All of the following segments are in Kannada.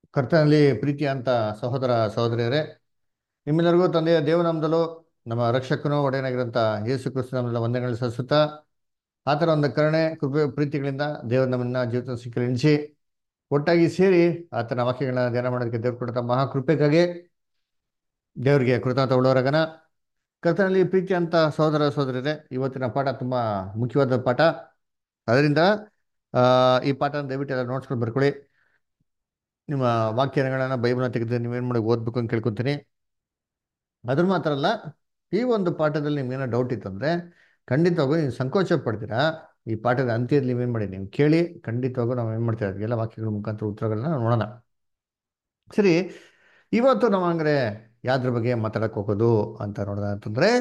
ಕರ್ತನಲ್ಲಿ ಪ್ರೀತಿ ಅಂತ ಸಹೋದರ ಸಹೋದರಿಯರೇ ನಿಮ್ಮೆಲ್ಲರಿಗೂ ತಂದೆಯ ದೇವನಾಮದಲ್ಲೂ ನಮ್ಮ ರಕ್ಷಕನು ಒಡೆಯನಾಗಿರಂತ ಯೇಸು ಕ್ರಿಸ್ತು ನಮ್ಮೆಲ್ಲ ವಂದನೆಗಳು ಸಲ್ಲಿಸುತ್ತಾ ಆತರ ಒಂದು ಕರುಣೆ ಕೃಪೆ ಪ್ರೀತಿಗಳಿಂದ ದೇವರು ನಮ್ಮನ್ನ ಜೀವಿತ ಸಿಕ್ಕಲು ಎಣಿಸಿ ಒಟ್ಟಾಗಿ ಸೇರಿ ಆತನ ವಾಕ್ಯಗಳನ್ನ ಧ್ಯಾನ ಮಾಡೋದಕ್ಕೆ ದೇವ್ರು ಕೊಡುತ್ತ ಮಹಾಕೃಪೆಗಾಗಿ ದೇವರಿಗೆ ಕೃತಜ್ಞತ ಉಳ್ಳವರಗನ ಕರ್ತನಲ್ಲಿ ಪ್ರೀತಿ ಅಂತ ಸಹೋದರ ಸಹೋದರರೇ ಇವತ್ತಿನ ಪಾಠ ತುಂಬಾ ಮುಖ್ಯವಾದ ಪಾಠ ಅದರಿಂದ ಆ, ಈ ಪಾಠನ ದಯವಿಟ್ಟು ಎಲ್ಲ ನೋಟ್ಸ್ಕೊಂಡು ಬರ್ಕೊಳ್ಳಿ ನಿಮ್ಮ ವಾಕ್ಯಗಳನ್ನ ಬೈಬಲ್ನ ತೆಗೆದು ನೀವೇನು ಮಾಡಿ ಓದ್ಬೇಕು ಅಂತ ಕೇಳ್ಕೊತೀನಿ ಅದ್ರ ಮಾತ್ರ ಅಲ್ಲ ಈ ಒಂದು ಪಾಠದಲ್ಲಿ ನಿಮ್ಗೇನೋ ಡೌಟ್ ಇತ್ತಂದ್ರೆ ಖಂಡಿತವಾಗೂ ನೀವು ಸಂಕೋಚ ಪಡ್ತೀರಾ ಈ ಪಾಠದ ಅಂತ್ಯದಲ್ಲಿ ನೀವೇನು ಮಾಡಿ ನೀವು ಕೇಳಿ ಖಂಡಿತವಾಗೂ ನಾವು ಏನು ಮಾಡ್ತೀವಿ ಅದಕ್ಕೆಲ್ಲ ವಾಕ್ಯಗಳ ಮುಖಾಂತರ ಉತ್ತರಗಳನ್ನ ನೋಡೋಣ ಸರಿ ಇವತ್ತು ನಾವು ಹಂಗಾರೆ ಯಾವ್ದ್ರ ಬಗ್ಗೆ ಮಾತಾಡಕ್ ಹೋಗೋದು ಅಂತ ನೋಡೋಣ ಅಂತಂದ್ರೆ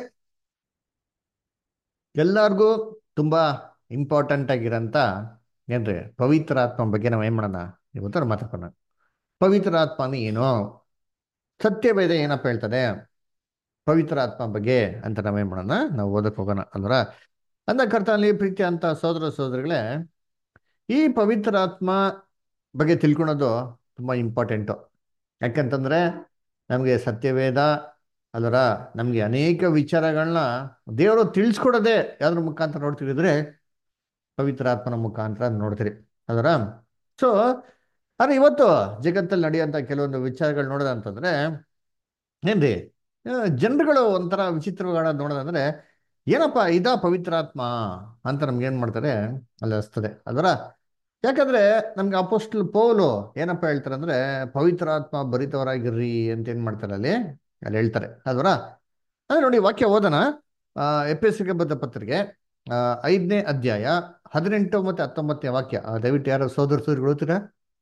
ಎಲ್ಲರಿಗೂ ತುಂಬಾ ಇಂಪಾರ್ಟೆಂಟ್ ಆಗಿರೋಂಥ ಏನ್ರಿ ಪವಿತ್ರ ಆತ್ಮ ಬಗ್ಗೆ ನಾವು ಏನ್ ಮಾಡೋಣ ಇವತ್ತು ಮಾತಾಡೋಣ ಪವಿತ್ರ ಆತ್ಮ ಅಂದ್ರೆ ಏನು ಸತ್ಯವೇದ ಏನಪ್ಪ ಹೇಳ್ತದೆ ಪವಿತ್ರ ಆತ್ಮ ಬಗ್ಗೆ ಅಂತ ನಾವೇನ್ ಮಾಡೋಣ ನಾವು ಓದಕ್ ಹೋಗೋಣ ಅಂದ್ರ ಅಂದ ಕರ್ತನಲ್ಲಿ ಪ್ರೀತಿ ಅಂತ ಸೋದರ ಸೋದರಿಗಳೇ ಈ ಪವಿತ್ರ ಆತ್ಮ ಬಗ್ಗೆ ತಿಳ್ಕೊಳೋದು ತುಂಬಾ ಇಂಪಾರ್ಟೆಂಟು ಯಾಕಂತಂದ್ರೆ ನಮಗೆ ಸತ್ಯವೇದ ಅಲ್ಲರ ನಮಗೆ ಅನೇಕ ವಿಚಾರಗಳನ್ನ ದೇವರು ತಿಳಿಸ್ಕೊಡೋದೇ ಯಾವ್ದ್ರ ಮುಖಾಂತರ ನೋಡ್ತಿದ್ರೆ ಪವಿತ್ರ ಆತ್ಮನ ಮುಖಾಂತರ ನೋಡ್ತೀರಿ ಅದರ ಸೊ ಆದ್ರೆ ಇವತ್ತು ಜಗತ್ತಲ್ಲಿ ನಡೆಯುವಂಥ ಕೆಲವೊಂದು ವಿಚಾರಗಳು ನೋಡೋದಂತಂದ್ರೆ ಏನ್ರಿ ಜನರುಗಳು ಒಂಥರ ವಿಚಿತ್ರಗಳ ನೋಡೋದಂದ್ರೆ ಏನಪ್ಪ ಇದಾ ಪವಿತ್ರಾತ್ಮ ಅಂತ ನಮ್ಗೆ ಏನ್ ಮಾಡ್ತಾರೆ ಅಲ್ಲಿ ಅನಿಸ್ತದೆ ಅದರ ಯಾಕಂದ್ರೆ ನಮ್ಗೆ ಅಪೋಸ್ಟಲ್ ಪೌಲು ಏನಪ್ಪ ಹೇಳ್ತಾರೆ ಅಂದ್ರೆ ಪವಿತ್ರಾತ್ಮ ಭರಿತವರಾಗಿರ್ರಿ ಅಂತ ಏನ್ ಮಾಡ್ತಾರೆ ಅಲ್ಲಿ ಅಲ್ಲಿ ಹೇಳ್ತಾರೆ ಅದರ ಅದೇ ನೋಡಿ ವಾಕ್ಯ ಓದೋಣ ಎಫ್ ಎಸ್ ಬದ್ಧ ಪತ್ರಿಕೆ ಆ, ಐದನೇ ಅಧ್ಯಾಯ ಹದಿನೆಂಟು ಮತ್ತೆ ಹತ್ತೊಂಬತ್ತನೇ ವಾಕ್ಯ ಆ, ದಯವಿಟ್ಟು ಯಾರು ಸೋದರ ಸೋದರಿಗಳು ಓದ್ತೀರಾ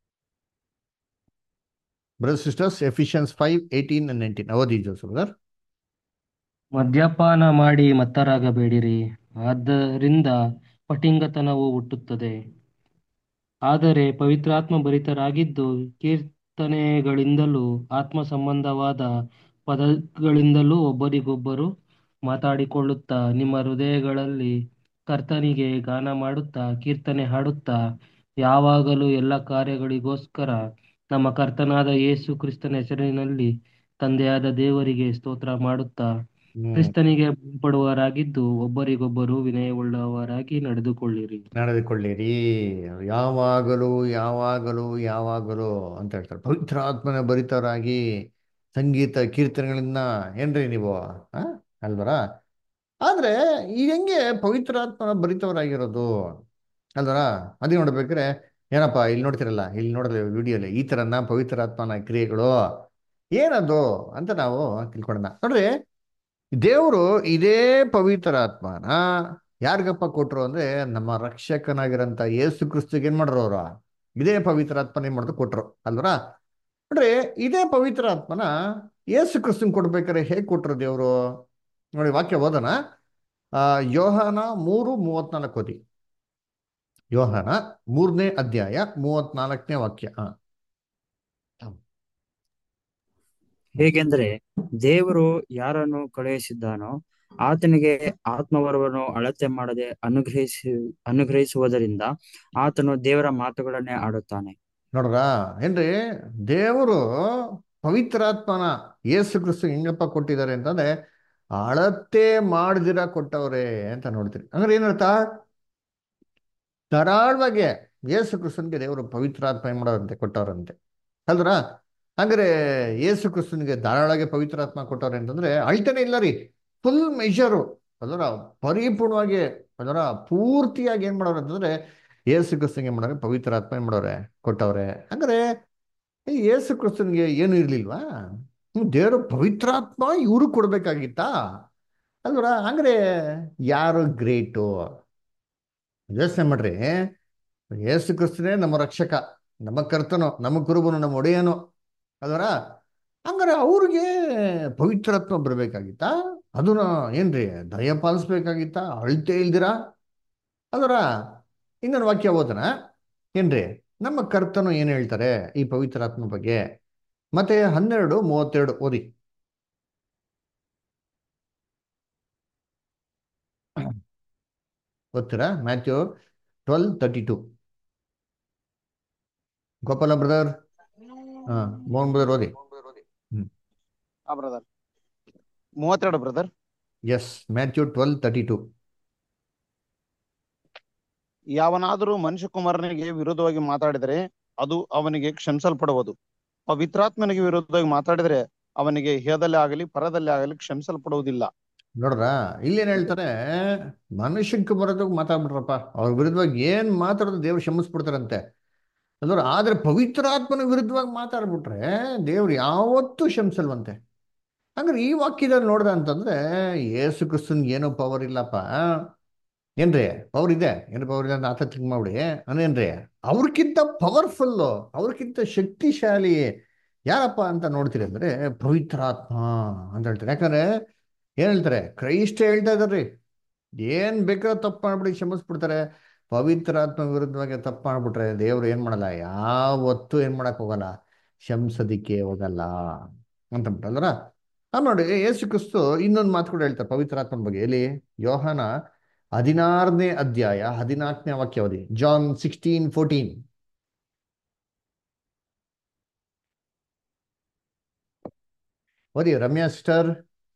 brother sisters Ephesians five eighteen and nineteen ಓದಿ ಜೋಸು ಬ್ರದರ್ ಮದ್ಯಪಾನ ಮಾಡಿ ಮತ್ತರಾಗಬೇಡಿರಿ ಆದ್ದರಿಂದ ಪಟಿಂಗತನವು ಹುಟ್ಟುತ್ತದೆ ಆದರೆ ಪವಿತ್ರಾತ್ಮ ಭರಿತರಾಗಿದ್ದು ಕೀರ್ತನೆಗಳಿಂದಲೂ ಆತ್ಮ ಸಂಬಂಧವಾದ ಪದಗಳಿಂದಲೂ ಒಬ್ಬರಿಗೊಬ್ಬರು ಮಾತಾಡಿಕೊಳ್ಳುತ್ತಾ ನಿಮ್ಮ ಹೃದಯಗಳಲ್ಲಿ ಕರ್ತನಿಗೆ ಗಾನ ಮಾಡುತ್ತಾ ಕೀರ್ತನೆ ಹಾಡುತ್ತಾ ಯಾವಾಗಲೂ ಎಲ್ಲ ಕಾರ್ಯಗಳಿಗೋಸ್ಕರ ನಮ್ಮ ಕರ್ತನಾದ ಯೇಸು ಕ್ರಿಸ್ತನ ಹೆಸರಿನಲ್ಲಿ ತಂದೆಯಾದ ದೇವರಿಗೆ ಸ್ತೋತ್ರ ಮಾಡುತ್ತಾ ಕ್ರಿಸ್ತನಿಗೆ ಪಡುವವರಾಗಿದ್ದು ಒಬ್ಬರಿಗೊಬ್ಬರು ವಿನಯವುಳ್ಳವರಾಗಿ ನಡೆದುಕೊಳ್ಳಿರಿ ನಡೆದುಕೊಳ್ಳಿರಿ ಯಾವಾಗಲೂ ಯಾವಾಗಲೂ ಯಾವಾಗಲೂ ಅಂತ ಹೇಳ್ತಾರೆ ಪವಿತ್ರಾತ್ಮನ ಭರಿತರಾಗಿ ಸಂಗೀತ ಕೀರ್ತನೆಗಳಿಂದ ಏನ್ರಿ ನೀವು ಆ ಅಲ್ವರ ಆದ್ರೆ ಈ ಹೆಂಗೆ ಪವಿತ್ರಾತ್ಮನ ಭರಿತವರಾಗಿರೋದು ಅಲ್ವರ ಅದೇ ನೋಡ್ಬೇಕಾದ್ರೆ ಏನಪ್ಪ ಇಲ್ಲಿ ನೋಡ್ತಿರಲ್ಲ ಇಲ್ಲಿ ನೋಡಿದ್ರೆ ವಿಡಿಯೋಲಿ ಈ ತರನ ಪವಿತ್ರಾತ್ಮನ ಕ್ರಿಯೆಗಳು ಏನದು ಅಂತ ನಾವು ತಿಳ್ಕೊಳ್ಳೋಣ ನೋಡ್ರಿ ದೇವರು ಇದೇ ಪವಿತ್ರಾತ್ಮನ ಯಾರಿಗಪ್ಪ ಕೊಟ್ರು ಅಂದ್ರೆ ನಮ್ಮ ರಕ್ಷಕನಾಗಿರಂತ ಯೇಸು ಕ್ರಿಸ್ತಿಗೆ ಏನ್ ಮಾಡ್ರು ಅವ್ರು ಇದೇ ಪವಿತ್ರಾತ್ಮನ ಏನ್ ಮಾಡಿದ್ರು ಕೊಟ್ರು ಅಲ್ವರ ನೋಡ್ರಿ ಇದೇ ಪವಿತ್ರಾತ್ಮನ ಯೇಸು ಕ್ರಿಸ್ತನ್ ಕೊಡ್ಬೇಕಾದ್ರೆ ಹೇಗ್ ಕೊಟ್ರು ದೇವರು ನೋಡಿ ವಾಕ್ಯ ಓದೋಣ ಆ ಯೋಹಾನ ಮೂರು ಮೂವತ್ನಾಲ್ಕು ಓದಿ ಯೋಹಾನ ಮೂರನೇ ಅಧ್ಯಾಯ ಮೂವತ್ನಾಲ್ಕನೇ ವಾಕ್ಯ ಹ ಹೇಗೆಂದರೆ ದೇವರು ಯಾರನ್ನು ಕಳುಹಿಸಿದ್ದಾನೋ ಆತನಿಗೆ ಆತ್ಮವರವನ್ನು ಅಳತೆ ಮಾಡದೆ ಅನುಗ್ರಹಿಸಿ ಅನುಗ್ರಹಿಸುವುದರಿಂದ ಆತನು ದೇವರ ಮಾತುಗಳನ್ನೇ ಆಡುತ್ತಾನೆ ನೋಡ್ರ ಏನ್ರಿ ದೇವರು ಪವಿತ್ರಾತ್ಮನ ಯೇಸು ಕ್ರಿಸ್ತು ಹೆಂಗಪ್ಪ ಕೊಟ್ಟಿದ್ದಾರೆ ಅಂತಂದ್ರೆ ಅಳತೆ ಮಾಡ್ದಿರ ಕೊಟ್ಟವ್ರೆ ಅಂತ ನೋಡ್ತೀರಿ ಅಂದ್ರೆ ಏನರ್ಥ ಧಾರಾಳವಾಗಿ ಯೇಸು ಕ್ರಿಸ್ತನ್ಗೆ ದೇವರು ಪವಿತ್ರಾತ್ಮ ಏನ್ ಮಾಡೋರಂತೆ ಕೊಟ್ಟವ್ರಂತೆ ಅಲ್ದ್ರ ಹಂಗಾರೆ ಯೇಸು ಕ್ರಿಸ್ತನ್ಗೆ ಧಾರಾಳವಾಗಿ ಪವಿತ್ರಾತ್ಮ ಕೊಟ್ಟವ್ರೆ ಅಂತಂದ್ರೆ ಅಳ್ತಾನೆ ಇಲ್ಲ ರೀ ಫುಲ್ ಮೆಷರು ಅದರ ಪರಿಪೂರ್ಣವಾಗಿ ಅದರ ಪೂರ್ತಿಯಾಗಿ ಏನ್ ಮಾಡೋರು ಅಂತಂದ್ರೆ ಯೇಸು ಕ್ರಿಸ್ತನ್ಗೆ ಏನ್ ಮಾಡೋರೆ ಪವಿತ್ರಾತ್ಮ ಏನ್ ಮಾಡೋರೆ ಕೊಟ್ಟವ್ರೆ ಹಂಗಾರೆ ಈ ಯೇಸು ಕ್ರಿಸ್ತನ್ಗೆ ಏನು ಇರ್ಲಿಲ್ವಾ ಹ್ಮ್, ದೇವರು ಪವಿತ್ರಾತ್ಮ ಇವರು ಕೊಡ್ಬೇಕಾಗಿತ್ತಾ ಅಲ್ವರ ಹಂಗಾರೆ ಯಾರು ಗ್ರೇಟು ಯೋಚನೆ ಮಾಡ್ರಿ ಯೇಸು ಕ್ರಿಸ್ತನೇ ನಮ್ಮ ರಕ್ಷಕ ನಮ್ಮ ಕರ್ತನು ನಮ್ಮ ಕುರುಬನು ನಮ್ಮ ಒಡೆಯನು ಅದರ ಹಂಗಾರೆ ಅವ್ರಿಗೆ ಪವಿತ್ರಾತ್ಮ ಬರ್ಬೇಕಾಗಿತ್ತಾ ಅದನ್ನ ಏನ್ರಿ ದಯ ಪಾಲಿಸ್ಬೇಕಾಗಿತ್ತಾ ಅಳ್ತೆ ಇಲ್ದಿರಾ ಅದರ ಇನ್ನೊಂದು ವಾಕ್ಯ ಓದನ ಏನ್ರಿ ನಮ್ಮ ಕರ್ತನು ಏನು ಹೇಳ್ತಾರೆ ಈ ಪವಿತ್ರಾತ್ಮ ಬಗ್ಗೆ ಮತ್ತೆ ಹನ್ನೆರಡು ಮೂವತ್ತೆರಡು ಓದಿ ಓದ್ತೀರಾ Matthew twelve thirty two Gopala brother ಹಾ ಮೋಹನ್ ಬ್ರದರ್ ಓದಿ ಹ್ಮ್ ಹಾ ಬ್ರದರ್ ಮೂವತ್ತೆರಡು brother yes Matthew twelve thirty two ಯಾವನಾದರೂ ಮನುಷ್ಯಕುಮಾರನಿಗೆ ವಿರೋಧವಾಗಿ ಮಾತಾಡಿದರೆ ಅದು ಅವನಿಗೆ ಕ್ಷಮಿಸಲ್ಪಡುವುದು ಪವಿತ್ರಾತ್ಮನಿಗೆ ವಿರೋಧವಾಗಿ ಮಾತಾಡಿದರೆ ಅವನಿಗೆ ಹೇದಲ್ಲೇ ಆಗಲಿ ಪರದಲ್ಲೇ ಆಗಲಿ ಕ್ಷಮಿಸಲ್ಪಡುವುದಿಲ್ಲ ನೋಡ್ರ ಇಲ್ಲೇನ್ ಹೇಳ್ತಾರೆ ಮನುಷ್ಯಕ್ಕೆ ಬರೋದಾಗ ಮಾತಾಡ್ಬಿಟ್ರಪ್ಪ ಅವ್ರ ವಿರುದ್ಧವಾಗಿ ಏನ್ ಮಾತಾಡೋದು ದೇವ್ರು ಕ್ಷಮಿಸ್ಬಿಡ್ತಾರಂತೆ ಅದ್ರ ಆದ್ರೆ ಪವಿತ್ರಾತ್ಮನ ವಿರುದ್ಧವಾಗಿ ಮಾತಾಡ್ಬಿಟ್ರೆ ದೇವ್ರು ಯಾವತ್ತೂ ಕ್ಷಮಿಸಲ್ವಂತೆ ಹಂಗಾರೆ ಈ ವಾಕ್ಯದಲ್ಲಿ ನೋಡ್ದ ಅಂತಂದ್ರೆ ಯೇಸು ಕ್ರಿಸ್ತನ್ ಏನೋ ಪವರ್ ಇಲ್ಲಪ್ಪ ಏನ್ರಿ ಪವರ್ ಇದೆ ಏನು ಪವರ್ ಇದೆ ಅಂತ ಆತ ಥಿಂಕ್ ಮಾಡ್ಬಿಡಿ ಅದೇನ್ರಿ ಅವ್ರಕ್ಕಿಂತ ಪವರ್ಫುಲ್ಲು ಅವ್ರಕ್ಕಿಂತ ಶಕ್ತಿಶಾಲಿ ಯಾರಪ್ಪ ಅಂತ ನೋಡ್ತೀರಿ ಅಂದ್ರೆ ಪವಿತ್ರಾತ್ಮ ಅಂತ ಹೇಳ್ತಾರೆ ಯಾಕಂದ್ರೆ ಏನ್ ಹೇಳ್ತಾರೆ ಕ್ರೈಸ್ತ ಹೇಳ್ತಾ ಇದಾರ್ರಿ ಏನ್ ಬೇಕಾದ್ರೂ ತಪ್ಪು ಮಾಡ್ಬಿಡಿ ಕ್ಷಮಿಸ್ಬಿಡ್ತಾರೆ ಪವಿತ್ರಾತ್ಮ ವಿರುದ್ಧವಾಗಿ ತಪ್ಪು ಮಾಡ್ಬಿಟ್ರೆ ದೇವ್ರು ಏನ್ ಮಾಡಲ್ಲ ಯಾವತ್ತೂ ಏನ್ ಮಾಡಕ್ ಹೋಗಲ್ಲ ಶಂಸದಿಕ್ಕೆ ಹೋಗಲ್ಲ ಅಂತಂದ್ಬಿಟ್ಟಲ್ರ ಆ ನೋಡಿ ಯೇಸು ಕ್ರಿಸ್ತು ಇನ್ನೊಂದು ಮಾತು ಕೂಡ ಹೇಳ್ತಾರೆ ಪವಿತ್ರಾತ್ಮನ ಬಗ್ಗೆ ಎಲ್ಲಿ ಯೋಹಾನ ಹದಿನಾರನೇ ಅಧ್ಯಾಯ ಹದಿನಾಲ್ಕನೇ ವಾಕ್ಯ ಓದಿ ಜಾನ್ ಸಿಕ್ಸ್ಟೀನ್ ಫೋರ್ಟೀನ್ ಓದಿ ರಮ್ಯಾ ಸಿಸ್ಟರ್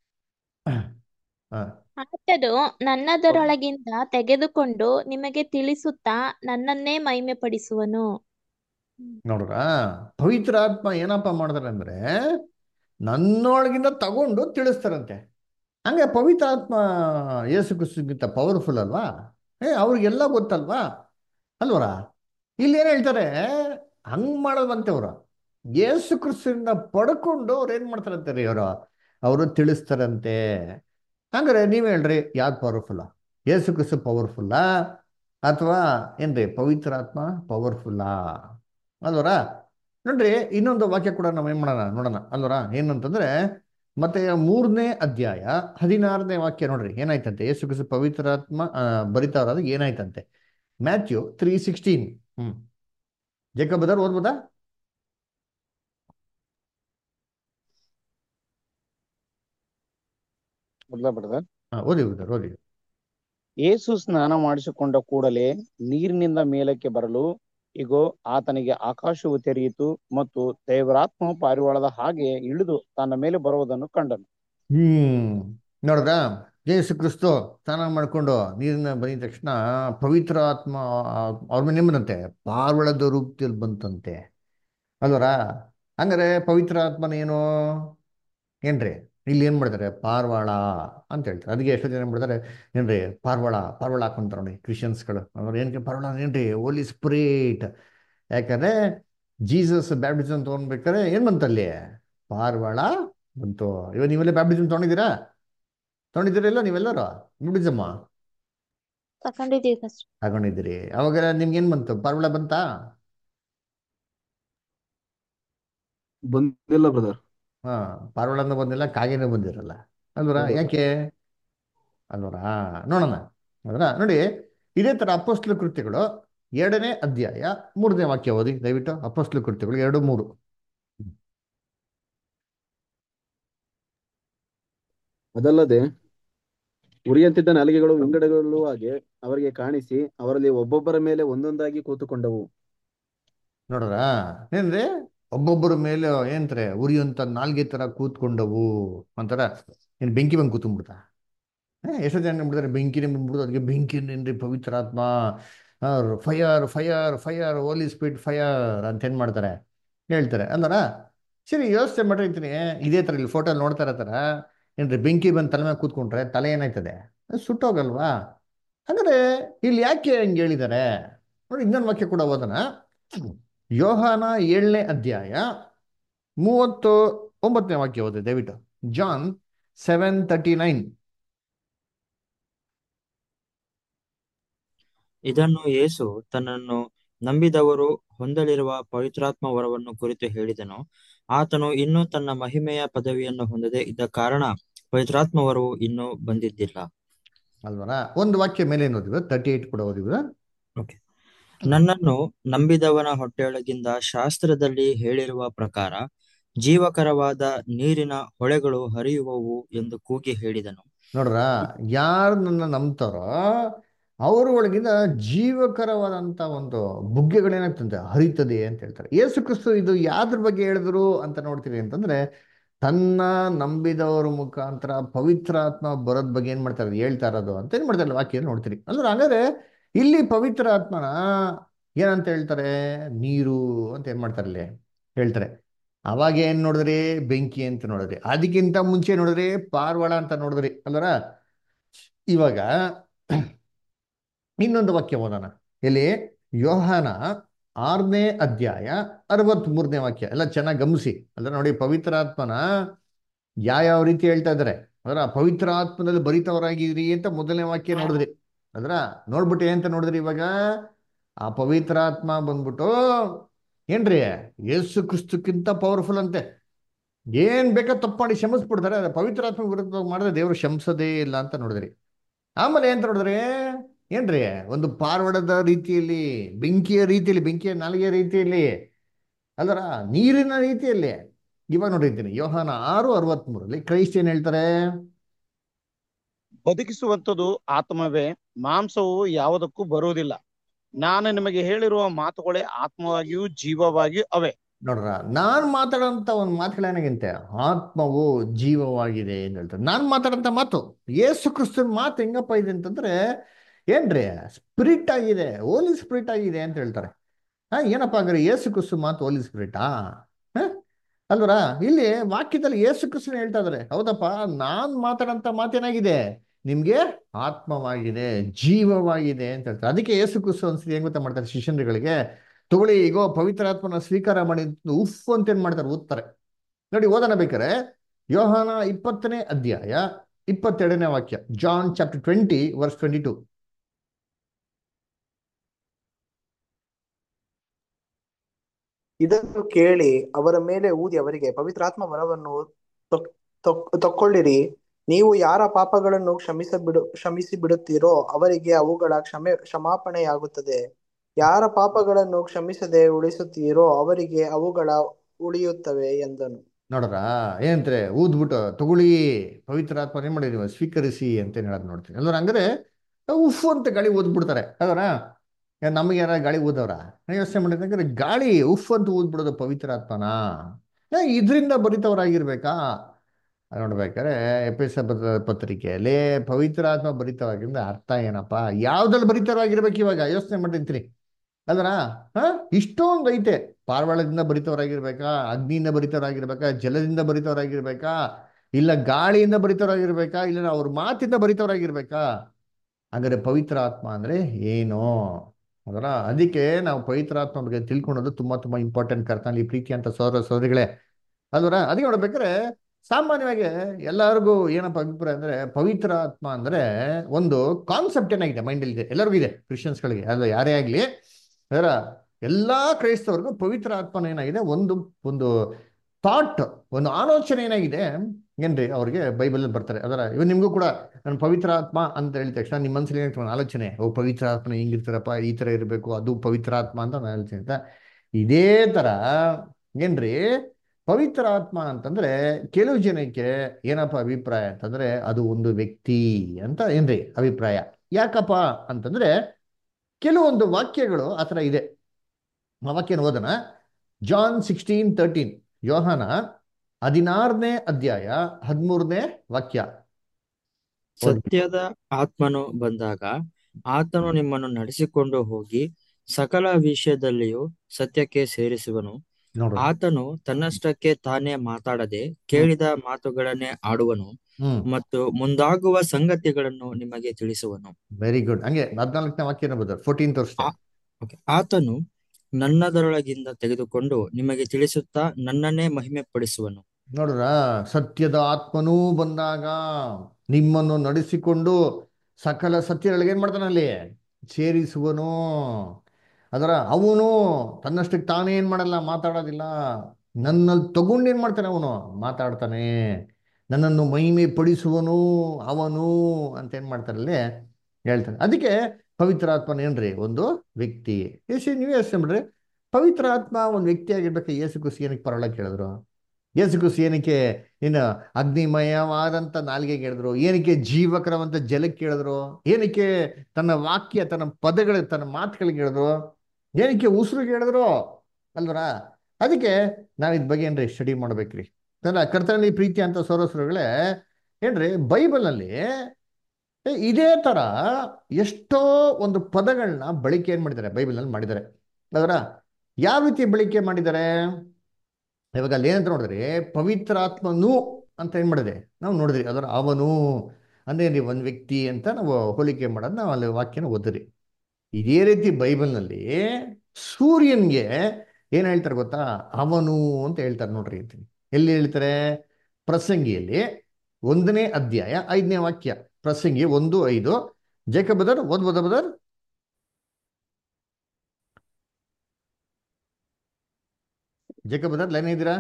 ಹಾ ಆತನು ನನ್ನದರೊಳಗಿಂದ ತೆಗೆದುಕೊಂಡು ನಿಮಗೆ ತಿಳಿಸುತ್ತಾ ನನ್ನನ್ನೇ ಮಹಿಮೆ ಪಡಿಸುವನು ನೋಡ್ರ ಪವಿತ್ರಾತ್ಮ ಏನಪ್ಪ ಮಾಡ್ತಾರೆ ಅಂದ್ರೆ ನನ್ನೊಳಗಿಂದ ತಗೊಂಡು ತಿಳಿಸ್ತಾರಂತೆ ಹಂಗೆ ಪವಿತ್ರಾತ್ಮ ಯೇಸು ಕ್ರಿಸ್ತಗಿಂತ ಪವರ್ಫುಲ್ ಅಲ್ವಾ ಏ ಅವ್ರಿಗೆಲ್ಲ ಗೊತ್ತಲ್ವಾ ಅಲ್ವರ ಇಲ್ಲಿ ಏನ್ ಹೇಳ್ತಾರೆ ಹಂಗ್ ಮಾಡೋದಂತೆ ಅವರು ಯೇಸು ಕ್ರಿಸ್ತರಿಂದ ಪಡ್ಕೊಂಡು ಅವ್ರು ಏನ್ ಮಾಡ್ತಾರಂತೆ ರೀ ಅವರು ಅವರು ತಿಳಿಸ್ತಾರಂತೆ ಹಂಗಾರೆ ನೀವ್ ಹೇಳ್ರಿ ಯಾವ್ದು ಪವರ್ಫುಲ್ಲ ಯೇಸು ಕ್ರಿಸ್ತು ಪವರ್ಫುಲ್ಲಾ ಅಥವಾ ಏನ್ರಿ ಪವಿತ್ರಾತ್ಮ ಪವರ್ಫುಲ್ಲಾ ಅಲ್ವರ ನೋಡ್ರಿ ಇನ್ನೊಂದು ವಾಕ್ಯ ಕೂಡ ನಾವು ಏನ್ ಮಾಡೋಣ ನೋಡೋಣ ಅಲ್ವರ ಏನಂತಂದ್ರೆ ಮತ್ತೆ ಮೂರನೇ ಅಧ್ಯಾಯ ಹದಿನಾರನೇ ವಾಕ್ಯ ನೋಡ್ರಿ ಏನಾಯ್ತಂತೆ ಯೇಸು ಕ್ರಿಸ್ತು ಪವಿತ್ರಾತ್ಮ ಆ, ಬರಿತಾವ್ರಾದ ಏನಾಯ್ತಂತೆ ಮ್ಯಾಥ್ಯೂ ತ್ರೀ ಸಿಕ್ಸ್ಟೀನ್ ಹ್ಮ್ ಜೇಕಬದರ್ ಓದ್ಬೋದಾ ಬ್ರದರ್ ಹಾ, ಓದಿ ಬ್ರದರ್ ಓದಿ ಯೇಸು ಸ್ನಾನ ಮಾಡಿಸಿಕೊಂಡ ಕೂಡಲೇ ನೀರಿನಿಂದ ಮೇಲಕ್ಕೆ ಬರಲು ಇಗೋ ಆತನಿಗೆ ಆಕಾಶವು ತೆರೆಯಿತು ಮತ್ತು ದೇವರಾತ್ಮ ಪಾರಿವಾಳದ ಹಾಗೆ ಇಳಿದು ತನ್ನ ಮೇಲೆ ಬರುವುದನ್ನು ಕಂಡನು ಹ್ಮ್ ನೋಡ್ದ ಯೇಸು ಕ್ರಿಸ್ತು ಸ್ನಾನ ಮಾಡ್ಕೊಂಡು ನೀರಿನ ಬಂದಿದ ತಕ್ಷಣ ಪವಿತ್ರ ಆತ್ಮ ಅವ್ರ ಮೇಲೆ ಬಂದಂತೆ ಪಾರ್ವಳದ ರೂಪದಲ್ಲಿ ಬಂತಂತೆ ಅಲ್ವರ ಹಂಗಾರೆ ಪವಿತ್ರ ಆತ್ಮನ ಏನು ಏನ್ರಿ ಇಲ್ಲಿ ಏನ್ ಮಾಡ್ತಾರೆ ಪಾರ್ವಾಳ ಅಂತ ಹೇಳ್ತಾರೆ ಅದಕ್ಕೆ ಎಷ್ಟೋ ಜನ ಏನ್ ಮಾಡ್ತಾರೆ ಏನ್ರಿ ಪಾರ್ವಾಳ ಪಾರ್ವಾಳ ಹಾಕೊಂತಾರೆ ನೋಡಿ ಕ್ರಿಶ್ಚಿಯನ್ಸ್ಗಳು ಅವ್ರು ಏನಕ್ಕೆ ಪಾರ್ವಾಳ ಏನ್ರಿ ಹೋಲಿ ಸ್ಪಿರಿಟ್ ಯಾಕಂದ್ರೆ ಜೀಸಸ್ ಬ್ಯಾಪ್ಟಿಸಮ್ ತಗೊಂಡ್ಬೇಕಾದ್ರೆ ಏನ್ ಬಂತಲ್ಲಿ ಪಾರ್ವಾಳ ಬಂತು ಇವಾಗ ನೀವೆಲ್ಲ ಬ್ಯಾಪ್ಟಿಸಮ್ ತಗೊಂಡಿದ್ದೀರಾ ತಗೊಂಡಿದ್ದೀರಾ ಇಲ್ಲ ನೀವೆಲ್ಲರೂ ಬ್ಯಾಪ್ಟಿಸಮ್ ತಕೊಂಡಿದ್ದೀವಿ ಫಸ್ಟ್ ತಗೊಂಡಿದ್ದೀರಿ ಅವಾಗ ನಿಮ್ಗೆ ಏನ್ ಬಂತು ಪಾರ್ವಾಳ ಬಂತಾ ಬಂದಿಲ್ಲ ಬ್ರದರ್ ಹಾ ಪಾರ್ವಾಳನೂ ಬಂದಿಲ್ಲ ಕಾಗೆನೂ ಬಂದಿರಲ್ಲ ಅಲ್ವರ ಹೌದು. ಯಾಕೆ ಅಲ್ವರ ನೋಡೋಣ ಅಲ್ವರ ನೋಡಿ ಇದೇ ತರ ಅಪೋಸ್ಲ ಕೃತ್ಯಗಳು ಎರಡನೇ ಅಧ್ಯಾಯ ಮೂರನೇ ವಾಕ್ಯ ಓದಿ ದಯವಿಟ್ಟು ಅಪೋಸ್ಲ ಕೃತ್ಯಗಳು ಎರಡು ಮೂರು ಅದಲ್ಲದೆ ಉರಿಯಂತಿದ್ದ ನಾಲಿಗೆಗಳು ವಿಂಗಡಗೊಳ್ಳುವ ಹಾಗೆ ಅವರಿಗೆ ಕಾಣಿಸಿ ಅವರಲ್ಲಿ ಒಬ್ಬೊಬ್ಬರ ಮೇಲೆ ಒಂದೊಂದಾಗಿ ಕೂತುಕೊಂಡವು ನೋಡ್ರ ಏನ್ರಿ ಒಬ್ಬೊಬ್ಬರ ಮೇಲೆ ಏನ್ತಾರೆ ಉರಿಯುವಂತ ನಾಲ್ಗೆ ತರ ಕೂತ್ಕೊಂಡವು ಅಂತಾರ ಏನ್ ಬೆಂಕಿ ಬಂದು ಕೂತ್ಕೊಂಡ್ಬಿಡ್ತಾ ಎಷ್ಟೋ ಜನ ಬಿಡ್ತಾರೆ ಬೆಂಕಿನೇ ಬಂದ್ಬಿಡ್ತು ಅದಕ್ಕೆ ಬೆಂಕಿನೇನ್ರಿ ಪವಿತ್ರಾತ್ಮ fire fire fire holy spirit fire ಅಂತ ಏನ್ ಮಾಡ್ತಾರೆ ಹೇಳ್ತಾರೆ ಅಲ್ಲರ ಸರಿ ಯೋಚನೆ ಮಾಡಿರ್ತೀನಿ ಇದೇ ತರ ಇಲ್ಲಿ ಫೋಟೋ ನೋಡ್ತಾ ಇರತ್ತಾರ ಏನ್ರಿ ಬೆಂಕಿ ಬಂದು ತಲೆ ಮೇಲೆ ಕೂತ್ಕೊಂಡ್ರೆ ತಲೆ ಏನಾಯ್ತದೆ ಅದು ಸುಟ್ಟೋಗಲ್ವಾ ಹಾಗಾದ್ರೆ ಇಲ್ಲಿ ಯಾಕೆ ಹಂಗೆ ಹೇಳಿದ್ದಾರೆ ನೋಡಿ ಇನ್ನೊಂದು ವಾಕ್ಯ ಕೂಡ ಓದೋಣ ಯೋಹಾನ ಏಳನೇ ಅಧ್ಯಾಯ ಮೂವತ್ತು ಒಂಬತ್ತನೇ ವಾಕ್ಯ ಓದಿ ದಯವಿಟ್ಟು ಜಾನ್ ಸೆವೆನ್ ತರ್ಟಿ ನೈನ್ ಇದನ್ನು ಯೇಸು ತನ್ನನ್ನು ನಂಬಿದವರು ಹೊಂದಲಿರುವ ಪವಿತ್ರಾತ್ಮ ವರವನ್ನು ಕುರಿತು ಹೇಳಿದನು ಆತನು ಇನ್ನೂ ತನ್ನ ಮಹಿಮೆಯ ಪದವಿಯನ್ನು ಹೊಂದದೆ ಇದ್ದ ಕಾರಣ ಪವಿತ್ರಾತ್ಮ ವರವು ಇನ್ನೂ ಬಂದಿದ್ದಿಲ್ಲ ಅಲ್ವರ ಒಂದು ವಾಕ್ಯ ಮೇಲೆ ಏನು ಓದಿವ ತರ್ಟಿ ಏಟ್ ಕೂಡ ಓದಿವ ನನ್ನನ್ನು ನಂಬಿದವನ ಹೊಟ್ಟೆಯೊಳಗಿಂದ ಶಾಸ್ತ್ರದಲ್ಲಿ ಹೇಳಿರುವ ಪ್ರಕಾರ ಜೀವಕರವಾದ ನೀರಿನ ಹೊಳೆಗಳು ಹರಿಯುವವು ಎಂದು ಕೂಗಿ ಹೇಳಿದನು ನೋಡ್ರ ಯಾರು ನನ್ನ ನಂಬ್ತಾರೋ ಅವ್ರ ಒಳಗಿಂದ ಜೀವಕರವಾದಂಥ ಒಂದು ಬುಗ್ಗೆಗಳೇನಾಗ್ತದೆ ಹರಿತದೆ ಅಂತ ಹೇಳ್ತಾರೆ ಯೇಸು ಕ್ರಿಸ್ತು ಇದು ಯಾವ್ದ್ರ ಬಗ್ಗೆ ಹೇಳಿದ್ರು ಅಂತ ನೋಡ್ತೀವಿ ಅಂತಂದ್ರೆ ತನ್ನ ನಂಬಿದವರ ಮುಖಾಂತರ ಪವಿತ್ರಾತ್ಮ ಬರೋದ್ ಬಗ್ಗೆ ಏನ್ ಮಾಡ್ತಾರೆ ಹೇಳ್ತಾ ಇರೋದು ಅಂತ ಏನ್ ಮಾಡ್ತಾರೆ ವಾಕ್ಯ ನೋಡ್ತೀರಿ ಅಂದ್ರೆ ಹಂಗಾದ್ರೆ ಇಲ್ಲಿ ಪವಿತ್ರ ಆತ್ಮನ ಏನಂತ ಹೇಳ್ತಾರೆ ನೀರು ಅಂತ ಏನ್ ಮಾಡ್ತಾರೆ ಇಲ್ಲಿ ಹೇಳ್ತಾರೆ ಅವಾಗ ಏನ್ ನೋಡಿದ್ರಿ ಬೆಂಕಿ ಅಂತ ನೋಡಿದ್ರಿ ಅದಕ್ಕಿಂತ ಮುಂಚೆ ನೋಡಿದ್ರಿ ಪಾರ್ವಾಳ ಅಂತ ನೋಡಿದ್ರಿ ಅಲ್ವರ ಇವಾಗ ಇನ್ನೊಂದು ವಾಕ್ಯ ಓದೋಣ ಇಲ್ಲಿ ಯೋಹಾನ ಆರನೇ ಅಧ್ಯಾಯ ಅರವತ್ತ್ ಮೂರನೇ ವಾಕ್ಯ ಎಲ್ಲ ಚೆನ್ನಾಗಿ ಗಮನಿಸಿ ಅಲ್ಲ ನೋಡಿ ಪವಿತ್ರಾತ್ಮನ ಯಾವ ರೀತಿ ಹೇಳ್ತಾ ಇದ್ದಾರೆ ಅದರ ಪವಿತ್ರ ಆತ್ಮದಲ್ಲಿ ಭರಿತವರಾಗಿರಿ ಅಂತ ಮೊದಲನೇ ವಾಕ್ಯ ನೋಡಿದ್ರಿ ಅದರ ನೋಡ್ಬಿಟ್ಟು ಏನಂತ ನೋಡಿದ್ರಿ ಇವಾಗ ಆ ಪವಿತ್ರಾತ್ಮ ಬಂದ್ಬಿಟ್ಟು ಏನ್ರಿ ಯೇಸು ಕ್ರಿಸ್ತಕ್ಕಿಂತ ಪವರ್ಫುಲ್ ಅಂತೆ ಏನ್ ಬೇಕಾ ತಪ್ಪು ಮಾಡಿ ಕ್ಷಮಿಸ್ಬಿಡ್ತಾರೆ ಅದ್ರ ಪವಿತ್ರಾತ್ಮ ವಿರುದ್ಧವಾಗಿ ಮಾಡಿದ್ರೆ ದೇವರು ಕ್ಷಮಿಸೋದೇ ಇಲ್ಲ ಅಂತ ನೋಡಿದ್ರಿ ಆಮೇಲೆ ಏನ್ ನೋಡಿದ್ರಿ ಏನ್ರಿ ಒಂದು ಪಾರ್ವಡದ ರೀತಿಯಲ್ಲಿ ಬೆಂಕಿಯ ರೀತಿಯಲ್ಲಿ ಬೆಂಕಿಯ ನಾಲಿಗೆ ರೀತಿಯಲ್ಲಿ ಅಲ್ಲರ ನೀರಿನ ರೀತಿಯಲ್ಲಿ ಇವಾಗ ನೋಡಿರ್ತೀನಿ ಯೋಹಾನ ಆರು ಅರವತ್ಮೂರಲ್ಲಿ ಕ್ರೈಸ್ಟ್ ಏನ್ ಹೇಳ್ತಾರೆ ಬದುಕಿಸುವಂಥದ್ದು ಆತ್ಮವೇ ಮಾಂಸವು ಯಾವುದಕ್ಕೂ ಬರುವುದಿಲ್ಲ ನಾನು ನಿಮಗೆ ಹೇಳಿರುವ ಮಾತುಗಳೇ ಆತ್ಮವಾಗಿಯೂ ಜೀವವಾಗಿಯೂ ಅವೆ ನೋಡ್ರ ನಾನ್ ಮಾತಾಡೋಂಥ ಒಂದು ಮಾತುಗಳೇನಾಗಂತೆ ಆತ್ಮವು ಜೀವವಾಗಿದೆ ಅಂತ ಹೇಳ್ತಾರೆ ನಾನ್ ಮಾತಾಡೋಂಥ ಮಾತು ಯೇಸು ಕ್ರಿಸ್ತನ ಮಾತು ಹೆಂಗಪ್ಪ ಇದೆ ಅಂತಂದ್ರೆ ಏನ್ರಿ ಸ್ಪಿರಿಟ್ ಆಗಿದೆ ಓಲಿ ಸ್ಪಿರಿಟ್ ಆಗಿದೆ ಅಂತ ಹೇಳ್ತಾರೆ ಹಾ ಏನಪ್ಪ ಹಂಗಾರೆ ಯೇಸು ಕ್ರಿಸ್ತು ಮಾತು ಓಲಿ ಸ್ಪಿರಿಟಾ ಹ ಅಲ್ವರ ಇಲ್ಲಿ ವಾಕ್ಯದಲ್ಲಿ ಯೇಸು ಕ್ರಿಸ್ತನ ಹೇಳ್ತಾ ಇದಾರೆ ಹೌದಪ್ಪ ನಾನ್ ಮಾತಾಡೋಂಥ ಮಾತೇನಾಗಿದೆ ನಿಮ್ಗೆ ಆತ್ಮವಾಗಿದೆ ಜೀವವಾಗಿದೆ ಅಂತ ಹೇಳ್ತಾರೆ ಅದಕ್ಕೆ ಯೇಸು ಕ್ರಿಸ್ತು ಅನ್ಸತಿ ಹೆಂಗ್ ಗೊತ್ತಾ ಮಾಡ್ತಾರೆ ಶಿಷ್ಯಂದ್ರಿಗಳಿಗೆ ತಗೊಳ್ಳಿ ಈಗ ಪವಿತ್ರಾತ್ಮನ ಸ್ವೀಕಾರ ಮಾಡಿ ಉಫ್ ಅಂತ ಏನ್ ಮಾಡ್ತಾರೆ ಓದ್ತಾರೆ ನೋಡಿ ಓದೋಣ ಬೇಕಾರೆ ಯೋಹಾನ ಇಪ್ಪತ್ತನೇ ಅಧ್ಯಾಯ ಇಪ್ಪತ್ತೆರಡನೇ ವಾಕ್ಯ John chapter twenty verse twenty two ಇದನ್ನು ಕೇಳಿ ಅವರ ಮೇಲೆ ಊದಿ ಅವರಿಗೆ ಪವಿತ್ರಾತ್ಮ ವರವನ್ನು ತೊಕ್- ತೊಕ್- ತಕ್ಕೊಳ್ಳಿರಿ ನೀವು ಯಾರ ಪಾಪಗಳನ್ನು ಕ್ಷಮಿಸ ಬಿಡು ಕ್ಷಮಿಸಿ ಬಿಡುತ್ತೀರೋ ಅವರಿಗೆ ಅವುಗಳ ಕ್ಷಮೆ ಕ್ಷಮಾಪಣೆಯಾಗುತ್ತದೆ ಯಾರ ಪಾಪಗಳನ್ನು ಕ್ಷಮಿಸದೆ ಉಳಿಸುತ್ತೀರೋ ಅವರಿಗೆ ಅವುಗಳ ಉಳಿಯುತ್ತವೆ ಎಂದನು ನೋಡ್ರ ಏನಂತಾರೆ ಊದ್ಬಿಟ್ಟು ತಗೊಳ್ಳಿ ಪವಿತ್ರಾತ್ಮ ಏನ್ ಮಾಡಿದೀವಿ ಸ್ವೀಕರಿಸಿ ಅಂತ ಏನ್ ಹೇಳೋದು ನೋಡ್ತೀನಿ ಅಲ್ದ್ರ ಹಂಗಾರೆ ಉಫ್ ಅಂತ ಗಾಳಿ ಊದ್ಬಿಡ್ತಾರೆ ಅದರ ನಮಗೆ ಯಾರ ಗಾಳಿ ಊದವ್ರ ಯೋಚನೆ ಮಾಡಿದ್ರೆ ಗಾಳಿ ಉಫ್ ಅಂತ ಊದ್ಬಿಡೋದು ಪವಿತ್ರಾತ್ಮನ ಇದರಿಂದ ಭರಿತವರಾಗಿರ್ಬೇಕಾ ಅದ್ ನೋಡ್ಬೇಕಾದ್ರೆ ಎಪಿಸ ಪತ್ರಿಕೆಯಲ್ಲಿ ಪವಿತ್ರಾತ್ಮ ಭರಿತವಾಗಿಂದ ಅರ್ಥ ಏನಪ್ಪ ಯಾವ್ದ್ರಲ್ಲಿ ಭರಿತವಾಗಿರ್ಬೇಕು ಇವಾಗ ಯೋಚನೆ ಮಾಡಿರ್ತೀನಿ ಅಲ್ರ ಹ ಇಷ್ಟೊಂದು ಐತೆ ಪಾರ್ವಾಳದಿಂದ ಭರಿತವರಾಗಿರ್ಬೇಕಾ ಅಗ್ನಿಯಿಂದ ಭರಿತವರಾಗಿರ್ಬೇಕಾ ಜಲದಿಂದ ಭರಿತವರಾಗಿರ್ಬೇಕಾ ಇಲ್ಲ ಗಾಳಿಯಿಂದ ಭರಿತವರಾಗಿರ್ಬೇಕಾ ಇಲ್ಲ ಅವ್ರ ಮಾತಿಂದ ಭರಿತವರಾಗಿರ್ಬೇಕಾ ಹಾಗಾದ್ರೆ ಪವಿತ್ರ ಆತ್ಮ ಅಂದ್ರೆ ಏನು ಅದರ ಅದಕ್ಕೆ ನಾವು ಪವಿತ್ರ ಆತ್ಮ ಬಗ್ಗೆ ತಿಳ್ಕೊಳೋದು ತುಂಬಾ ತುಂಬಾ ಇಂಪಾರ್ಟೆಂಟ್ ಕರ್ತನಲ್ಲಿ ಪ್ರೀತಿ ಅಂತ ಸೋದರ ಸೋದರಿಗಳೇ ಅಲ್ವರ ಅದಕ್ಕೆ ನೋಡ್ಬೇಕಾದ್ರೆ ಸಾಮಾನ್ಯವಾಗಿ ಎಲ್ಲರಿಗೂ ಏನಪ್ಪ ಅಭಿಪ್ರಾಯ ಅಂದ್ರೆ ಪವಿತ್ರ ಆತ್ಮ ಅಂದ್ರೆ ಒಂದು ಕಾನ್ಸೆಪ್ಟ್ ಏನಾಗಿದೆ ಮೈಂಡಲ್ಲಿ ಇದೆ ಎಲ್ಲರಿಗೂ ಇದೆ ಕ್ರಿಶ್ಚಿಯನ್ಸ್ಗಳಿಗೆ ಅಲ್ಲ ಯಾರೇ ಆಗ್ಲಿ ಅದರ ಎಲ್ಲಾ ಕ್ರೈಸ್ತವ್ರಿಗೂ ಪವಿತ್ರ ಆತ್ಮನ ಏನಾಗಿದೆ ಒಂದು ಒಂದು ಥಾಟ್ ಒಂದು ಆಲೋಚನೆ ಏನಾಗಿದೆ ಏನ್ರಿ ಅವ್ರಿಗೆ ಬೈಬಲ್ ಬರ್ತಾರೆ ಅದರ ಇವ್ ನಿಮ್ಗೂ ಕೂಡ ನಾನು ಪವಿತ್ರ ಆತ್ಮ ಅಂತ ಹೇಳಿದ ತಕ್ಷಣ ನಿಮ್ಮ ಮನಸ್ಸಲ್ಲಿ ಏನಾಗ್ತದೆ ಒಂದು ಆಲೋಚನೆ ಓ ಪವಿತ್ರ ಆತ್ಮ ಹಿಂಗಿರ್ತಾರಪ್ಪ ಈ ತರ ಇರಬೇಕು ಅದು ಪವಿತ್ರ ಆತ್ಮ ಅಂತ ನಾನು ಹೇಳ್ತೀನಿ ಅಂತ ಇದೇ ತರ ಏನ್ರಿ ಪವಿತ್ರ ಆತ್ಮ ಅಂತಂದ್ರೆ ಕೆಲವು ಜನಕ್ಕೆ ಏನಪ್ಪ ಅಭಿಪ್ರಾಯ ಅಂತಂದ್ರೆ ಅದು ಒಂದು ವ್ಯಕ್ತಿ ಅಂತ ಏನ್ರಿ ಅಭಿಪ್ರಾಯ ಯಾಕಪ್ಪ ಅಂತಂದ್ರೆ ಕೆಲವೊಂದು ವಾಕ್ಯಗಳು ಆ ಥರ ಇದೆ ಆ ವಾಕ್ಯನ ಓದೋಣ ಜಾನ್ ಸಿಕ್ಸ್ಟೀನ್ ತರ್ಟೀನ್ ಯೋಹಾನ ಹದಿನಾರನೇ ಅಧ್ಯಾಯ ಹದಿಮೂರನೇ ವಾಕ್ಯ ಸತ್ಯದ ಆತ್ಮನು ಬಂದಾಗ ಆತನು ನಿಮ್ಮನ್ನು ನಡೆಸಿಕೊಂಡು ಹೋಗಿ ಸಕಲ ವಿಷಯದಲ್ಲಿಯೂ ಸತ್ಯಕ್ಕೆ ಸೇರಿಸುವನು ನೋಡ್ರಿ ಆತನು ತನ್ನಷ್ಟಕ್ಕೆ ತಾನೇ ಮಾತಾಡದೆ ಕೇಳಿದ ಮಾತುಗಳನ್ನೇ ಆಡುವನು ಹ್ಮ್ ಮತ್ತು ಮುಂದಾಗುವ ಸಂಗತಿಗಳನ್ನು ನಿಮಗೆ ತಿಳಿಸುವನು ವೆರಿ ಗುಡ್ ಹಂಗೆ ಹದಿನಾಲ್ಕನೇ ವಾಕ್ಯನ ಬದ ಫೋರ್ಟೀನ್ ತೋರಿಸ್ತೆ ಆ- Okay. ಆತನು ನನ್ನದರೊಳಗಿಂದ ತೆಗೆದುಕೊಂಡು ನಿಮಗೆ ತಿಳಿಸುತ್ತಾ ನನ್ನನ್ನೇ ಮಹಿಮೆ ಪಡಿಸುವನು ನೋಡ್ರ ಸತ್ಯದ ಆತ್ಮನೂ ಬಂದಾಗ ನಿಮ್ಮನ್ನು ನಡೆಸಿಕೊಂಡು ಸಕಲ ಸತ್ಯಗಳಿಗೆ ಏನ್ ಮಾಡ್ತಾನೆ ಅಲ್ಲಿ ಸೇರಿಸುವನು ಅದರ ಅವನು ತನ್ನಷ್ಟಕ್ಕೆ ತಾನೇ ಏನ್ ಮಾಡಲ್ಲ ಮಾತಾಡೋದಿಲ್ಲ ನನ್ನಲ್ಲಿ ತಗೊಂಡು ಏನ್ ಮಾಡ್ತಾನೆ ಅವನು ಮಾತಾಡ್ತಾನೆ ನನ್ನನ್ನು ಮಹಿಮೆ ಪಡಿಸುವನು ಅವನು ಅಂತ ಏನ್ ಮಾಡ್ತಾರೆ ಅಲ್ಲಿ ಹೇಳ್ತಾನೆ ಅದಕ್ಕೆ ಪವಿತ್ರ ಆತ್ಮನ ಏನ್ರಿ ಒಂದು ವ್ಯಕ್ತಿ ಯೇಸು ನೀವೇ ಯೋಚನೆ ಮಾಡ್ರಿ ಪವಿತ್ರ ಆತ್ಮ ಒಂದು ವ್ಯಕ್ತಿ ಆಗಿರ್ಬೇಕು ಯೇಸು ಕ್ರಿಸ್ತು ಏನಕ್ಕೆ ಪರವಾಗಿ ಕೇಳಿದ್ರು ಯೇಸು ಕ್ರಿಸ್ತು ಏನಕ್ಕೆ ಇನ್ನು ಅಗ್ನಿಮಯವಾದಂಥ ನಾಲಿಗೆಗೆ ಹೇಳಿದ್ರು ಏನಕ್ಕೆ ಜೀವಕರವಂತ ಜಲಕ್ಕೆ ಹೇಳಿದ್ರು ಏನಕ್ಕೆ ತನ್ನ ವಾಕ್ಯ ತನ್ನ ಪದಗಳು ತನ್ನ ಮಾತುಗಳಿಗೆ ಹೇಳಿದ್ರು ಏನಕ್ಕೆ ಉಸಿರಿಗೆ ಹೇಳಿದ್ರು ಅಲ್ವರ ಅದಕ್ಕೆ ನಾವು ಇದ್ ಬಗ್ಗೆ ಏನ್ರಿ ಸ್ಟಡಿ ಮಾಡ್ಬೇಕ್ರಿ ಅಲ್ಲ ಕರ್ತನಲ್ಲಿ ಪ್ರೀತಿ ಅಂತ ಸೋರಸರುಗಳೇ ಏನ್ರಿ ಬೈಬಲಲ್ಲಿ ಏ, ಇದೇ ತರ ಎಷ್ಟೋ ಒಂದು ಪದಗಳನ್ನ ಬಳಕೆ ಏನ್ ಮಾಡಿದ್ದಾರೆ ಬೈಬಲ್ನಲ್ಲಿ ಮಾಡಿದ್ದಾರೆ ಅದರ ಯಾವ ರೀತಿ ಬಳಕೆ ಮಾಡಿದ್ದಾರೆ ಇವಾಗ ಅಲ್ಲಿ ಏನಂತ ನೋಡಿದ್ರಿ ಪವಿತ್ರಾತ್ಮನು ಅಂತ ಏನ್ ಮಾಡಿದೆ ನಾವು ನೋಡಿದ್ರಿ ಅದರ ಅವನು ಅಂದ್ರೆ ಒಂದು ವ್ಯಕ್ತಿ ಅಂತ ನಾವು ಹೋಲಿಕೆ ಮಾಡೋದು ನಾವು ಅಲ್ಲಿ ವಾಕ್ಯನ ಓದಿರಿ ಇದೇ ರೀತಿ ಬೈಬಲ್ನಲ್ಲಿ ಸೂರ್ಯನ್ಗೆ ಏನ್ ಹೇಳ್ತಾರೆ ಗೊತ್ತಾ ಅವನು ಅಂತ ಹೇಳ್ತಾರೆ ನೋಡ್ರಿ ಅಂತೀನಿ ಎಲ್ಲಿ ಹೇಳ್ತಾರೆ ಪ್ರಸಂಗಿಯಲ್ಲಿ ಒಂದನೇ ಅಧ್ಯಾಯ ಐದನೇ ವಾಕ್ಯ ಪ್ರಸಂಗಿ ಒಂದು ಐದು ಜೇಕ ಬದರ್ ಓದ್ಬೋದ ಬದರ್ ಜೇಕ ಬದರ್ ಲೈನ್ ಇದ್ದೀರಾ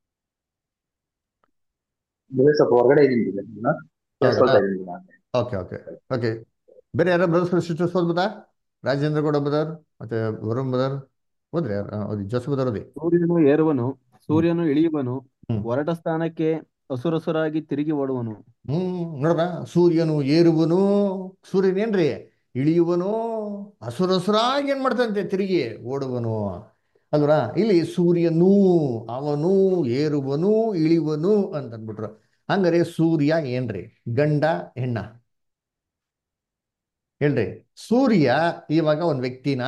ಬೇರೆ ಸ್ವಲ್ಪ ಹೊರಗಡೆ ನಿಂತಿದೆ ನಾನು ಕೇಳಿಸ್ಕೊಳ್ತಾ ಇದ್ದೀನಿ ನಾನು ಓಕೆ ಓಕೆ ಓಕೆ ಬೇರೆ ಯಾರೋ ಬ್ರದರ್ಸ್ ಸಿಸ್ಟರ್ಸ್ ಓದ್ಬೋದಾ ರಾಜೇಂದ್ರ ಗೌಡ ಬದರ್ ಮತ್ತೆ ವರುಣ್ ಬದರ್ ಓದ್ರಿ ಯಾರು ಆ, ಓದಿ ಜೋಸಫ್ ಬದರ್ ಓದಿ ಸೂರ್ಯನು ಏರುವನು ಸೂರ್ಯನು ಇಳಿಯುವನು ಹ್ಮ್. ಹೊರಟ ಸ್ಥಾನಕ್ಕೆ ಹಸುರಸುರಾಗಿ ತಿರುಗಿ ಓಡುವನು ಹ್ಮ್ ನೋಡ್ರ ಸೂರ್ಯನು ಏರುವನು ಸೂರ್ಯನ್ ಏನ್ರಿ ಇಳಿಯುವನು ಹಸುರಸುರಾಗಿ ಏನ್ ಮಾಡ್ತಂತೆ ತಿರುಗಿ ಓಡುವನು ಅಲ್ವರ ಇಲ್ಲಿ ಸೂರ್ಯನು ಅವನು ಏರುವನು ಇಳಿಯುವನು ಅಂತ ಅಂದ್ಬಿಟ್ರು ಹಂಗಾರೆ ಸೂರ್ಯ ಏನ್ರಿ ಗಂಡ ಹೆಣ್ಣ ಹೇಳ್ರಿ ಸೂರ್ಯ ಇವಾಗ ಒಂದ್ ವ್ಯಕ್ತಿನ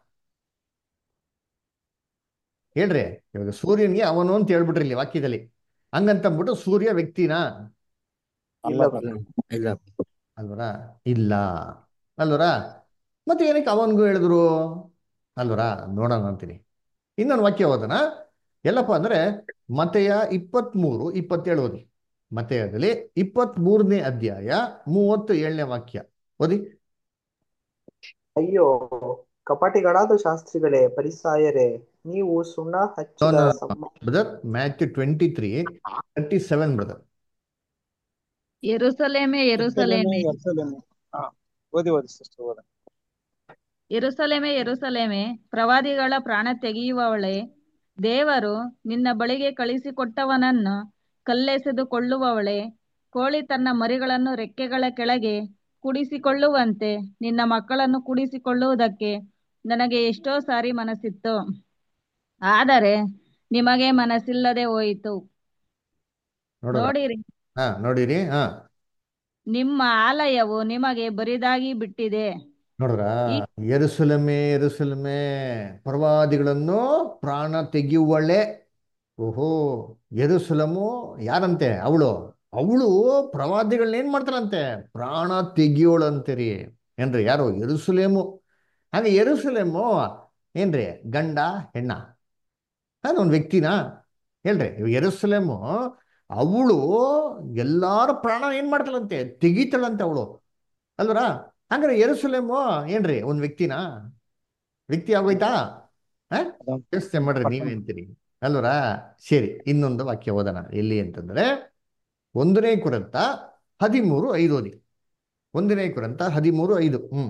ಹೇಳ್ರಿ ಇವಾಗ ಸೂರ್ಯನ್ಗೆ ಅವನು ಅಂತ ಹೇಳ್ಬಿಟ್ರಿ ಇಲ್ಲಿ ವಾಕ್ಯದಲ್ಲಿ ಹಂಗಂತಂದ್ಬಿಟ್ಟು ಸೂರ್ಯ ವ್ಯಕ್ತಿನ ಇಲ್ಲ ಅಲ್ಲ ಇಲ್ಲ ಅಲ್ವರ ಇಲ್ಲ ಅಲ್ವರ ಮತ್ತೆ ಏನಕ್ಕೆ ಅವನಿಗೂ ಹೇಳಿದ್ರು ಅಲ್ವರ ನೋಡೋಣ ಅಂತೀನಿ ಇನ್ನೊಂದು ವಾಕ್ಯ ಓದೋಣ ಎಲ್ಲಪ್ಪ ಅಂದ್ರೆ ಮತೆಯ ಇಪ್ಪತ್ಮೂರು ಇಪ್ಪತ್ತೇಳು ಓದಿ ಮತೆಯದಲ್ಲಿ ಇಪ್ಪತ್ಮೂರನೇ ಅಧ್ಯಾಯ ಮೂವತ್ತು ಏಳನೇ ವಾಕ್ಯ ಓದಿ ಅಯ್ಯೋ ಕಪಟಿಗಳಾದ ಶಾಸ್ತ್ರಿಗಳೇ ಪರಿಸಾಯರೇ ನೀವು ಸುಣ್ಣ ಹಚ್ಚಿದ ಸಮ brother Matthew twenty three thirty seven brother ಯೆರೂಸಲೇಮೇ ಯೆರೂಸಲೇಮೇ ಯೆರೂಸಲೇಮೇ. ಹಾ, ಓದಿ ಓದಿ ಸಿಸ್ಟರ್ ಓದ ಯೆರೂಸಲೇಮೇ ಯೆರೂಸಲೇಮೇ ಪ್ರವಾದಿಗಳ ಪ್ರಾಣ ತೆಗೆಯುವವಳೇ ದೇವರು ನಿನ್ನ ಬಳಿಗೆ ಕಳಿಸಿಕೊಟ್ಟವನನ್ನು ಕಲ್ಲೆಸೆದುಕೊಳ್ಳುವವಳೇ ಕೋಳಿ ತನ್ನ ಮರಿಗಳನ್ನು ರೆಕ್ಕೆಗಳ ಕೆಳಗೆ ಕುಡಿಸಿಕೊಳ್ಳುವಂತೆ ನಿನ್ನ ಮಕ್ಕಳನ್ನು ಕುಡಿಸಿಕೊಳ್ಳುವುದಕ್ಕೆ ನನಗೆ ಎಷ್ಟೋ ಸಾರಿ ಮನಸ್ಸಿತ್ತು ಆದರೆ ನಿಮಗೆ ಮನಸ್ಸಿಲ್ಲದೆ ಹೋಯಿತು ನೋಡೋಣ ನೋಡಿರಿ ಹಾ ನೋಡಿರಿ ಹಾ ನಿಮ್ಮ ಆಲಯವು ನಿಮಗೆ ಬರಿದಾಗಿ ಬಿಟ್ಟಿದೆ ನೋಡ್ರ ಈ ಎರುಸಲಮೆ ಎರುಸಲಮೆ ಪ್ರವಾದಿಗಳನ್ನು ಪ್ರಾಣ ತೆಗೆಯುವಳೆ ಓಹೋ ಎರುಸಲಮು ಯಾರಂತೆ ಅವಳು ಅವಳು ಪ್ರವಾದಿಗಳನ್ನ ಏನ್ ಮಾಡ್ತಾರಂತೆ ಪ್ರಾಣ ತೆಗಿಯೋಳಂತೀರಿ ಏನ್ರಿ ಯಾರು ಎರುಸಲೇಮು ಹಾಗೆ ಎರುಸಲೇಮು ಏನ್ರಿ ಗಂಡ ಹೆಣ್ಣ ಅದು ಒಂದು ವ್ಯಕ್ತಿನಾ ಹೇಳ್ರಿ ಎರುಸಲೇಮು ಅವಳು ಎಲ್ಲಾರ ಪ್ರಾಣ ಏನ್ ಮಾಡ್ತಾಳಂತೆ ತೆಗಿತಾಳಂತೆ ಅವಳು ಅಲ್ವರ ಹಂಗಾರೆ ಎರುಸಲೇಮು ಏನ್ರಿ ಒಂದ್ ವ್ಯಕ್ತಿನಾ ವ್ಯಕ್ತಿ ಆಗೋಯ್ತಾ ಹ ಯೋಚನೆ ಮಾಡ್ರಿ ನೀವೇ ಅಂತೀರಿ ಅಲ್ವರ ಸರಿ ಇನ್ನೊಂದು ವಾಕ್ಯ ಓದೋಣ ಎಲ್ಲಿ ಅಂತಂದ್ರೆ ಒಂದನೇ ಕುರಂತ ಹದಿಮೂರು ಐದು ಓದಿ ಒಂದನೇ ಕುರಂತ ಹದಿಮೂರು ಐದು ಹ್ಮ್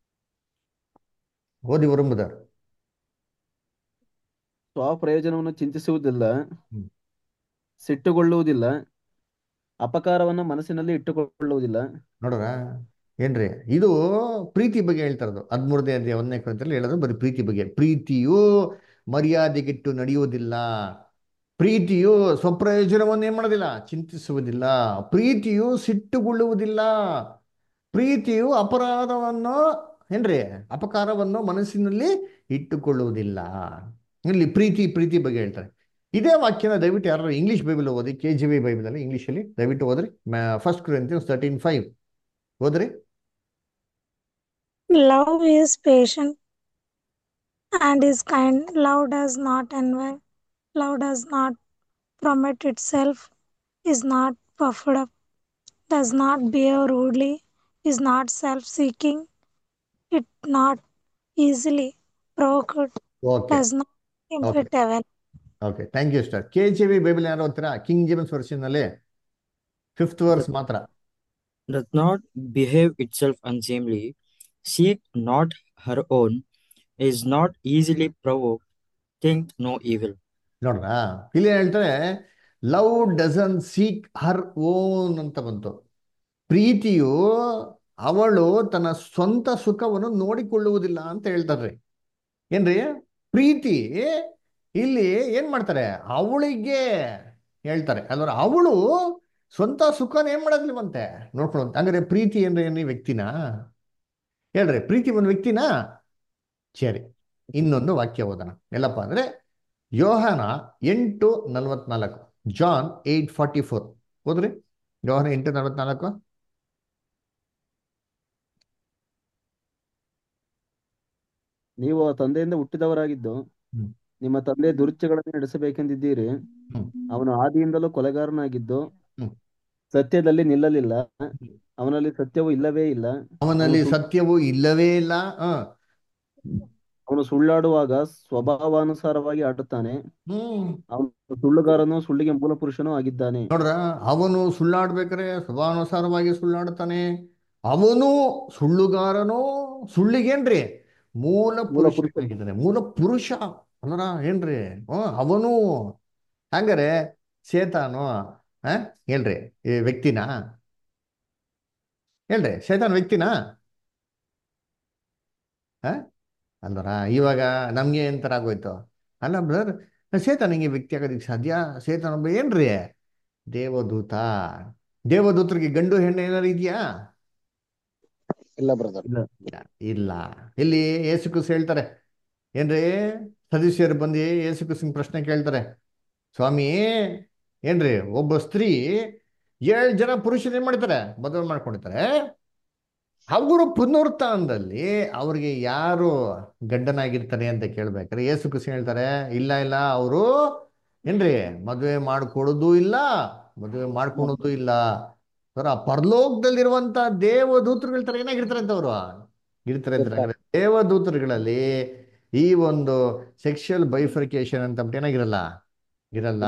ಓದಿ ವರುಂಬುದರ್ ಸ್ವಪ್ರಯೋಜನವನ್ನು ಚಿಂತಿಸುವುದಿಲ್ಲ ಹ್ಮ್. ಸಿಟ್ಟುಗೊಳ್ಳುವುದಿಲ್ಲ ಅಪಕಾರವನ್ನು ಮನಸ್ಸಿನಲ್ಲಿ ಇಟ್ಟುಕೊಳ್ಳುವುದಿಲ್ಲ ನೋಡ್ರ ಏನ್ರಿ ಇದು ಪ್ರೀತಿ ಬಗ್ಗೆ ಹೇಳ್ತಾರದು ಹದಿಮೂರನೇ ಅಧ್ಯಾಯ ಒಂದನೇ ಕುರಿತಲ್ಲಿ ಹೇಳೋದು ಬರೀ ಪ್ರೀತಿ ಬಗ್ಗೆ ಪ್ರೀತಿಯು ಮರ್ಯಾದೆಗಿಟ್ಟು ನಡೆಯುವುದಿಲ್ಲ ಪ್ರೀತಿಯು ಸ್ವಪ್ರಯೋಜನವನ್ನು ಏನ್ ಮಾಡೋದಿಲ್ಲ ಚಿಂತಿಸುವುದಿಲ್ಲ ಪ್ರೀತಿಯು ಸಿಟ್ಟುಗೊಳ್ಳುವುದಿಲ್ಲ ಪ್ರೀತಿಯು ಅಪರಾಧವನ್ನು ಏನ್ರಿ ಅಪಕಾರವನ್ನು ಮನಸ್ಸಿನಲ್ಲಿ ಇಟ್ಟುಕೊಳ್ಳುವುದಿಲ್ಲ ಇಲ್ಲಿ ಪ್ರೀತಿ ಪ್ರೀತಿ ಬಗ್ಗೆ ಹೇಳ್ತಾರೆ ಇದೇ ವಾಕ್ಯನ ದಯವಿಟ್ಟು ಯಾರು ಇಂಗ್ಲಿಷ್ ಬೈಬಲ್ ಓದಿ ಕೆ ಜಿ ವಿ ಬೈಬಲ್ ಅಲ್ಲಿ ಇಂಗ್ಲಿಷಲ್ಲಿ ದಯವಿಟ್ಟು ಓದ್ರಿ ಫಸ್ಟ್ ಕ್ರಿಯಂತಿಯನ್ಸ್ ತರ್ಟೀನ್ ಫೈವ್ ಓದ್ರಿ Love is patient and is kind. Love does not envy. Love does not promote itself, is not puffed up, does not behave rudely, is not self seeking, it not easily provoked, okay does not impute evil. Okay thank you ಸ್ಟಾರ್ ಕೆ ಜಿ ವಿ ಬೈಬಲ್ ಯಾರು ಓದ್ತೀರಾ ಕಿಂಗ್ ಜೇಮ್ಸ್ ವರ್ಷನಲ್ಲಿ ಫಿಫ್ತ್ ವರ್ಸ್ ಮಾತ್ರ does not behave itself unseemly, seek not her own, is not easily provoked, think no evil. ನೋಡ್ರಾ ಇಲ್ಲಿ ಹೇಳ್ತಾರೆ love doesn't seek her own ಅಂತ ಬಂತು ಪ್ರೀತಿಯು ಅವಳು ತನ್ನ ಸ್ವಂತ ಸುಖವನ್ನು ನೋಡಿಕೊಳ್ಳುವುದಿಲ್ಲ ಅಂತ ಹೇಳ್ತಾರೆ ಏನ್ರಿ ಪ್ರೀತಿ ಇಲ್ಲಿ ಏನ್ ಮಾಡ್ತಾರೆ ಅವಳಿಗೆ ಹೇಳ್ತಾರೆ ಅಲ್ವರ ಅವಳು ಸ್ವಂತ ಸುಖನ ಏನ್ ಮಾಡೋದಿಲ್ವಂತೆ ನೋಡ್ಕೊಳ್ಳುವಂತ ಹಂಗಾರೆ ಪ್ರೀತಿ ಅಂದ್ರೆ ಏನು ವ್ಯಕ್ತಿನ ಹೇಳ್ರಿ ಪ್ರೀತಿ ಒಂದು ವ್ಯಕ್ತಿನ ಸರಿ ಇನ್ನೊಂದು ವಾಕ್ಯ ಓದೋಣ ಎಲ್ಲಪ್ಪ ಅಂದ್ರೆ ಯೋಹಾನ ಎಂಟು ನಲ್ವತ್ನಾಲ್ಕು ಜಾನ್ ಏಟ್ ಫಾರ್ಟಿ ಫೋರ್ ಹೋದ್ರಿ ಯೋಹಾನ ಎಂಟು ನಲ್ವತ್ನಾಲ್ಕು ನೀವು ಆ ತಂದೆಯಿಂದ ಹುಟ್ಟಿದವರಾಗಿದ್ದು ಹ್ಮ್. ನಿಮ್ಮ ತಂದೆ ದುರುಚ್ಚಗಳನ್ನು ನಡೆಸಬೇಕೆಂದಿದ್ದೀರಿ ಹ್ಮ್. ಅವನು ಆದಿಯಿಂದಲೂ ಕೊಲೆಗಾರನಾಗಿದ್ದು ಹ್ಮ್. ಸತ್ಯದಲ್ಲಿ ನಿಲ್ಲಲಿಲ್ಲ ಅವನಲ್ಲಿ ಸತ್ಯವು ಇಲ್ಲವೇ ಇಲ್ಲ ಅವನಲ್ಲಿ ಅವನು ಸು- ಸತ್ಯವು ಇಲ್ಲವೇ ಇಲ್ಲ ಹ ಅವನು ಸುಳ್ಳಾಡುವಾಗ ಸ್ವಭಾವಾನುಸಾರವಾಗಿ ಆಡುತ್ತಾನೆ ಹ್ಮ್ ಅವನು ಸುಳ್ಳುಗಾರನು ಸುಳ್ಳಿಗೆ ಮೂಲ ಪುರುಷನೂ ಆಗಿದ್ದಾನೆ ನೋಡ್ರ ಅವನು ಸುಳ್ಳಾಡ್ಬೇಕಾರೆ ಸ್ವಭಾನುಸಾರವಾಗಿ ಸುಳ್ಳಾಡ್ತಾನೆ ಅವನು ಸುಳ್ಳುಗಾರನೋ ಸುಳ್ಳಿಗೇನ್ರಿ ಮೂಲ ಮೂಲ ಪುರುಷ ಪುರುಷ ಆಗಿದ್ದಾನೆ ಮೂಲ ಪುರುಷ ಅಂದ್ರ ಏನ್ರಿ ಹ್ಮ್ ಅವನು ಹಂಗಾರೆ ಸೇತಾನು ಹ ಹೇಳ್ರಿ ಈ ವ್ಯಕ್ತಿನ ಹೇಳ್ರಿ ಸೇತಾನ್ ವ್ಯಕ್ತಿನ ಹ ಅಲ್ವರ ಇವಾಗ ನಮ್ಗೆ ಎಂತರ ಆಗೋಯ್ತು ಅಲ್ಲ ಬ್ರದರ್ ಸೇತಾನಿಗೆ ವ್ಯಕ್ತಿ ಆಗೋದಕ್ಕೆ ಸಾಧ್ಯ ಸೇತಾನ ಒಬ್ಬ ಏನ್ರಿ ದೇವದೂತ ದೇವದೂತರಿಗೆ ಗಂಡು ಹೆಣ್ಣು ಏನಾರು ಇದೆಯಾ ಇಲ್ಲ ಬ್ರದರ್ ಇಲ್ಲ ಇಲ್ಲ ಇಲ್ಲಿ ಯೇಸು ಕ್ರಿಸ್ತ ಹೇಳ್ತಾರೆ ಏನ್ರಿ ಸದಸ್ಯರು ಬಂದು ಯೇಸು ಕ್ರಿಸ್ತನ ಪ್ರಶ್ನೆ ಕೇಳ್ತಾರೆ ಸ್ವಾಮಿ ಏನ್ರಿ ಒಬ್ಬ ಸ್ತ್ರೀ ಏಳು ಜನ ಪುರುಷರು ಏನ್ ಮಾಡ್ತಾರೆ ಮದುವೆ ಮಾಡ್ಕೊಂಡಿರ್ತಾರೆ ಅವರು ಪುನರುತ್ಥಾನದಲ್ಲಿ ಅವ್ರಿಗೆ ಯಾರು ಗಂಡನಾಗಿರ್ತಾರೆ ಅಂತ ಕೇಳ್ಬೇಕಾರೆ ಯೇಸು ಕ್ರಿಸ್ತ ಹೇಳ್ತಾರೆ ಇಲ್ಲ ಇಲ್ಲ ಅವರು ಏನ್ರಿ ಮದುವೆ ಮಾಡ್ಕೊಳ್ಳೋದು ಇಲ್ಲ ಮದುವೆ ಮಾಡ್ಕೊಳೋದು ಇಲ್ಲ ಅವರ ಪರಲೋಕದಲ್ಲಿರುವಂತ ದೇವದೂತರುಗಳ ತರ ಏನಾಗಿರ್ತಾರೆ ಅಂತ ಅವರು ಇರ್ತಾರೆ ಅಂತ ಇರ್ತಾರೆ. ದೇವದೂತರುಗಳಲ್ಲಿ ಈ ಒಂದು ಸೆಕ್ಷುವಲ್ ಬೈಫರ್ಕೇಶನ್ ಅಂತ ಅಂದ್ಬಿಟ್ಟು ಏನಾಗಿರಲ್ಲ ಇರಲ್ಲ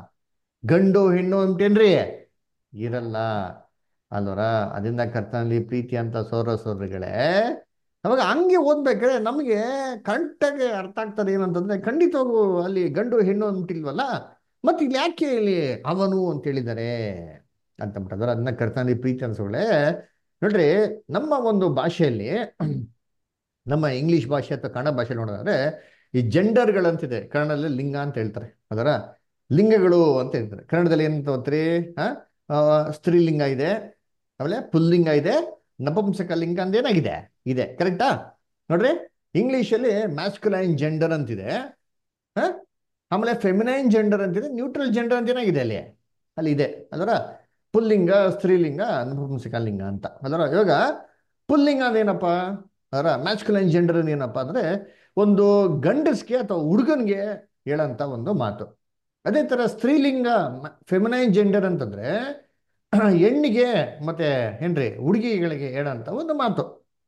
ಗಂಡು ಹೆಣ್ಣು ಅಂತೇನ್ರಿ ಇರಲ್ಲ ಅಲ್ವರ ಅದರಿಂದ ಕರ್ತನಲ್ಲಿ ಪ್ರೀತಿ ಅಂತ ಸೋರ ಸೋದರಿಗಳೇ ಅವಾಗ ಹಂಗೆ ಓದ್ಬೇಕಾದ್ರೆ ನಮಗೆ ಕರೆಕ್ಟಾಗಿ ಅರ್ಥ ಆಗ್ತದೆ ಏನಂತಂದ್ರೆ ಖಂಡಿತವಾಗೂ ಅಲ್ಲಿ ಗಂಡು ಹೆಣ್ಣು ಅಂತಿಲ್ವಲ್ಲ ಮತ್ತೆ ಇಲ್ಲಿ ಯಾಕೆ ಇಲ್ಲಿ ಅವನು ಅಂತ ಹೇಳಿದ್ದಾರೆ ಅಂತಂದ್ಬಿಟ್ಟು ಅದನ್ನ ಕರ್ತನಲ್ಲಿ ಪ್ರೀತಿ ಅನ್ಸೋಳೆ ನೋಡ್ರಿ ನಮ್ಮ ಒಂದು ಭಾಷೆಯಲ್ಲಿ ನಮ್ಮ ಇಂಗ್ಲಿಷ್ ಭಾಷೆ ಅಥವಾ ಕನ್ನಡ ಭಾಷೆ ನೋಡೋದಾದ್ರೆ ಈ ಜೆಂಡರ್ಗಳಂತಿದೆ ಕನ್ನಡದಲ್ಲಿ ಲಿಂಗ ಅಂತ ಹೇಳ್ತಾರೆ ಅದರ ಲಿಂಗಗಳು ಅಂತ ಹೇಳ್ತಾರೆ ಕನ್ನಡದಲ್ಲಿ ಏನಂತ ಓದ್ತೀರಿ ಹಾ ಆ, ಸ್ತ್ರೀಲಿಂಗ ಇದೆ ಆಮೇಲೆ ಪುಲ್ಲಿಂಗ ಇದೆ ನಪುಂಸಕ ಲಿಂಗ ಅಂತ ಏನಾಗಿದೆ ಇದೆ ಕರೆಕ್ಟಾ ನೋಡ್ರಿ ಇಂಗ್ಲಿಷಲ್ಲಿ ಮ್ಯಾಸ್ಕುಲೈನ್ ಜೆಂಡರ್ ಅಂತಿದೆ ಹಾ ಆಮೇಲೆ ಫೆಮಿನೈನ್ ಜೆಂಡರ್ ಅಂತಿದೆ ನ್ಯೂಟ್ರಲ್ ಜೆಂಡರ್ ಅಂತ ಏನಾಗಿದೆ ಅಲ್ಲಿ ಅಲ್ಲಿ ಇದೆ ಅದರ ಪುಲ್ಲಿಂಗ ಸ್ತ್ರೀಲಿಂಗ ನಪುಂಸಕ ಲಿಂಗ ಅಂತ ಅದರ ಇವಾಗ ಪುಲ್ಲಿಂಗ ಅದೇನಪ್ಪ ಅದರ ಮ್ಯಾಸ್ಕುಲೈನ್ ಜೆಂಡರ್ ಏನಪ್ಪ ಅಂದ್ರೆ ಒಂದು ಗಂಡಸ್ಗೆ ಅಥವಾ ಹುಡುಗನ್ಗೆ ಹೇಳಂತ ಒಂದು ಮಾತು ಅದೇ ತರ ಸ್ತ್ರೀಲಿಂಗ ಫೆಮಿನೈನ್ ಜೆಂಡರ್ ಅಂತಂದ್ರೆ ಹೆಣ್ಣಿಗೆ ಮತ್ತೆ ಏನ್ರಿ ಹುಡುಗಿಗಳಿಗೆ ಹೇಳಂತ ಒಂದು ಮಾತು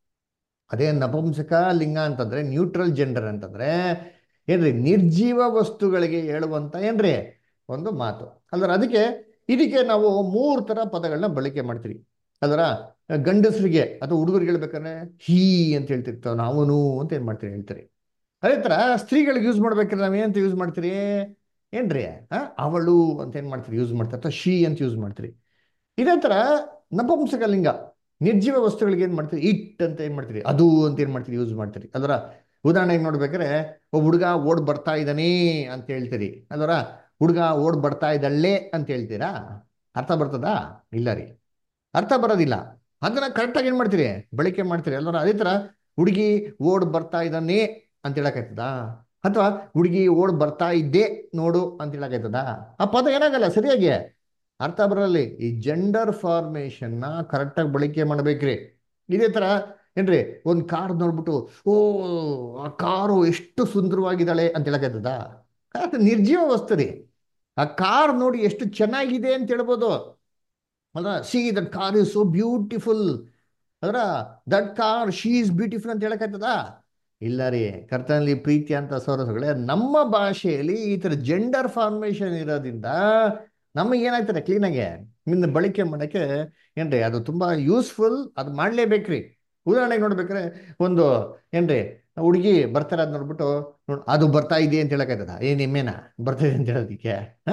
ಅದೇ ನಪುಂಸಕ ಲಿಂಗ ಅಂತಂದ್ರೆ ನ್ಯೂಟ್ರಲ್ ಜೆಂಡರ್ ಅಂತಂದ್ರೆ ಏನ್ರಿ ನಿರ್ಜೀವ ವಸ್ತುಗಳಿಗೆ ಹೇಳುವಂತ ಏನ್ರಿ ಒಂದು ಮಾತು ಅಲ್ದ್ರ ಅದಕ್ಕೆ ಇದಕ್ಕೆ ನಾವು ಮೂರು ತರ ಪದಗಳನ್ನ ಬಳಕೆ ಮಾಡ್ತೀವಿ ಅದರ ಗಂಡಸರಿಗೆ ಅಥವಾ ಹುಡುಗರಿಗೆ ಹೇಳ್ಬೇಕಾದ್ರೆ ಹೀ ಅಂತ ಹೇಳ್ತಿರ್ತಾವ ನಾವನು ಅಂತ ಏನ್ ಮಾಡ್ತೀರಿ ಹೇಳ್ತೀರಿ ಅದೇ ತರ ಸ್ತ್ರೀಗಳಿಗೆ ಯೂಸ್ ಮಾಡ್ಬೇಕಾದ್ರೆ ನಾವ್ ಏನಂತ ಯೂಸ್ ಮಾಡ್ತೀರಿ ಏನ್ರಿ ಆ, ಅವಳು ಅಂತ ಏನ್ ಮಾಡ್ತೀರಿ ಯೂಸ್ ಮಾಡ್ತಾರೆ ಅಥವಾ ಶೀ ಅಂತ ಯೂಸ್ ಮಾಡ್ತೀರಿ ಇದೇ ತರ ನಪುಂಸಕ ಲಿಂಗ ನಿರ್ಜೀವ ವಸ್ತುಗಳಿಗೆ ಏನ್ ಮಾಡ್ತೀರಿ ಇಟ್ ಅಂತ ಏನ್ ಮಾಡ್ತೀರಿ ಅದು ಅಂತ ಏನ್ ಮಾಡ್ತೀರಿ ಯೂಸ್ ಮಾಡ್ತೀರಿ ಅದರ ಉದಾಹರಣೆಗೆ ನೋಡ್ಬೇಕಾದ್ರೆ ಒಬ್ಬ ಹುಡುಗ ಓಡ್ ಬರ್ತಾ ಇದ್ದಾನೆ ಅಂತ ಹೇಳ್ತೀರಿ ಅದರ ಹುಡುಗ ಓಡ್ ಬರ್ತಾ ಇದ್ದಳ್ಳೆ ಅಂತ ಹೇಳ್ತೀರಾ ಅರ್ಥ ಬರ್ತದಾ ಇಲ್ಲ ರೀ ಅರ್ಥ ಬರೋದಿಲ್ಲ ಅದನ್ನ ಕರೆಕ್ಟಾಗಿ ಏನ್ ಮಾಡ್ತೀರಿ ಬಳಕೆ ಮಾಡ್ತೀರಿ ಅಲ್ವರ ಅದೇ ತರ ಹುಡುಗಿ ಓಡ್ ಬರ್ತಾ ಇದ್ದಾನೆ ಅಂತ ಹೇಳಕ್ಕಾಯ್ತದಾ ಅಥವಾ ಹುಡುಗಿ ಓಡ್ ಬರ್ತಾ ಇದ್ದೆ ನೋಡು ಅಂತ ಹೇಳಕ್ಕಾಯ್ತದಾ ಆ ಪದ ಏನಾಗಲ್ಲ ಸರಿಯಾಗಿ ಅರ್ಥ ಬರಲಿ ಈ ಜೆಂಡರ್ ಫಾರ್ಮೇಶನ್ ನ ಕರೆಕ್ಟಾಗಿ ಬಳಕೆ ಮಾಡ್ಬೇಕ್ರಿ ಇದೇ ತರ ಏನ್ರಿ ಒಂದ್ ಕಾರ್ ನೋಡ್ಬಿಟ್ಟು ಓ ಆ ಕಾರು ಎಷ್ಟು ಸುಂದರವಾಗಿದ್ದಾಳೆ ಅಂತ ಹೇಳಕ್ಕಾಯ್ತದ ಅದು ನಿರ್ಜೀವ ವಸ್ತು ರೀ ಆ ಕಾರ್ ನೋಡಿ ಎಷ್ಟು ಚೆನ್ನಾಗಿದೆ ಅಂತ ಹೇಳ್ಬೋದು ಅಲ್ವಾ see that car is so beautiful ಅದರ that car she is beautiful ಅಂತ ಹೇಳಕ್ಕಾಯ್ತದ ಇಲ್ಲ ರೀ ಕರ್ತನಲ್ಲಿ ಪ್ರೀತಿ ಅಂತ ಸೋರಸುಗಳೇ ನಮ್ಮ ಭಾಷೆಯಲ್ಲಿ ಈ ತರ ಜೆಂಡರ್ ಫಾರ್ಮೇಶನ್ ಇರೋದ್ರಿಂದ ನಮಗೆ ಏನಾಗ್ತದೆ ಕ್ಲೀನಾಗೆ ಇನ್ನು ಬಳಕೆ ಮಾಡಕ್ಕೆ ಏನ್ರಿ ಅದು ತುಂಬಾ ಯೂಸ್ಫುಲ್ ಅದು ಮಾಡ್ಲೇಬೇಕ್ರಿ ಉದಾಹರಣೆಗೆ ನೋಡ್ಬೇಕಾದ್ರೆ ಒಂದು ಏನ್ರಿ ಹುಡುಗಿ ಬರ್ತಾರೆ ಅದ್ ನೋಡ್ಬಿಟ್ಟು ನೋಡ್ ಅದು ಬರ್ತಾ ಇದೆ ಅಂತ ಹೇಳಕ್ಕಾಯ್ತದ ಏನ್ ಎಮ್ಮೆನ ಬರ್ತಾ ಇದೆ ಅಂತ ಹೇಳೋದಿಕ್ಕೆ ಹ?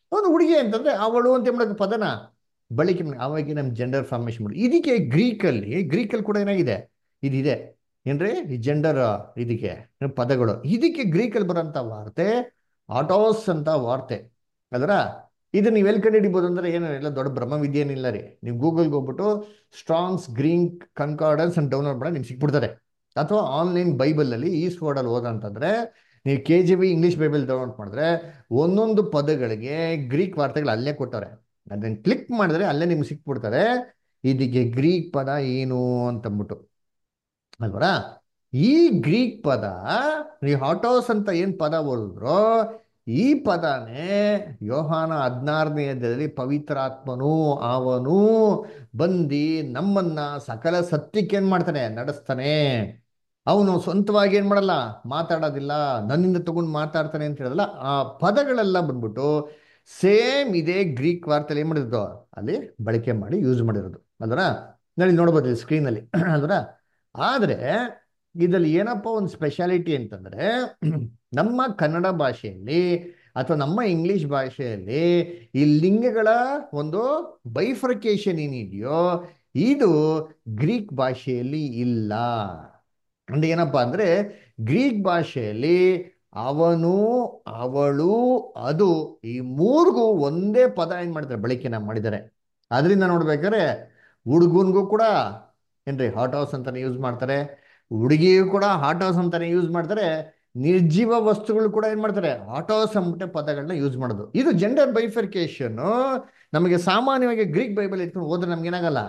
ಒಂದು ಹುಡುಗಿ ಅಂತಂದ್ರೆ ಅವಳು ಅಂತ ಮಾಡೋಕೆ ಪದನ ಬಳಕೆ ಮಾಡಿ ಅವಾಗ ನಮ್ಮ ಜೆಂಡರ್ ಫಾರ್ಮೇಶನ್ ಮಾಡಿ ಇದಕ್ಕೆ ಗ್ರೀಕಲ್ಲಿ ಗ್ರೀಕಲ್ಲಿ ಕೂಡ ಏನಾಗಿದೆ ಇದಿದೆ ಏನ್ರಿ ಈ ಜೆಂಡರ್ ಇದಕ್ಕೆ ಪದಗಳು ಇದಕ್ಕೆ ಗ್ರೀಕಲ್ಲಿ ಬರೋಂಥ ವಾರ್ತೆ ಆಟೋಸ್ ಅಂತ ವಾರ್ತೆ ಅದರ ಇದು ನೀವು ಎಲ್ಲಿ ಕಂಡುಹಿಡಿಬೋದು ಅಂದ್ರೆ ಏನು ಎಲ್ಲ ದೊಡ್ಡ ಬ್ರಹ್ಮವಿದ್ಯೆ ಏನಿಲ್ಲ ರೀ ನೀವು ಗೂಗಲ್ಗೆ ಹೋಗ್ಬಿಟ್ಟು ಸ್ಟ್ರಾಂಗ್ಸ್ ಗ್ರೀನ್ ಕನ್ಕಾರ್ಡೆನ್ಸ್ ಅಂತ ಡೌನ್ಲೋಡ್ ಮಾಡಿ ನಿಮ್ಗೆ ಸಿಕ್ಬಿಡ್ತಾರೆ ಅಥವಾ ಆನ್ಲೈನ್ ಬೈಬಲಲ್ಲಿ ಈಸ್ಟ್ ವರ್ಡಲ್ಲಿ ಓದಂತಂದ್ರೆ ನೀವು K G B English Bible download ಮಾಡಿದ್ರೆ ಒಂದೊಂದು ಪದಗಳಿಗೆ ಗ್ರೀಕ್ ವಾರ್ತೆಗಳು ಅಲ್ಲೇ ಕೊಟ್ಟವ್ರೆ ಅದನ್ನ ಕ್ಲಿಕ್ ಮಾಡಿದ್ರೆ ಅಲ್ಲೇ ನಿಮ್ಗೆ ಸಿಕ್ಬಿಡ್ತಾರೆ ಇದಕ್ಕೆ ಗ್ರೀಕ್ ಪದ ಏನು ಅಂತಂದ್ಬಿಟ್ಟು ಅಲ್ವರಾ ಈ ಗ್ರೀಕ್ ಪದ ಈ ಹಾಟೋಸ್ ಅಂತ ಏನ್ ಪದ ಓದಿದ್ರೋ ಈ ಪದನೇ ಯೋಹಾನ ಹದಿನಾರನೇ ಅಧ್ಯಾಯದಲ್ಲಿ ಪವಿತ್ರಾತ್ಮನು ಅವನು ಬಂದು ನಮ್ಮನ್ನ ಸಕಲ ಸತ್ಯಕ್ಕೆ ಏನ್ ಮಾಡ್ತಾನೆ ನಡೆಸ್ತಾನೆ ಅವನು ಸ್ವಂತವಾಗಿ ಏನ್ ಮಾಡಲ್ಲ ಮಾತಾಡೋದಿಲ್ಲ ನನ್ನಿಂದ ತಗೊಂಡು ಮಾತಾಡ್ತಾನೆ ಅಂತ ಹೇಳಲ್ಲ ಆ ಪದಗಳೆಲ್ಲ ಬಂದ್ಬಿಟ್ಟು ಸೇಮ್ ಇದೇ ಗ್ರೀಕ್ ವಾರ್ತೆಯಲ್ಲಿ ಏನ್ ಮಾಡಿರೋದು ಅಲ್ಲಿ ಬಳಕೆ ಮಾಡಿ ಯೂಸ್ ಮಾಡಿರೋದು ಅಲ್ವರ ನೋಡಿ ನೋಡ್ಬೋದು ಸ್ಕ್ರೀನಲ್ಲಿ ಅಲ್ವರ ಆದ್ರೆ ಇದರಲ್ಲಿ ಏನಪ್ಪ ಒಂದು ಸ್ಪೆಷಾಲಿಟಿ ಅಂತಂದ್ರೆ ನಮ್ಮ ಕನ್ನಡ ಭಾಷೆಯಲ್ಲಿ ಅಥವಾ ನಮ್ಮ ಇಂಗ್ಲಿಷ್ ಭಾಷೆಯಲ್ಲಿ ಈ ಲಿಂಗಗಳ ಒಂದು ಬೈಫರ್ಕೇಶನ್ ಏನಿದೆಯೋ ಇದು ಗ್ರೀಕ್ ಭಾಷೆಯಲ್ಲಿ ಇಲ್ಲ ಅಂದ್ರೆ ಏನಪ್ಪ ಅಂದ್ರೆ ಗ್ರೀಕ್ ಭಾಷೆಯಲ್ಲಿ ಅವನು ಅವಳು ಅದು ಈ ಮೂರ್ಗೂ ಒಂದೇ ಪದ ಏನ್ ಮಾಡಿದ್ದಾರೆ ಬಳಕೆನ ಮಾಡಿದ್ದಾರೆ ಅದರಿಂದ ನೋಡ್ಬೇಕಾದ್ರೆ ಹುಡುಗನ್ಗೂ ಕೂಡ ಏನ್ರಿ ಹಾಟ್ ಹೌಸ್ ಅಂತಾನೆ ಯೂಸ್ ಮಾಡ್ತಾರೆ ಹುಡುಗಿಯು ಕೂಡ ಹಾಟ್ ಹೌಸ್ ಅಂತಾನೆ ಯೂಸ್ ಮಾಡ್ತಾರೆ ನಿರ್ಜೀವ ವಸ್ತುಗಳು ಕೂಡ ಏನ್ ಮಾಡ್ತಾರೆ ಹಾಟ್ ಹೌಸ್ ಅಂದ್ಬಿಟ್ಟೆ ಪದಗಳನ್ನ ಯೂಸ್ ಮಾಡೋದು ಇದು ಜೆಂಡರ್ ಬೈಫರ್ಕೇಶನ್ ನಮಗೆ ಸಾಮಾನ್ಯವಾಗಿ ಗ್ರೀಕ್ ಬೈಬಲ್ ಇಟ್ಕೊಂಡು ಹೋದ್ರೆ ನಮ್ಗೆ ಏನಾಗಲ್ಲ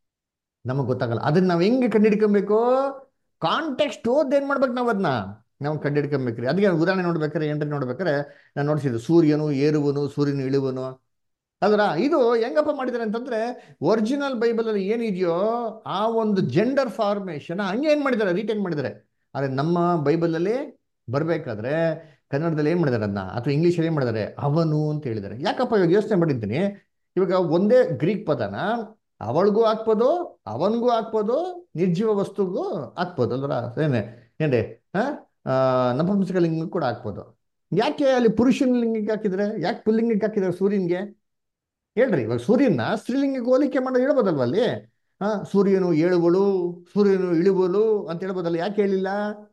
ನಮಗೆ ಗೊತ್ತಾಗಲ್ಲ ಅದನ್ನ ನಾವು ಹೆಂಗೆ ಕಂಡುಹಿಡ್ಕೊಬೇಕು ಕಾಂಟೆಕ್ಸ್ಟ್ ಓದ್ ಏನ್ ಮಾಡ್ಬೇಕು ನಾವು ಅದನ್ನ ನಾವು ಕಂಡುಹಿಡ್ಕೊಬೇಕ್ರಿ ಅದಕ್ಕೆ ಉದಾಹರಣೆ ನೋಡ್ಬೇಕಾರೆ ಏನ್ರಿ ನೋಡ್ಬೇಕಾರೆ ನಾನು ನೋಡಿಸಿದ್ದು ಸೂರ್ಯನು ಏರುವನು ಸೂರ್ಯನು ಇಳುವನು ಅಲ್ರ ಇದು ಹೆಂಗಪ್ಪ ಮಾಡಿದ್ದಾರೆ ಅಂತಂದ್ರೆ ಒರಿಜಿನಲ್ ಬೈಬಲ್ ಅಲ್ಲಿ ಏನಿದೆಯೋ ಆ ಒಂದು ಜೆಂಡರ್ ಫಾರ್ಮೇಶನ್ ಹಂಗೆ ಏನ್ ಮಾಡಿದ್ದಾರೆ ರೀಟೇನ್ ಮಾಡಿದ್ದಾರೆ ಆದ್ರೆ ನಮ್ಮ ಬೈಬಲ್ ಅಲ್ಲಿ ಬರ್ಬೇಕಾದ್ರೆ ಕನ್ನಡದಲ್ಲಿ ಏನ್ ಮಾಡಿದ್ದಾರೆ ಅದನ್ನ ಅಥವಾ ಇಂಗ್ಲೀಷಲ್ಲಿ ಏನ್ ಮಾಡಿದ್ದಾರೆ ಅವನು ಅಂತ ಹೇಳಿದ್ದಾರೆ ಯಾಕಪ್ಪ ಇವಾಗ ಯೋಚನೆ ಮಾಡಿದ್ದೀನಿ ಇವಾಗ ಒಂದೇ ಗ್ರೀಕ್ ಪದನ ಅವಳಿಗೂ ಹಾಕ್ಬೋದು ಅವನಿಗೂ ಹಾಕ್ಬೋದು ನಿರ್ಜೀವ ವಸ್ತುಗೂ ಹಾಕ್ಬೋದು ಅಲ್ವರ ಏನೇ ಏನ್ರಿ ಆ ನಪುಂಸಕ ಲಿಂಗ ಕೂಡ ಹಾಕ್ಬೋದು ಯಾಕೆ ಅಲ್ಲಿ ಪುರುಷನ ಲಿಂಗಕ್ಕೆ ಹಾಕಿದ್ರೆ ಯಾಕೆ ಪುಲ್ಲಿಂಗಕ್ಕೆ ಹಾಕಿದ್ದಾರೆ ಸೂರ್ಯನ್ಗೆ ಹೇಳ್ರಿ ಇವಾಗ ಸೂರ್ಯನ ಸ್ತ್ರೀಲಿಂಗಕ್ಕೆ ಹೋಲಿಕೆ ಮಾಡೋದು ಹೇಳ್ಬೋದಲ್ವ ಅಲ್ಲಿ ಹಾ ಸೂರ್ಯನು ಏಳುವಳು ಸೂರ್ಯನು ಇಳುವಳು ಅಂತ ಹೇಳ್ಬೋದಲ್ಲ ಯಾಕೆ ಹೇಳಿಲ್ಲ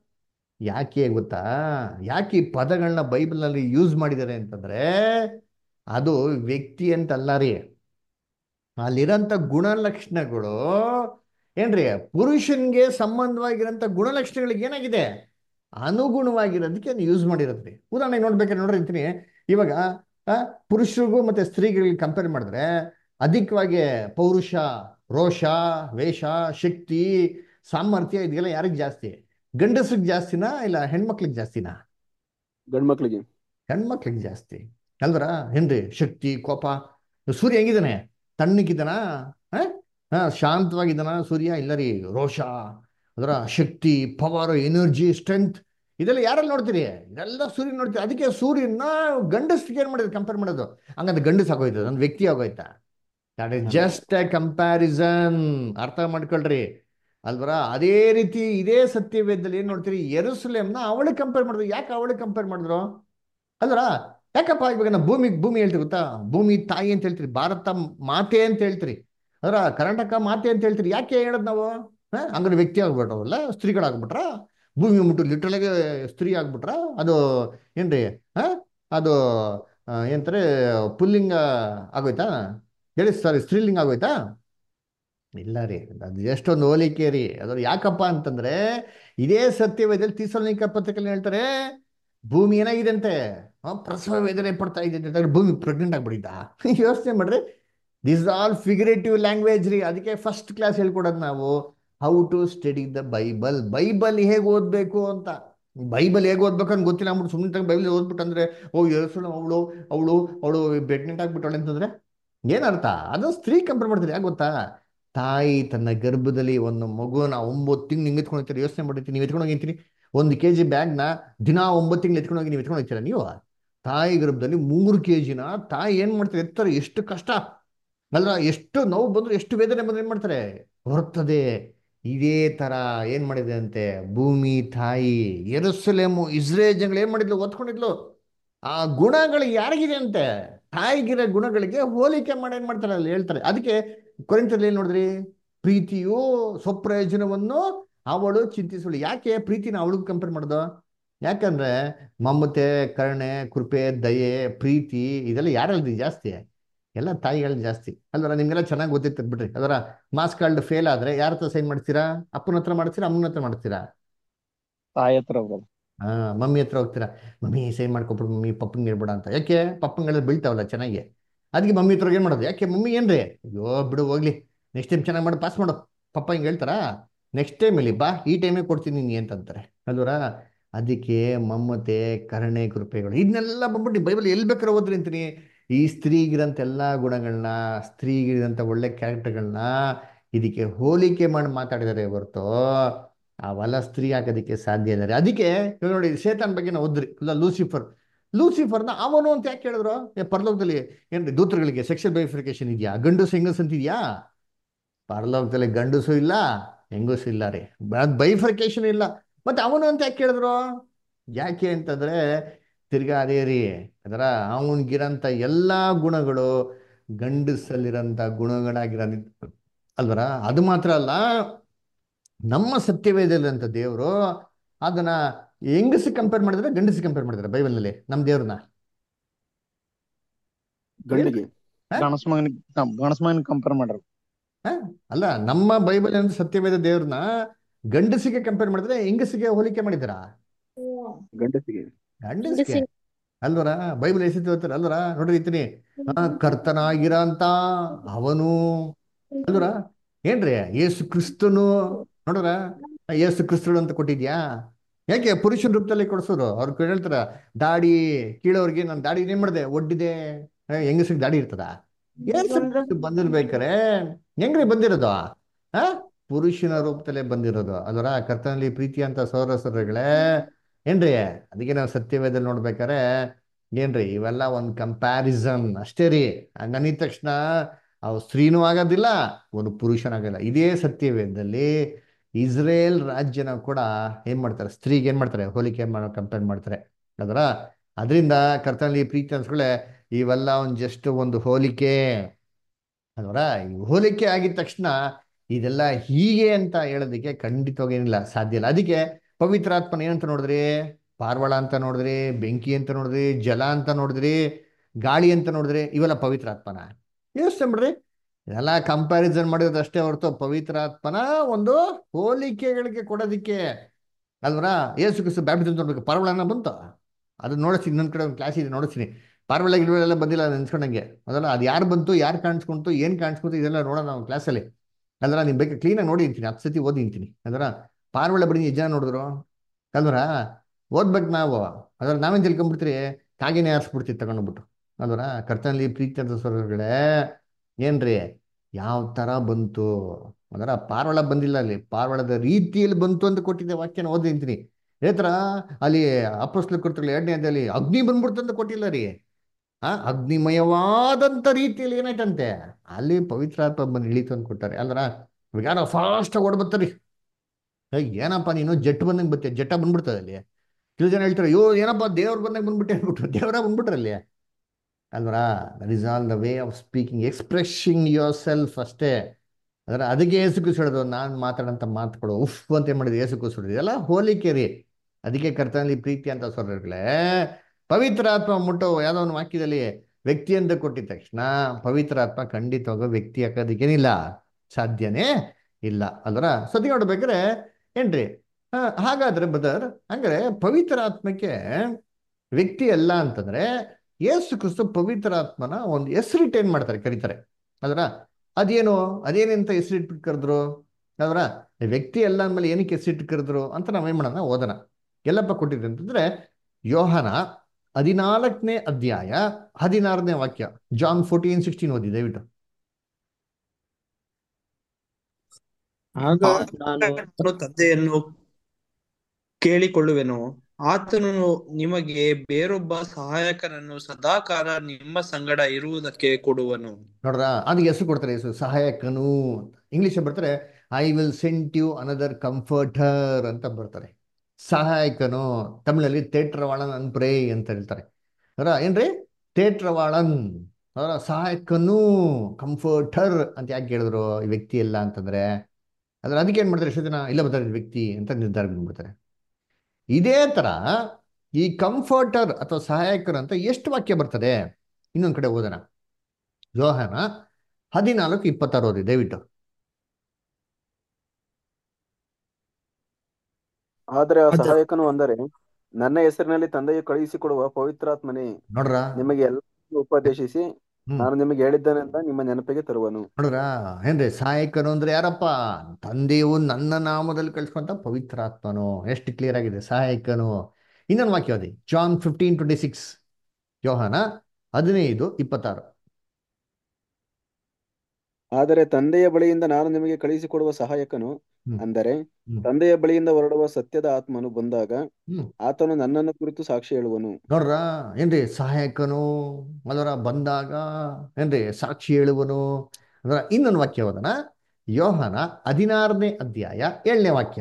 ಯಾಕೆ ಗೊತ್ತಾ ಯಾಕೆ ಈ ಪದಗಳನ್ನ ಬೈಬಲ್ನಲ್ಲಿ ಯೂಸ್ ಮಾಡಿದ್ದಾರೆ ಅಂತಂದ್ರೆ ಅದು ವ್ಯಕ್ತಿ ಅಂತಲ್ಲ ರೀ ಅಲ್ಲಿರೋಂಥ ಗುಣಲಕ್ಷಣಗಳು ಏನ್ರಿ ಪುರುಷನ್ಗೆ ಸಂಬಂಧವಾಗಿರೋಂಥ ಗುಣಲಕ್ಷಣಗಳಿಗೆ ಏನಾಗಿದೆ ಅನುಗುಣವಾಗಿರೋದಕ್ಕೆ ಅದು ಯೂಸ್ ಮಾಡಿರೋದ್ರಿ ಉದಾಹರಣೆಗೆ ನೋಡ್ಬೇಕಾದ್ರೆ ನೋಡ್ರಿ ಅಂತೀನಿ ಇವಾಗ ಪುರುಷರಿಗೂ ಮತ್ತೆ ಸ್ತ್ರೀಗಳಿಗೆ ಕಂಪೇರ್ ಮಾಡಿದ್ರೆ ಅಧಿಕವಾಗಿ ಪೌರುಷ ರೋಷ ವೇಷ ಶಕ್ತಿ ಸಾಮರ್ಥ್ಯ ಇದೆಲ್ಲ ಯಾರಿಗೆ ಜಾಸ್ತಿ ಗಂಡಸ್ರಿಗೆ ಜಾಸ್ತಿನಾ ಇಲ್ಲ ಹೆಣ್ಮಕ್ಳಿಗೆ ಜಾಸ್ತಿನಾ ಗಂಡ್ಮಕ್ಳಿಗೆ ಹೆಣ್ಮಕ್ಳಿಗೆ ಜಾಸ್ತಿ ಅಲ್ವರ ಏನ್ರಿ ಶಕ್ತಿ ಕೋಪ ಸೂರ್ಯ ಹೆಂಗಿದ್ದಾನೆ ತಣ್ಣಗಿದ್ದಾನ ಹಾ ಶಾಂತವಾಗಿದ್ದಾನ ಸೂರ್ಯ ಇಲ್ಲ ರೀ ರೋಷ ಅದರ ಶಕ್ತಿ ಪವರ್ ಎನರ್ಜಿ ಸ್ಟ್ರೆಂತ್ ಇದೆಲ್ಲ ಯಾರಲ್ಲಿ ನೋಡ್ತೀರಿ ಇದೆಲ್ಲ ಸೂರ್ಯ ನೋಡ್ತೀರಿ ಅದಕ್ಕೆ ಸೂರ್ಯನ ಗಂಡಸ್ಗೆ ಏನ್ ಮಾಡಿದ್ರು ಕಂಪೇರ್ ಮಾಡೋದು ಹಂಗಂದ್ರೆ ಗಂಡಸ್ ಆಗೋಯ್ತು ಒಂದು ವ್ಯಕ್ತಿ ಆಗೋಯ್ತಾ that is just a comparison ಅರ್ಥ ಮಾಡ್ಕೊಳ್ರಿ ಅಲ್ವರ ಅದೇ ರೀತಿ ಇದೇ ಸತ್ಯವೇದದಲ್ಲಿ ಏನ್ ನೋಡ್ತೀರಿ ಎರುಸಲೇಮ್ನ ಅವಳಿಗೆ ಕಂಪೇರ್ ಮಾಡಿದ್ರು ಯಾಕೆ ಅವಳಿಗೆ ಕಂಪೇರ್ ಮಾಡಿದ್ರು ಅಲ್ವರ ಯಾಕಪ್ಪ ಇವಾಗ ನಾವು ಭೂಮಿಗೆ ಭೂಮಿ ಹೇಳ್ತೀವಿ ಗೊತ್ತಾ ಭೂಮಿ ತಾಯಿ ಅಂತ ಹೇಳ್ತೀರಿ ಭಾರತ ಮಾತೆ ಅಂತ ಹೇಳ್ತೀರಿ ಅದರ ಕರ್ನಾಟಕ ಮಾತೆ ಅಂತ ಹೇಳ್ತೀರಿ ಯಾಕೆ ಹೇಳೋದು ನಾವು ಹಂಗಾರೆ ವ್ಯಕ್ತಿ ಆಗ್ಬಿಟ್ರವಲ್ಲ ಸ್ತ್ರೀಗಳಾಗ್ಬಿಟ್ರ ಭೂಮಿ ಮುಟ್ಟು ಲಿಟ್ರಲಾಗಿ ಸ್ತ್ರೀ ಆಗ್ಬಿಟ್ರ ಅದು ಏನ್ರಿ ಹಾ ಅದು ಏನಂತಾರೆ ಪುಲ್ಲಿಂಗ ಆಗೋಯ್ತಾ ಹೇಳಿ ಸಾರಿ ಸ್ತ್ರೀಲಿಂಗ ಆಗೋಯ್ತಾ ಇಲ್ಲ ರೀ ಅದು ಎಷ್ಟೊಂದು ಹೋಲಿಕೆ ರೀ ಅದ್ರ ಯಾಕಪ್ಪ ಅಂತಂದ್ರೆ ಇದೇ ಸತ್ಯವೇದಲ್ಲಿ ತೀಸಲಿಕ ಪತ್ರಿಕೆಯಲ್ಲಿ ಹೇಳ್ತಾರೆ ಭೂಮಿ ಏನಾಗಿದೆ ಅಂತೆ ಪ್ರಸವ ವೇದನೆ ಪಡ್ತಾ ಇದೆ ಅಂತ ಭೂಮಿ ಪ್ರೆಗ್ನೆಂಟ್ ಆಗ್ಬಿಟ್ಟಿದ್ದ ಯೋಚನೆ ಮಾಡ್ರಿ ದಿಸ್ ಆಲ್ ಫಿಗರೇಟಿವ್ ಲ್ಯಾಂಗ್ವೇಜ್ ರೀ ಅದಕ್ಕೆ ಫಸ್ಟ್ ಕ್ಲಾಸ್ ಹೇಳ್ಕೊಡೋದು ನಾವು how to study the Bible Bible ಹೇಗೆ ಓದಬೇಕು ಅಂತ ಬೈಬಲ್ ಹೇಗೆ ಓದ್ಬೇಕು ಅಂತ ಗೊತ್ತಿಲ್ಲ ಅಂದ್ಬಿಟ್ಟು ಸುಮ್ಮನೆ ಬೈಬಲ್ ಓದ್ಬಿಟ್ಟು ಅಂದ್ರೆ ಓ ಎರಡು ಅವಳು ಅವಳು ಅವಳು ಪ್ರೆಗ್ನೆಂಟ್ ಆಗ್ಬಿಟ್ಟವಳೆ ಅಂತಂದ್ರೆ ಏನರ್ಥ ಅದು ಸ್ತ್ರೀ ಕಂಪೇರ್ ಮಾಡ್ತಾರೆ ಯಾಕೆ ಗೊತ್ತಾ ತಾಯಿ ತನ್ನ ಗರ್ಭದಲ್ಲಿ ಒಂದು ಮಗುನ ಒಂಬತ್ತು ತಿಂಗಳು ಹಿಂಗೆ ಎತ್ಕೊಂಡು ಹೋಗ್ತಾರೆ ಯೋಚನೆ ಮಾಡಿರ್ತೀನಿ ನೀವು ಎತ್ಕೊಂಡು ಹೋಗಿರ್ತೀನಿ ಒಂದು ಕೆ ಜಿ ಬ್ಯಾಗ್ನ ದಿನ ಒಂಬತ್ತು ತಿಂಗಳು ಎತ್ಕೊಂಡು ಹೋಗಿ ನೀವು ಎತ್ಕೊಂಡು ಹೋಗ್ತೀರಾ ನೀವು ತಾಯಿ ಗರ್ಭದಲ್ಲಿ ಮೂರು ಕೆ ಜಿನ ತಾಯಿ ಏನು ಮಾಡ್ತಾರೆ ಎತ್ತಾರೆ ಎಷ್ಟು ಕಷ್ಟ ಅಲ್ರ ಎಷ್ಟು ನೋವು ಬಂದ್ರು ಎಷ್ಟು ವೇದನೆ ಬಂದ್ರೆ ಏನು ಮಾಡ್ತಾರೆ ಹೊರ್ತದೆ ಇದೇ ತರ ಏನ್ ಮಾಡಿದೆ ಅಂತೆ ಭೂಮಿ ತಾಯಿ ಎರುಸಲೇಮು ಇಸ್ರೇಲ್ ಜನಗಳು ಏನ್ ಮಾಡಿದ್ಲು ಒತ್ಕೊಂಡಿದ್ಲು ಆ ಗುಣಗಳು ಯಾರಿಗಿದೆ ಅಂತೆ ತಾಯಿಗಿರೋ ಗುಣಗಳಿಗೆ ಹೋಲಿಕೆ ಮಾಡಿ ಏನ್ ಮಾಡ್ತಾರೆ ಅಲ್ಲಿ ಹೇಳ್ತಾರೆ ಅದಕ್ಕೆ ಕೊರಿಂತಲ್ಲಿ ಏನ್ ನೋಡಿದ್ರಿ ಪ್ರೀತಿಯು ಸ್ವಪ್ರಯೋಜನವನ್ನು ಅವಳು ಚಿಂತಿಸಳು ಯಾಕೆ ಪ್ರೀತಿನ ಅವಳಿಗೆ ಕಂಪೇರ್ ಮಾಡೋದು ಯಾಕಂದ್ರೆ ಮಮತೆ ಕರುಣೆ ಕೃಪೆ ದಯೆ ಪ್ರೀತಿ ಇದೆಲ್ಲ ಯಾರಲ್ಲಿ ಜಾಸ್ತಿ ಎಲ್ಲ ತಾಯಿಗಳು ಜಾಸ್ತಿ ಅಲ್ವರ ನಿಮ್ಗೆಲ್ಲ ಚೆನ್ನಾಗಿ ಗೊತ್ತಿರ್ತದೆ ಬಿಡ್ರಿ ಅದರ ಮಾಸ್ ಕಾರ್ಡ್ ಫೇಲ್ ಆದ್ರೆ ಯಾರ ಹತ್ರ ಸೈನ್ ಮಾಡ್ತೀರಾ ಅಪ್ಪನ ಹತ್ರ ಮಾಡ್ತೀರಾ ಅಮ್ಮನ ಹತ್ರ ಮಾಡ್ತೀರಾ ತಾಯಿ ಹತ್ರ ಹೋಗೋದು ಹಾ ಮಮ್ಮಿ ಹತ್ರ ಹೋಗ್ತೀರಾ ಮಮ್ಮಿ ಸೈನ್ ಮಾಡ್ಕೊಬಿಡು ಮಮ್ಮಿ ಪಪ್ಪಂಗೆ ಇರ್ಬೇಡ ಅಂತ ಯಾಕೆ ಪಪ್ಪಂಗೆಲ್ಲ ಬೀಳ್ತಾವಲ್ಲ ಚೆನ್ನಾಗಿ ಅದಕ್ಕೆ ಮಮ್ಮಿ ಹತ್ರ ಏನ್ ಮಾಡೋದು ಯಾಕೆ ಮಮ್ಮಿ ಏನ್ರಿ ಅಯ್ಯೋ ಬಿಡು ಹೋಗ್ಲಿ ನೆಕ್ಸ್ಟ್ ಟೈಮ್ ಚೆನ್ನಾಗಿ ಮಾಡಿ ಪಾಸ್ ಮಾಡು ಪಪ್ಪ ಹಿಂಗೆ ಹೇಳ್ತಾರಾ ನೆಕ್ಸ್ಟ್ ಟೈಮ್ ಇಲ್ಲಿ ಬಾ ಈ ಟೈಮೇ ಕೊಡ್ತೀನಿ ನೀ ಅಂತಂತಾರೆ ಅಲ್ವರ ಅದಕ್ಕೆ ಮಮತೆ ಕರುಣೆ ಕೃಪೆಗಳು ಇದನ್ನೆಲ್ಲ ಬಂದ್ಬಿಟ್ಟು ಬೈಬಲ್ ಎಲ್ಲಿ ಬೇಕಾದ್ರೆ ಓದ್ರಿ ಅಂತೀನಿ ಈ ಸ್ತ್ರೀಗಿರಂತ ಎಲ್ಲ ಗುಣಗಳನ್ನ ಸ್ತ್ರೀಗಿರಂತ ಒಳ್ಳೆ ಕ್ಯಾರೆಕ್ಟರ್ಗಳನ್ನ ಇದಕ್ಕೆ ಹೋಲಿಕೆ ಮಾಡಿ ಮಾತಾಡಿದ್ದಾರೆ ಹೊರತು ಅವೆಲ್ಲ ಸ್ತ್ರೀ ಹಾಕೋದಕ್ಕೆ ಸಾಧ್ಯ ಇಲ್ಲ ರೀ ಅದಕ್ಕೆ ಇವಾಗ ನೋಡಿ ಶೇತಾನ್ ಬಗ್ಗೆ ನಾವು ಓದ್ರಿ ಇಲ್ಲ ಲೂಸಿಫರ್ ಲೂಸಿಫರ್ನ ಅವನು ಅಂತ ಯಾಕೆ ಹೇಳಿದ್ರು ಏ ಪರಲೋಕದಲ್ಲಿ ಏನ್ರಿ ದೂತರುಗಳಿಗೆ ಸೆಕ್ಷಲ್ ಬೈಫಿಕೇಶನ್ ಇದೆಯಾ ಗಂಡಸು ಹೆಂಗಸು ಅಂತಿದ್ಯಾ ಪರಲೋಕದಲ್ಲಿ ಗಂಡಸು ಇಲ್ಲ ಹೆಂಗಸು ಇಲ್ಲ ರೀ ಬೈಫರ್ಕೇಶನ್ ಇಲ್ಲ ಮತ್ತೆ ಅವನು ಅಂತ ಯಾಕೆ ಕೇಳಿದ್ರು ಯಾಕೆ ಅಂತಂದ್ರೆ ತಿರ್ಗಾ ಅದೇ ರೀ ಅದರ ಅವನಿಗಿರಂತ ಎಲ್ಲಾ ಗುಣಗಳು ಗಂಡಸಲ್ಲಿರಂತ ಗುಣಗಳಾಗಿರೋ ಅಲ್ವರ ಅದು ಮಾತ್ರ ಅಲ್ಲ ನಮ್ಮ ಸತ್ಯವೇದಲ್ಲಿರಂತ ದೇವರು ಅದನ್ನ ಹೆಂಗಸಿ ಕಂಪೇರ್ ಮಾಡಿದ್ರೆ ಗಂಡಸಿ ಕಂಪೇರ್ ಮಾಡಿದ್ರೆ ಬೈಬಲ್ನಲ್ಲಿ ನಮ್ಮ ದೇವ್ರನ್ನ ಗಂಡಿಗೆ ಗಣಸ ಮಗನ ಗಣಸ ಮಗನ ಕಂಪೇರ್ ಮಾಡ್ರಿ ಹ? ಅಲ್ಲ ನಮ್ಮ ಬೈಬಲ್ ಅಂತ ಸತ್ಯವೇದ ದೇವ್ರನ್ನ ಗಂಡಸಿಗೆ ಕಂಪೇರ್ ಮಾಡಿದ್ರೆ ಹೆಂಗಸಿಗೆ ಹೋಲಿಕೆ ಮಾಡಿದಾರಾ ಗಂಡಸಿಗೆ ಗಂಡಸಿಗೆ ಅಲ್ವರ ಬೈಬಲ್ ಎಸೆತಿ ಓದ್ತಾರ ಅಲ್ವರ ನೋಡ್ರಿ ಇತ್ತೀನಿ ಆ ಕರ್ತನಾಗಿರ ಅಂತ ಅವನು ಅಲ್ವರ ಏನ್ರಿ ಯೇಸು ಕ್ರಿಸ್ತನು ನೋಡ್ರ ಯೇಸು ಕ್ರಿಸ್ತನು ಅಂತ ಕೊಟ್ಟಿದ್ಯಾ ಯಾಕೆ ಪುರುಷನ ರೂಪದಲ್ಲಿ ಕೊಡ್ಸೋರು ಅವ್ರು ಹೇಳ್ತಾರ ದಾಡಿ ಕೀಳೋರ್ಗೆ ನಾನು ದಾಡಿ ಏನ್ ಮಾಡಿದೆ ಒಡ್ಡಿದೆ ಹೆಂಗಸಿಗೆ ದಾಡಿ ಇರ್ತದ ಯೇಸು ಕ್ರಿಸ್ತ ಬಂದಿರ್ಬೇಕಾರೆ ಹೆಂಗ್ರಿ ಬಂದಿರೋದು ಆ ಪುರುಷನ ರೂಪದಲ್ಲೇ ಬಂದಿರೋದು ಅದರ ಕರ್ತನಲ್ಲಿ ಪ್ರೀತಿ ಅಂತ ಸೌರ ಸೌರಗಳೇ ಏನ್ರಿ ಅದಕ್ಕೆ ನಾವು ಸತ್ಯವೇದಲ್ಲಿ ನೋಡ್ಬೇಕಾರೆ ಏನ್ರಿ ಇವೆಲ್ಲ ಒಂದು ಕಂಪ್ಯಾರಿಸನ್ ಅಷ್ಟೇ ರೀ ಹಂಗನಿದ ತಕ್ಷಣ ಅವು ಸ್ತ್ರೀನೂ ಆಗೋದಿಲ್ಲ ಒಂದು ಪುರುಷನಾಗಲ್ಲ ಇದೇ ಸತ್ಯವೇದದಲ್ಲಿ ಇಸ್ರೇಲ್ ರಾಜ್ಯನ ಕೂಡ ಏನ್ ಮಾಡ್ತಾರೆ ಸ್ತ್ರೀಗೆ ಏನ್ ಮಾಡ್ತಾರೆ ಹೋಲಿಕೆ ಮಾಡೋ ಕಂಪೇರ್ ಮಾಡ್ತಾರೆ ಅದರ ಅದರಿಂದ ಕರ್ತನಲ್ಲಿ ಪ್ರೀತಿ ಅನ್ಸ್ಕೊಳ್ಳೆ ಇವೆಲ್ಲ ಒಂದು ಜಸ್ಟ್ ಒಂದು ಹೋಲಿಕೆ ಅದರ ಹೋಲಿಕೆ ಆಗಿದ ತಕ್ಷಣ ಇದೆಲ್ಲ ಹೀಗೆ ಅಂತ ಹೇಳೋದಕ್ಕೆ ಖಂಡಿತವಾಗಿ ಏನಿಲ್ಲ ಸಾಧ್ಯ ಇಲ್ಲ ಅದಕ್ಕೆ ಪವಿತ್ರಾತ್ಮನ ಏನಂತ ನೋಡಿದ್ರಿ ಪಾರ್ವಳ ಅಂತ ನೋಡಿದ್ರಿ ಬೆಂಕಿ ಅಂತ ನೋಡಿದ್ರಿ ಜಲ ಅಂತ ನೋಡಿದ್ರಿ ಗಾಳಿ ಅಂತ ನೋಡಿದ್ರಿ ಇವೆಲ್ಲ ಪವಿತ್ರಾತ್ಮನ ಯೋಚನೆ ಮಾಡ್ರಿ ಇದೆಲ್ಲ ಕಂಪ್ಯಾರಿಸನ್ ಮಾಡಿರೋದು ಅಷ್ಟೇ ಹೊರತು ಪವಿತ್ರಾತ್ಮನ ಒಂದು ಹೋಲಿಕೆಗಳಿಗೆ ಕೊಡೋದಿಕ್ಕೆ ಅಲ್ವರ ಏಸು ಕ್ರಿಸ್ತು ಬ್ಯಾಪ್ಟಿಸಮ್ ನೋಡ್ಬೇಕು ಪಾರ್ವಳನ ಬಂತು ಅದು ನೋಡಿಸ್ತೀನಿ ಇನ್ನೊಂದ್ ಕಡೆ ಒಂದು ಕ್ಲಾಸ್ ಇದೆ ನೋಡಿಸ್ತೀನಿ ಪಾರ್ವಳ ಗಿಡಗಳೆಲ್ಲ ಬಂದಿಲ್ಲ ನೆನ್ಸ್ಕೊಂಡಂಗೆ ಅದಲ್ಲ ಅದು ಯಾರು ಬಂತು ಯಾರು ಕಾಣಿಸ್ಕೊಂತು ಏನು ಕಾಣಿಸ್ಕೊಂತು ಇದೆಲ್ಲ ನೋಡೋಣ ನಾವು ಕ್ಲಾಸಲ್ಲಿ ಅಲ್ವರ ನಿಮ್ ಬೇಕು ಕ್ಲೀನಾಗಿ ನೋಡಿ ಇಂತೀನಿ ಹತ್ತು ಸತಿ ಓದಿ ಇಂತೀನಿ ಅದರ ಪಾರ್ವಳ ಬರೀ ಎಷ್ಟು ಜನ ನೋಡಿದ್ರು ಅಲ್ವರ ಓದ್ಬೇಕು ನಾವು ಅದ್ರ ನಾವೇನ್ ತಿಳ್ಕೊಂಡ್ಬಿಡ್ತೀರಿ ಕಾಗಿನೇ ಆರಿಸ್ಬಿಡ್ತೀವಿ ತಗೊಂಡ್ಬಿಟ್ಟು ಅಲ್ವರ ಕರ್ತನಲ್ಲಿ ಪ್ರೀತಿ ಅಂತ ಸ್ವರ್ಗಗಳೇ ಏನ್ರಿ ಯಾವ ತರ ಬಂತು ಅದರ ಪಾರ್ವಳ ಬಂದಿಲ್ಲ ಅಲ್ಲಿ ಪಾರ್ವಳದ ರೀತಿಯಲ್ಲಿ ಬಂತು ಅಂತ ಕೊಟ್ಟಿದ್ದೆ ವಾಕ್ಯನ ಓದಿ ಅಂತೀನಿ ಇದೇ ತರ ಅಲ್ಲಿ ಅಪ್ಪಸ್ಲು ಕೊಡ್ತಿರ್ಲಿ ಎರಡನೇ ಅದಲ್ಲಿ ಅಗ್ನಿ ಬಂದ್ಬಿಡ್ತು ಅಂತ ಕೊಟ್ಟಿಲ್ಲ ರೀ ಆ ಅಗ್ನಿಮಯವಾದಂತ ರೀತಿಯಲ್ಲಿ ಏನಾಯ್ತಂತೆ ಅಲ್ಲಿ ಪವಿತ್ರಾತ್ಮ ಬಂದು ಇಳಿತು ಅಂತ ಕೊಟ್ಟಾರೆ ಅಲ್ರ ಯಾರೋ ಫಾಸ್ಟ್ ಆಗಿ ಓಡ್ಬರ್ತಾರಿ ಏನಪ್ಪ ನೀನು ಜಟ್ ಬಂದಂಗೆ ಬತ್ತೆ ಜಟ್ಟ ಬಂದ್ಬಿಡ್ತದೆ ಅಲ್ಲಿ ಕೆಲವು ಜನ ಹೇಳ್ತಾರೆ ಅಯ್ಯೋ ಏನಪ್ಪ ದೇವ್ರು ಬಂದಂಗೆ ಬಂದ್ಬಿಟ್ಟೆ ಅಂದ್ಬಿಟ್ರು ದೇವರ ಬಂದ್ಬಿಟ್ರಲ್ಲಿ ಅಲ್ವರಾ that is all the way of speaking expressing yourself ಅಷ್ಟೇ ಅದರ ಅದಕ್ಕೆ ಏಸು ಕೂಸಿಡೋದು ನಾನು ಮಾತಾಡಂತ ಮಾತುಗಳು ಉಫ್ ಅಂತ ಏನ್ ಮಾಡಿದೆ ಏಸು ಕೂಸಿಡೋದು ಇದೆಲ್ಲ ಹೋಲಿಕೆ ರೀ ಅದಕ್ಕೆ ಕರ್ತನಲ್ಲಿ ಪ್ರೀತಿ ಅಂತ ಸ್ವರ್ಗಳೇ ಪವಿತ್ರ ಆತ್ಮ ಮುಟ್ಟೋ ಯಾವುದೋ ಒಂದು ವಾಕ್ಯದಲ್ಲಿ ವ್ಯಕ್ತಿ ಅಂತ ಕೊಟ್ಟಿದ ತಕ್ಷಣ ಪವಿತ್ರ ಆತ್ಮ ಖಂಡಿತವಾಗ ವ್ಯಕ್ತಿ ಹಾಕೋದಕ್ಕೇನಿಲ್ಲ ಸಾಧ್ಯನೇ ಇಲ್ಲ ಅಲ್ವರ ಸತಿ ನೋಡ್ಬೇಕಾದ್ರೆ ಏನ್ರಿ ಹಾ ಹಾಗಾದ್ರೆ ಬದರ್ ಹಂಗಾರೆ ಪವಿತ್ರ ಆತ್ಮಕ್ಕೆ ವ್ಯಕ್ತಿ ಅಲ್ಲ ಅಂತಂದ್ರೆ ಯೇಸು ಕ್ರಿಸ್ತು ಪವಿತ್ರ ಆತ್ಮನ ಒಂದು ಹೆಸರಿಟ್ಟು ಮಾಡ್ತಾರೆ ಕರೀತಾರೆ ಅದರ ಅದೇನು ಅದೇನಂತ ಹೆಸರಿಟ್ಬಿಟ್ಟು ಕರೆದ್ರು ಅದರ ವ್ಯಕ್ತಿ ಎಲ್ಲ ಅಂದ್ಮೇಲೆ ಏನಕ್ಕೆ ಹೆಸರಿಟ್ಟು ಕರೆದ್ರು ಅಂತ ನಾವೇನ್ ಮಾಡೋಣ ಓದೋಣ ಎಲ್ಲಪ್ಪ ಕೊಟ್ಟಿದ್ರು ಅಂತಂದ್ರೆ ಯೋಹನ ಹದಿನಾಲ್ಕನೇ ಅಧ್ಯಾಯ ಹದಿನಾರನೇ ವಾಕ್ಯ ಜಾನ್ ಫೋರ್ಟೀನ್ ಸಿಕ್ಸ್ಟೀನ್ ಓದಿ ದಯವಿಟ್ಟು ಆಗ ನಾನು ನಾನು ತಂದೆಯನ್ನು ಕೇಳಿಕೊಳ್ಳುವೆನು ಆತನು ನಿಮಗೆ ಬೇರೊಬ್ಬ ಸಹಾಯಕನನ್ನು ಸದಾಕಾಲ ನಿಮ್ಮ ಸಂಗಡ ಇರುವುದಕ್ಕೆ ಕೊಡುವನು ನೋಡ್ರ ಅದಕ್ಕೆ ಹೆಸರು ಕೊಡ್ತಾರೆ ಹೆಸರು ಸಹಾಯಕನು ಇಂಗ್ಲಿಷ್ ಬರ್ತಾರೆ I will sent you another comforter ಅಂತ ಬರ್ತಾರೆ ಸಹಾಯಕನು ತಮಿಳಲ್ಲಿ ತೇಟ್ರವಾಳನ್ ಅನ್ಪ್ರೇ ಅಂತ ಹೇಳ್ತಾರೆ ಅದರ ಏನ್ರಿ ತೇಟ್ರವಾಳನ್ ಅವರ ಸಹಾಯಕನೂ ಕಂಫರ್ಟರ್ ಅಂತ ಯಾಕೆ ಹೇಳಿದ್ರು ಈ ವ್ಯಕ್ತಿ ಎಲ್ಲ ಅಂತಂದ್ರೆ ಅದ್ರ ಅದಕ್ಕೆ ಏನ್ ಮಾಡ್ತಾರೆ ಎಷ್ಟು ಜನ ಇಲ್ಲ ಬರ್ತಾರೆ ಈ ವ್ಯಕ್ತಿ ಅಂತ ನಿರ್ಧಾರ ಮಾಡ್ಬಿಡ್ತಾರೆ ಇದೇ ತರ ಈ ಕಂಫರ್ಟರ್ ಅಥವಾ ಸಹಾಯಕರು ಅಂತ ಎಷ್ಟು ವಾಕ್ಯ ಬರ್ತದೆ ಇನ್ನೊಂದ್ ಕಡೆ ಓದೋಣ ಯೋಹನ ಹದಿನಾಲ್ಕು ಇಪ್ಪತ್ತಾರು ಓದಿ ದಯವಿಟ್ಟು ಆದರೆ ಆ ಅದ- ಸಹಾಯಕನು ಅಂದರೆ ನನ್ನ ಹೆಸರಿನಲ್ಲಿ ತಂದೆಯು ಕಳುಹಿಸಿಕೊಡುವ ಪವಿತ್ರಾತ್ಮನೇ ನೋಡ್ರ ನಿಮಗೆ ಎಲ್ಲ ಉಪದೇಶಿಸಿ ಹ್ಮ್ ನಾನು ನಿಮಗೆ ಹೇಳಿದ್ದೇನೆಂತ ನಿಮ್ಮ ನೆನಪಿಗೆ ತರುವನು ನೋಡ್ರ ಏನ್ರಿ ಸಹಾಯಕನು ಅಂದ್ರೆ ಯಾರಪ್ಪ ತಂದೆಯು ನನ್ನ ನಾಮದಲ್ಲಿ ಕಳ್ಸ್ಕೊಂತ ಪವಿತ್ರಾತ್ಮನು ಎಷ್ಟು ಕ್ಲಿಯರ್ ಆಗಿದೆ ಸಹಾಯಕನು ಇನ್ನೊಂದು ವಾಕ್ಯ ಓದಿ ಜಾನ್ ಫಿಫ್ಟೀನ್ ಟ್ವೆಂಟಿ ಸಿಕ್ಸ್ ಯೋಹನ ಹದಿನೈದು ಇಪ್ಪತ್ತಾರು ಆದರೆ ತಂದೆಯ ಬಳಿಯಿಂದ ನಾನು ನಿಮಗೆ ಕಳುಹಿಸಿಕೊಡುವ ಸಹಾಯಕನು ಹ್ಮ್ ಅಂದರೆ ಹ್ಮ್ ತಂದೆಯ ಬಳಿಯಿಂದ ಹೊರಡುವ ಸತ್ಯದ ಆತ್ಮನು ಬಂದಾಗ ಹ್ಮ್ ಆತನು ನನ್ನನ್ನು ಕುರಿತು ಸಾಕ್ಷಿ ಹೇಳುವನು ನೋಡ್ರ ಏನ್ರಿ ಸಹಾಯಕನು ಅದರ ಬಂದಾಗ ಏನ್ರಿ ಸಾಕ್ಷಿ ಹೇಳುವನು ಅದರ ಇನ್ನೊಂದು ವಾಕ್ಯ ಓದೋಣ ಯೋಹನ ಹದಿನಾರನೇ ಅಧ್ಯಾಯ ಏಳನೇ ವಾಕ್ಯ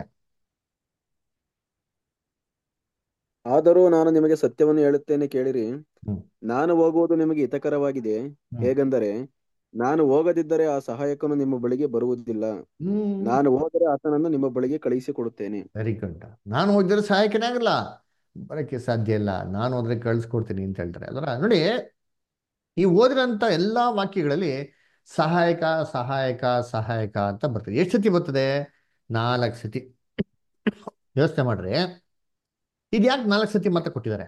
ಆದರೂ ನಾನು ನಿಮಗೆ ಸತ್ಯವನ್ನು ಹೇಳುತ್ತೇನೆ ಕೇಳಿರಿ ಹ್ಮ್ ನಾನು ಹೋಗುವುದು ನಿಮಗೆ ಹಿತಕರವಾಗಿದೆ ಹ್ಮ್ ಹೇಗೆಂದರೆ ನಾನು ಹೋಗದಿದ್ದರೆ ಆ ಸಹಾಯಕನು ನಿಮ್ಮ ಬಳಿಗೆ ಬರುವುದಿಲ್ಲ ಹ್ಮ್ ನಾನು ಹೋದರೆ ಆತನನ್ನು ನಿಮ್ಮ ಬಳಿಗೆ ಕಳುಹಿಸಿಕೊಡುತ್ತೇನೆ ವೆರಿ ಗುಡ್ ನಾನು ಹೋಗಿದ್ರೆ ಸಹಾಯಕನೇ ಆಗಲ್ಲ ಬರೋಕ್ಕೆ ಸಾಧ್ಯ ಇಲ್ಲ ನಾನು ಹೋದ್ರೆ ಕಳಿಸ್ಕೊಡ್ತೀನಿ ಅಂತ ಹೇಳ್ತಾರೆ ಅದರ ನೋಡಿ ಈ ಓದಿರೋಂಥ ಎಲ್ಲ ವಾಕ್ಯಗಳಲ್ಲಿ ಸಹಾಯಕ ಸಹಾಯಕ ಸಹಾಯಕ ಅಂತ ಬರ್ತದೆ ಎಷ್ಟು ಸತಿ ಬರ್ತದೆ ನಾಲ್ಕು ಸತಿ ಯೋಚನೆ ಮಾಡ್ರಿ ಇದು ಯಾಕೆ ನಾಲ್ಕು ಸತಿ ಮಾತ್ರ ಕೊಟ್ಟಿದ್ದಾರೆ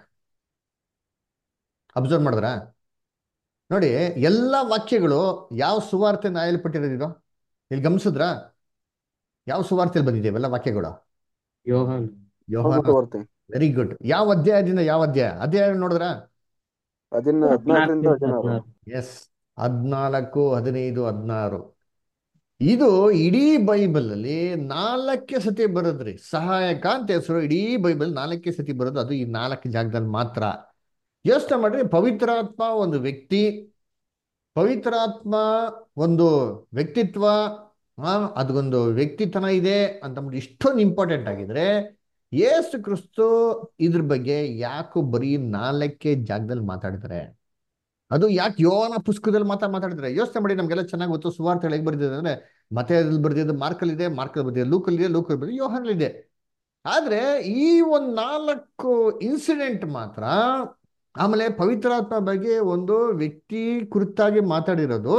ಅಬ್ಸರ್ವ್ ಮಾಡಿದ್ರ ನೋಡಿ ಎಲ್ಲ ವಾಕ್ಯಗಳು ಯಾವ ಸುವಾರ್ತೆ ನಾಯಲ್ಪಟ್ಟಿರೋದಿದು ಇಲ್ಲಿ ಗಮನಿಸಿದ್ರ ಯಾವ ಸುವಾರ್ತೆಯಲ್ಲಿ ಬಂದಿದೆ ಇವೆಲ್ಲ ವಾಕ್ಯಗಳು ಯೋಹಾನ್ ಯೋಹಾನ ಸುವಾರ್ತೆ ವೆರಿ ಗುಡ್ ಯಾವ ಅಧ್ಯಾಯದಿಂದ ಯಾವ ಅಧ್ಯಾಯ ಅಧ್ಯಾಯ ನೋಡಿದ್ರ ಹದಿನ ಹದಿನಾಲ್ಕರಿಂದ ನಾಲ್ಕರಿಂದ ಹದಿನಾರು ಹದಿನಾರು ಎಸ್ ಹದಿನಾಲ್ಕು ಹದಿನೈದು ಹದಿನಾರು ಇದು ಇಡೀ ಬೈಬಲ್ ಅಲ್ಲಿ ನಾಲ್ಕೇ ಸತಿ ಬರೋದ್ರಿ ಸಹಾಯಕ ಅಂತ ಹೆಸರು ಇಡೀ ಬೈಬಲ್ ನಾಲ್ಕೇ ಸತಿ ಬರೋದು ಅದು ಈ ನಾಲ್ಕು ಜಾಗದಲ್ಲಿ ಮಾತ್ರ ಯೋಚನೆ ಮಾಡ್ರಿ ಪವಿತ್ರಾತ್ಮ ಒಂದು ವ್ಯಕ್ತಿ ಪವಿತ್ರಾತ್ಮ ಒಂದು ವ್ಯಕ್ತಿತ್ವ ಆ ಅದೊಂದು ವ್ಯಕ್ತಿತನ ಇದೆ ಅಂತ ಅಂದ್ಬಿಟ್ಟು ಇಷ್ಟೊಂದು ಇಂಪಾರ್ಟೆಂಟ್ ಆಗಿದ್ರೆ ಯೇಸು ಕ್ರಿಸ್ತು ಇದ್ರ ಬಗ್ಗೆ ಯಾಕೋ ಬರೀ ನಾಲ್ಕೇ ಜಾಗದಲ್ಲಿ ಮಾತಾಡಿದ್ದಾರೆ ಅದು ಯಾಕೆ ಯೋನ ಪುಸ್ತಕದಲ್ಲಿ ಮಾತ್ರ ಮಾತಾಡಿದ್ರೆ ಯೋಚನೆ ಮಾಡಿ ನಮ್ಗೆಲ್ಲ ಚೆನ್ನಾಗಿ ಗೊತ್ತು ಸುವಾರ್ತೆಗಳು ಹೇಗೆ ಬರ್ದಿದೆ ಅಂದ್ರೆ ಮತೆಯಲ್ಲಿ ಬರ್ದಿದ್ದು ಮಾರ್ಕಲ್ ಇದೆ ಮಾರ್ಕಲ್ ಬರ್ದಿದೆ ಲೂಕಲ್ ಇದೆ ಲೂಕಲ್ ಬರ್ದಿದೆ ಯೋಹನ್ ಇದೆ ಆದ್ರೆ ಈ ಒಂದು ನಾಲ್ಕು ಇನ್ಸಿಡೆಂಟ್ ಮಾತ್ರ ಆಮೇಲೆ ಪವಿತ್ರಾತ್ಮ ಬಗ್ಗೆ ಒಂದು ವ್ಯಕ್ತಿ ಕುರಿತಾಗಿ ಮಾತಾಡಿರೋದು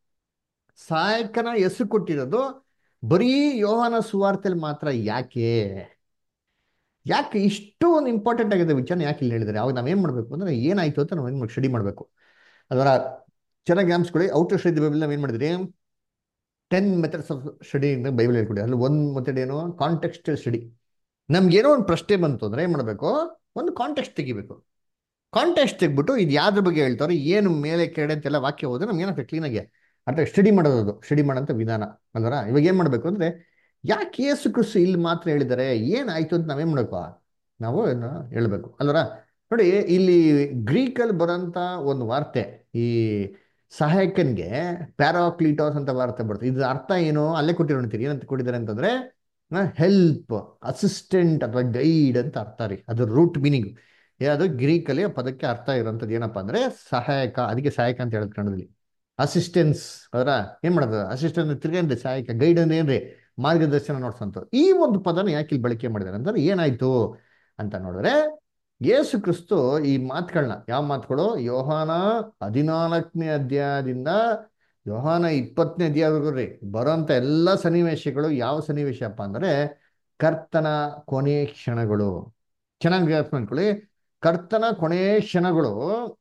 ಸಹಾಯಕನ ಹೆಸರು ಕೊಟ್ಟಿರೋದು ಬರೀ ಯೋಹನ ಸುವಾರ್ತೆಯಲ್ಲಿ ಮಾತ್ರ ಯಾಕೆ ಯಾಕೆ ಇಷ್ಟು ಒಂದು ಇಂಪಾರ್ಟೆಂಟ್ ಆಗಿದೆ ವಿಚಾರ ಯಾಕೆ ಇಲ್ಲಿ ಹೇಳಿದ್ದಾರೆ ಅವಾಗ ನಾವೇನ್ ಮಾಡ್ಬೇಕು ಅಂದ್ರೆ ಏನಾಯ್ತು ಅಂತ ನಾವು ಏನು ಸ್ಟಡಿ ಮಾಡಬೇಕು ಅದರ ಚೆನ್ನಾಗಿ ಜ್ಞಾಪಿಸ್ಕೊಳ್ಳಿ ಔಟರ್ ಸ್ಟಡಿ ಬೈಬಲ್ ನಾವ್ ಏನ್ ಮಾಡಿದ್ರಿ ten methods of study Bible ಹೇಳ್ಕೊಡಿ ಅದ್ರಲ್ಲಿ ಒಂದು ಮೆಥಡ್ ಏನು ಕಾಂಟೆಕ್ಸ್ಟ್ ಸ್ಟಡಿ ನಮ್ಗೇನೋ ಒಂದು ಪ್ರಶ್ನೆ ಬಂತು ಅಂದ್ರೆ ಏನ್ ಮಾಡಬೇಕು ಒಂದು ಕಾಂಟೆಕ್ಸ್ಟ್ ತೆಗಿಬೇಕು ಕಾಂಟೆಕ್ಸ್ಟ್ ತೆಗ್ಬಿಟ್ಟು ಇದು ಯಾವ್ದ್ರ ಬಗ್ಗೆ ಹೇಳ್ತಾರೆ ಏನು ಮೇಲೆ ಕೆಳಗಡೆ ಅಂತೆಲ್ಲ ವಾಕ್ಯ ಹೋದ್ರೆ ನಮ್ಗೆ ಏನಾಗ್ತದೆ ಕ್ಲೀನಾಗಿ ಅರ್ಥ ಸ್ಟಡಿ ಮಾಡೋದು ಸ್ಟಡಿ ಮಾಡೋಂಥ ವಿಧಾನ ಅಲ್ವರ ಇವಾಗ ಏನ್ ಮಾಡ್ಬೇಕು ಅಂದ್ರೆ ಯಾಕೆ ಯೇಸು ಕ್ರಿಸ್ತು ಇಲ್ಲಿ ಮಾತ್ರ ಹೇಳಿದ್ದಾರೆ ಏನಾಯ್ತು ಅಂತ ನಾವೇನ್ ಮಾಡ್ಬೇಕು ನಾವು ಏನು ಹೇಳ್ಬೇಕು ಅಲ್ವರ ನೋಡಿ ಇಲ್ಲಿ ಗ್ರೀಕಲ್ಲಿ ಬರೋಂಥ ಒಂದು ವಾರ್ತೆ ಈ ಸಹಾಯಕನ್ಗೆ ಪ್ಯಾರಾಕ್ಲಿಟೋಸ್ ಅಂತ ವಾರ್ತೆ ಬರುತ್ತೆ ಇದ್ರ ಅರ್ಥ ಏನು ಅಲ್ಲೇ ಕೊಟ್ಟಿರೋಂತೀರಿ ಏನಂತ ಕೊಟ್ಟಿದ್ದಾರೆ ಅಂತಂದ್ರೆ ಹೆಲ್ಪ್ ಅಸಿಸ್ಟೆಂಟ್ ಅಥವಾ ಗೈಡ್ ಅಂತ ಅರ್ಥ ರೀ ಅದು ರೂಟ್ ಮೀನಿಂಗ್ ಯಾವುದು ಗ್ರೀಕಲ್ಲಿ ಆ ಪದಕ್ಕೆ ಅರ್ಥ ಇರೋಂಥದ್ದು ಏನಪ್ಪಾ ಅಂದ್ರೆ ಸಹಾಯಕ ಅದಕ್ಕೆ ಸಹಾಯಕ ಅಂತ ಹೇಳೋದು ಕನ್ನಡದಲ್ಲಿ ಅಸಿಸ್ಟೆನ್ಸ್ ಅದರ ಏನ್ ಮಾಡೋದು ಅಸಿಸ್ಟೆಂಟ್ ತಿರ್ಗೇನ್ರಿ ಸಹಾಯಕ ಗೈಡ್ ಅಂದ್ರೆ ಏನ್ರಿ ಮಾರ್ಗದರ್ಶನ ನೋಡ್ಸಂತ ಈ ಒಂದು ಪದನ ಯಾಕೆ ಇಲ್ಲಿ ಬಳಕೆ ಮಾಡಿದ್ದಾರೆ ಅಂತಂದ್ರೆ ಏನಾಯ್ತು ಅಂತ ನೋಡಿದ್ರೆ ಯೇಸು ಕ್ರಿಸ್ತು ಈ ಮಾತುಗಳನ್ನ ಯಾವ ಮಾತುಗಳು ಯೋಹಾನ ಹದಿನಾಲ್ಕನೇ ಅಧ್ಯಾಯದಿಂದ ಯೋಹಾನ ಇಪ್ಪತ್ತನೇ ಅಧ್ಯಾಯವರೆಗೂ ರೀ ಬರೋಂಥ ಎಲ್ಲ ಸನ್ನಿವೇಶಗಳು ಯಾವ ಸನ್ನಿವೇಶಪ್ಪ ಅಂದ್ರೆ ಕರ್ತನ ಕೊನೆ ಕ್ಷಣಗಳು ಚೆನ್ನಾಗಿ ಅನ್ಕೊಳ್ಳಿ ಕರ್ತನ ಕೊನೆ ಕ್ಷಣಗಳು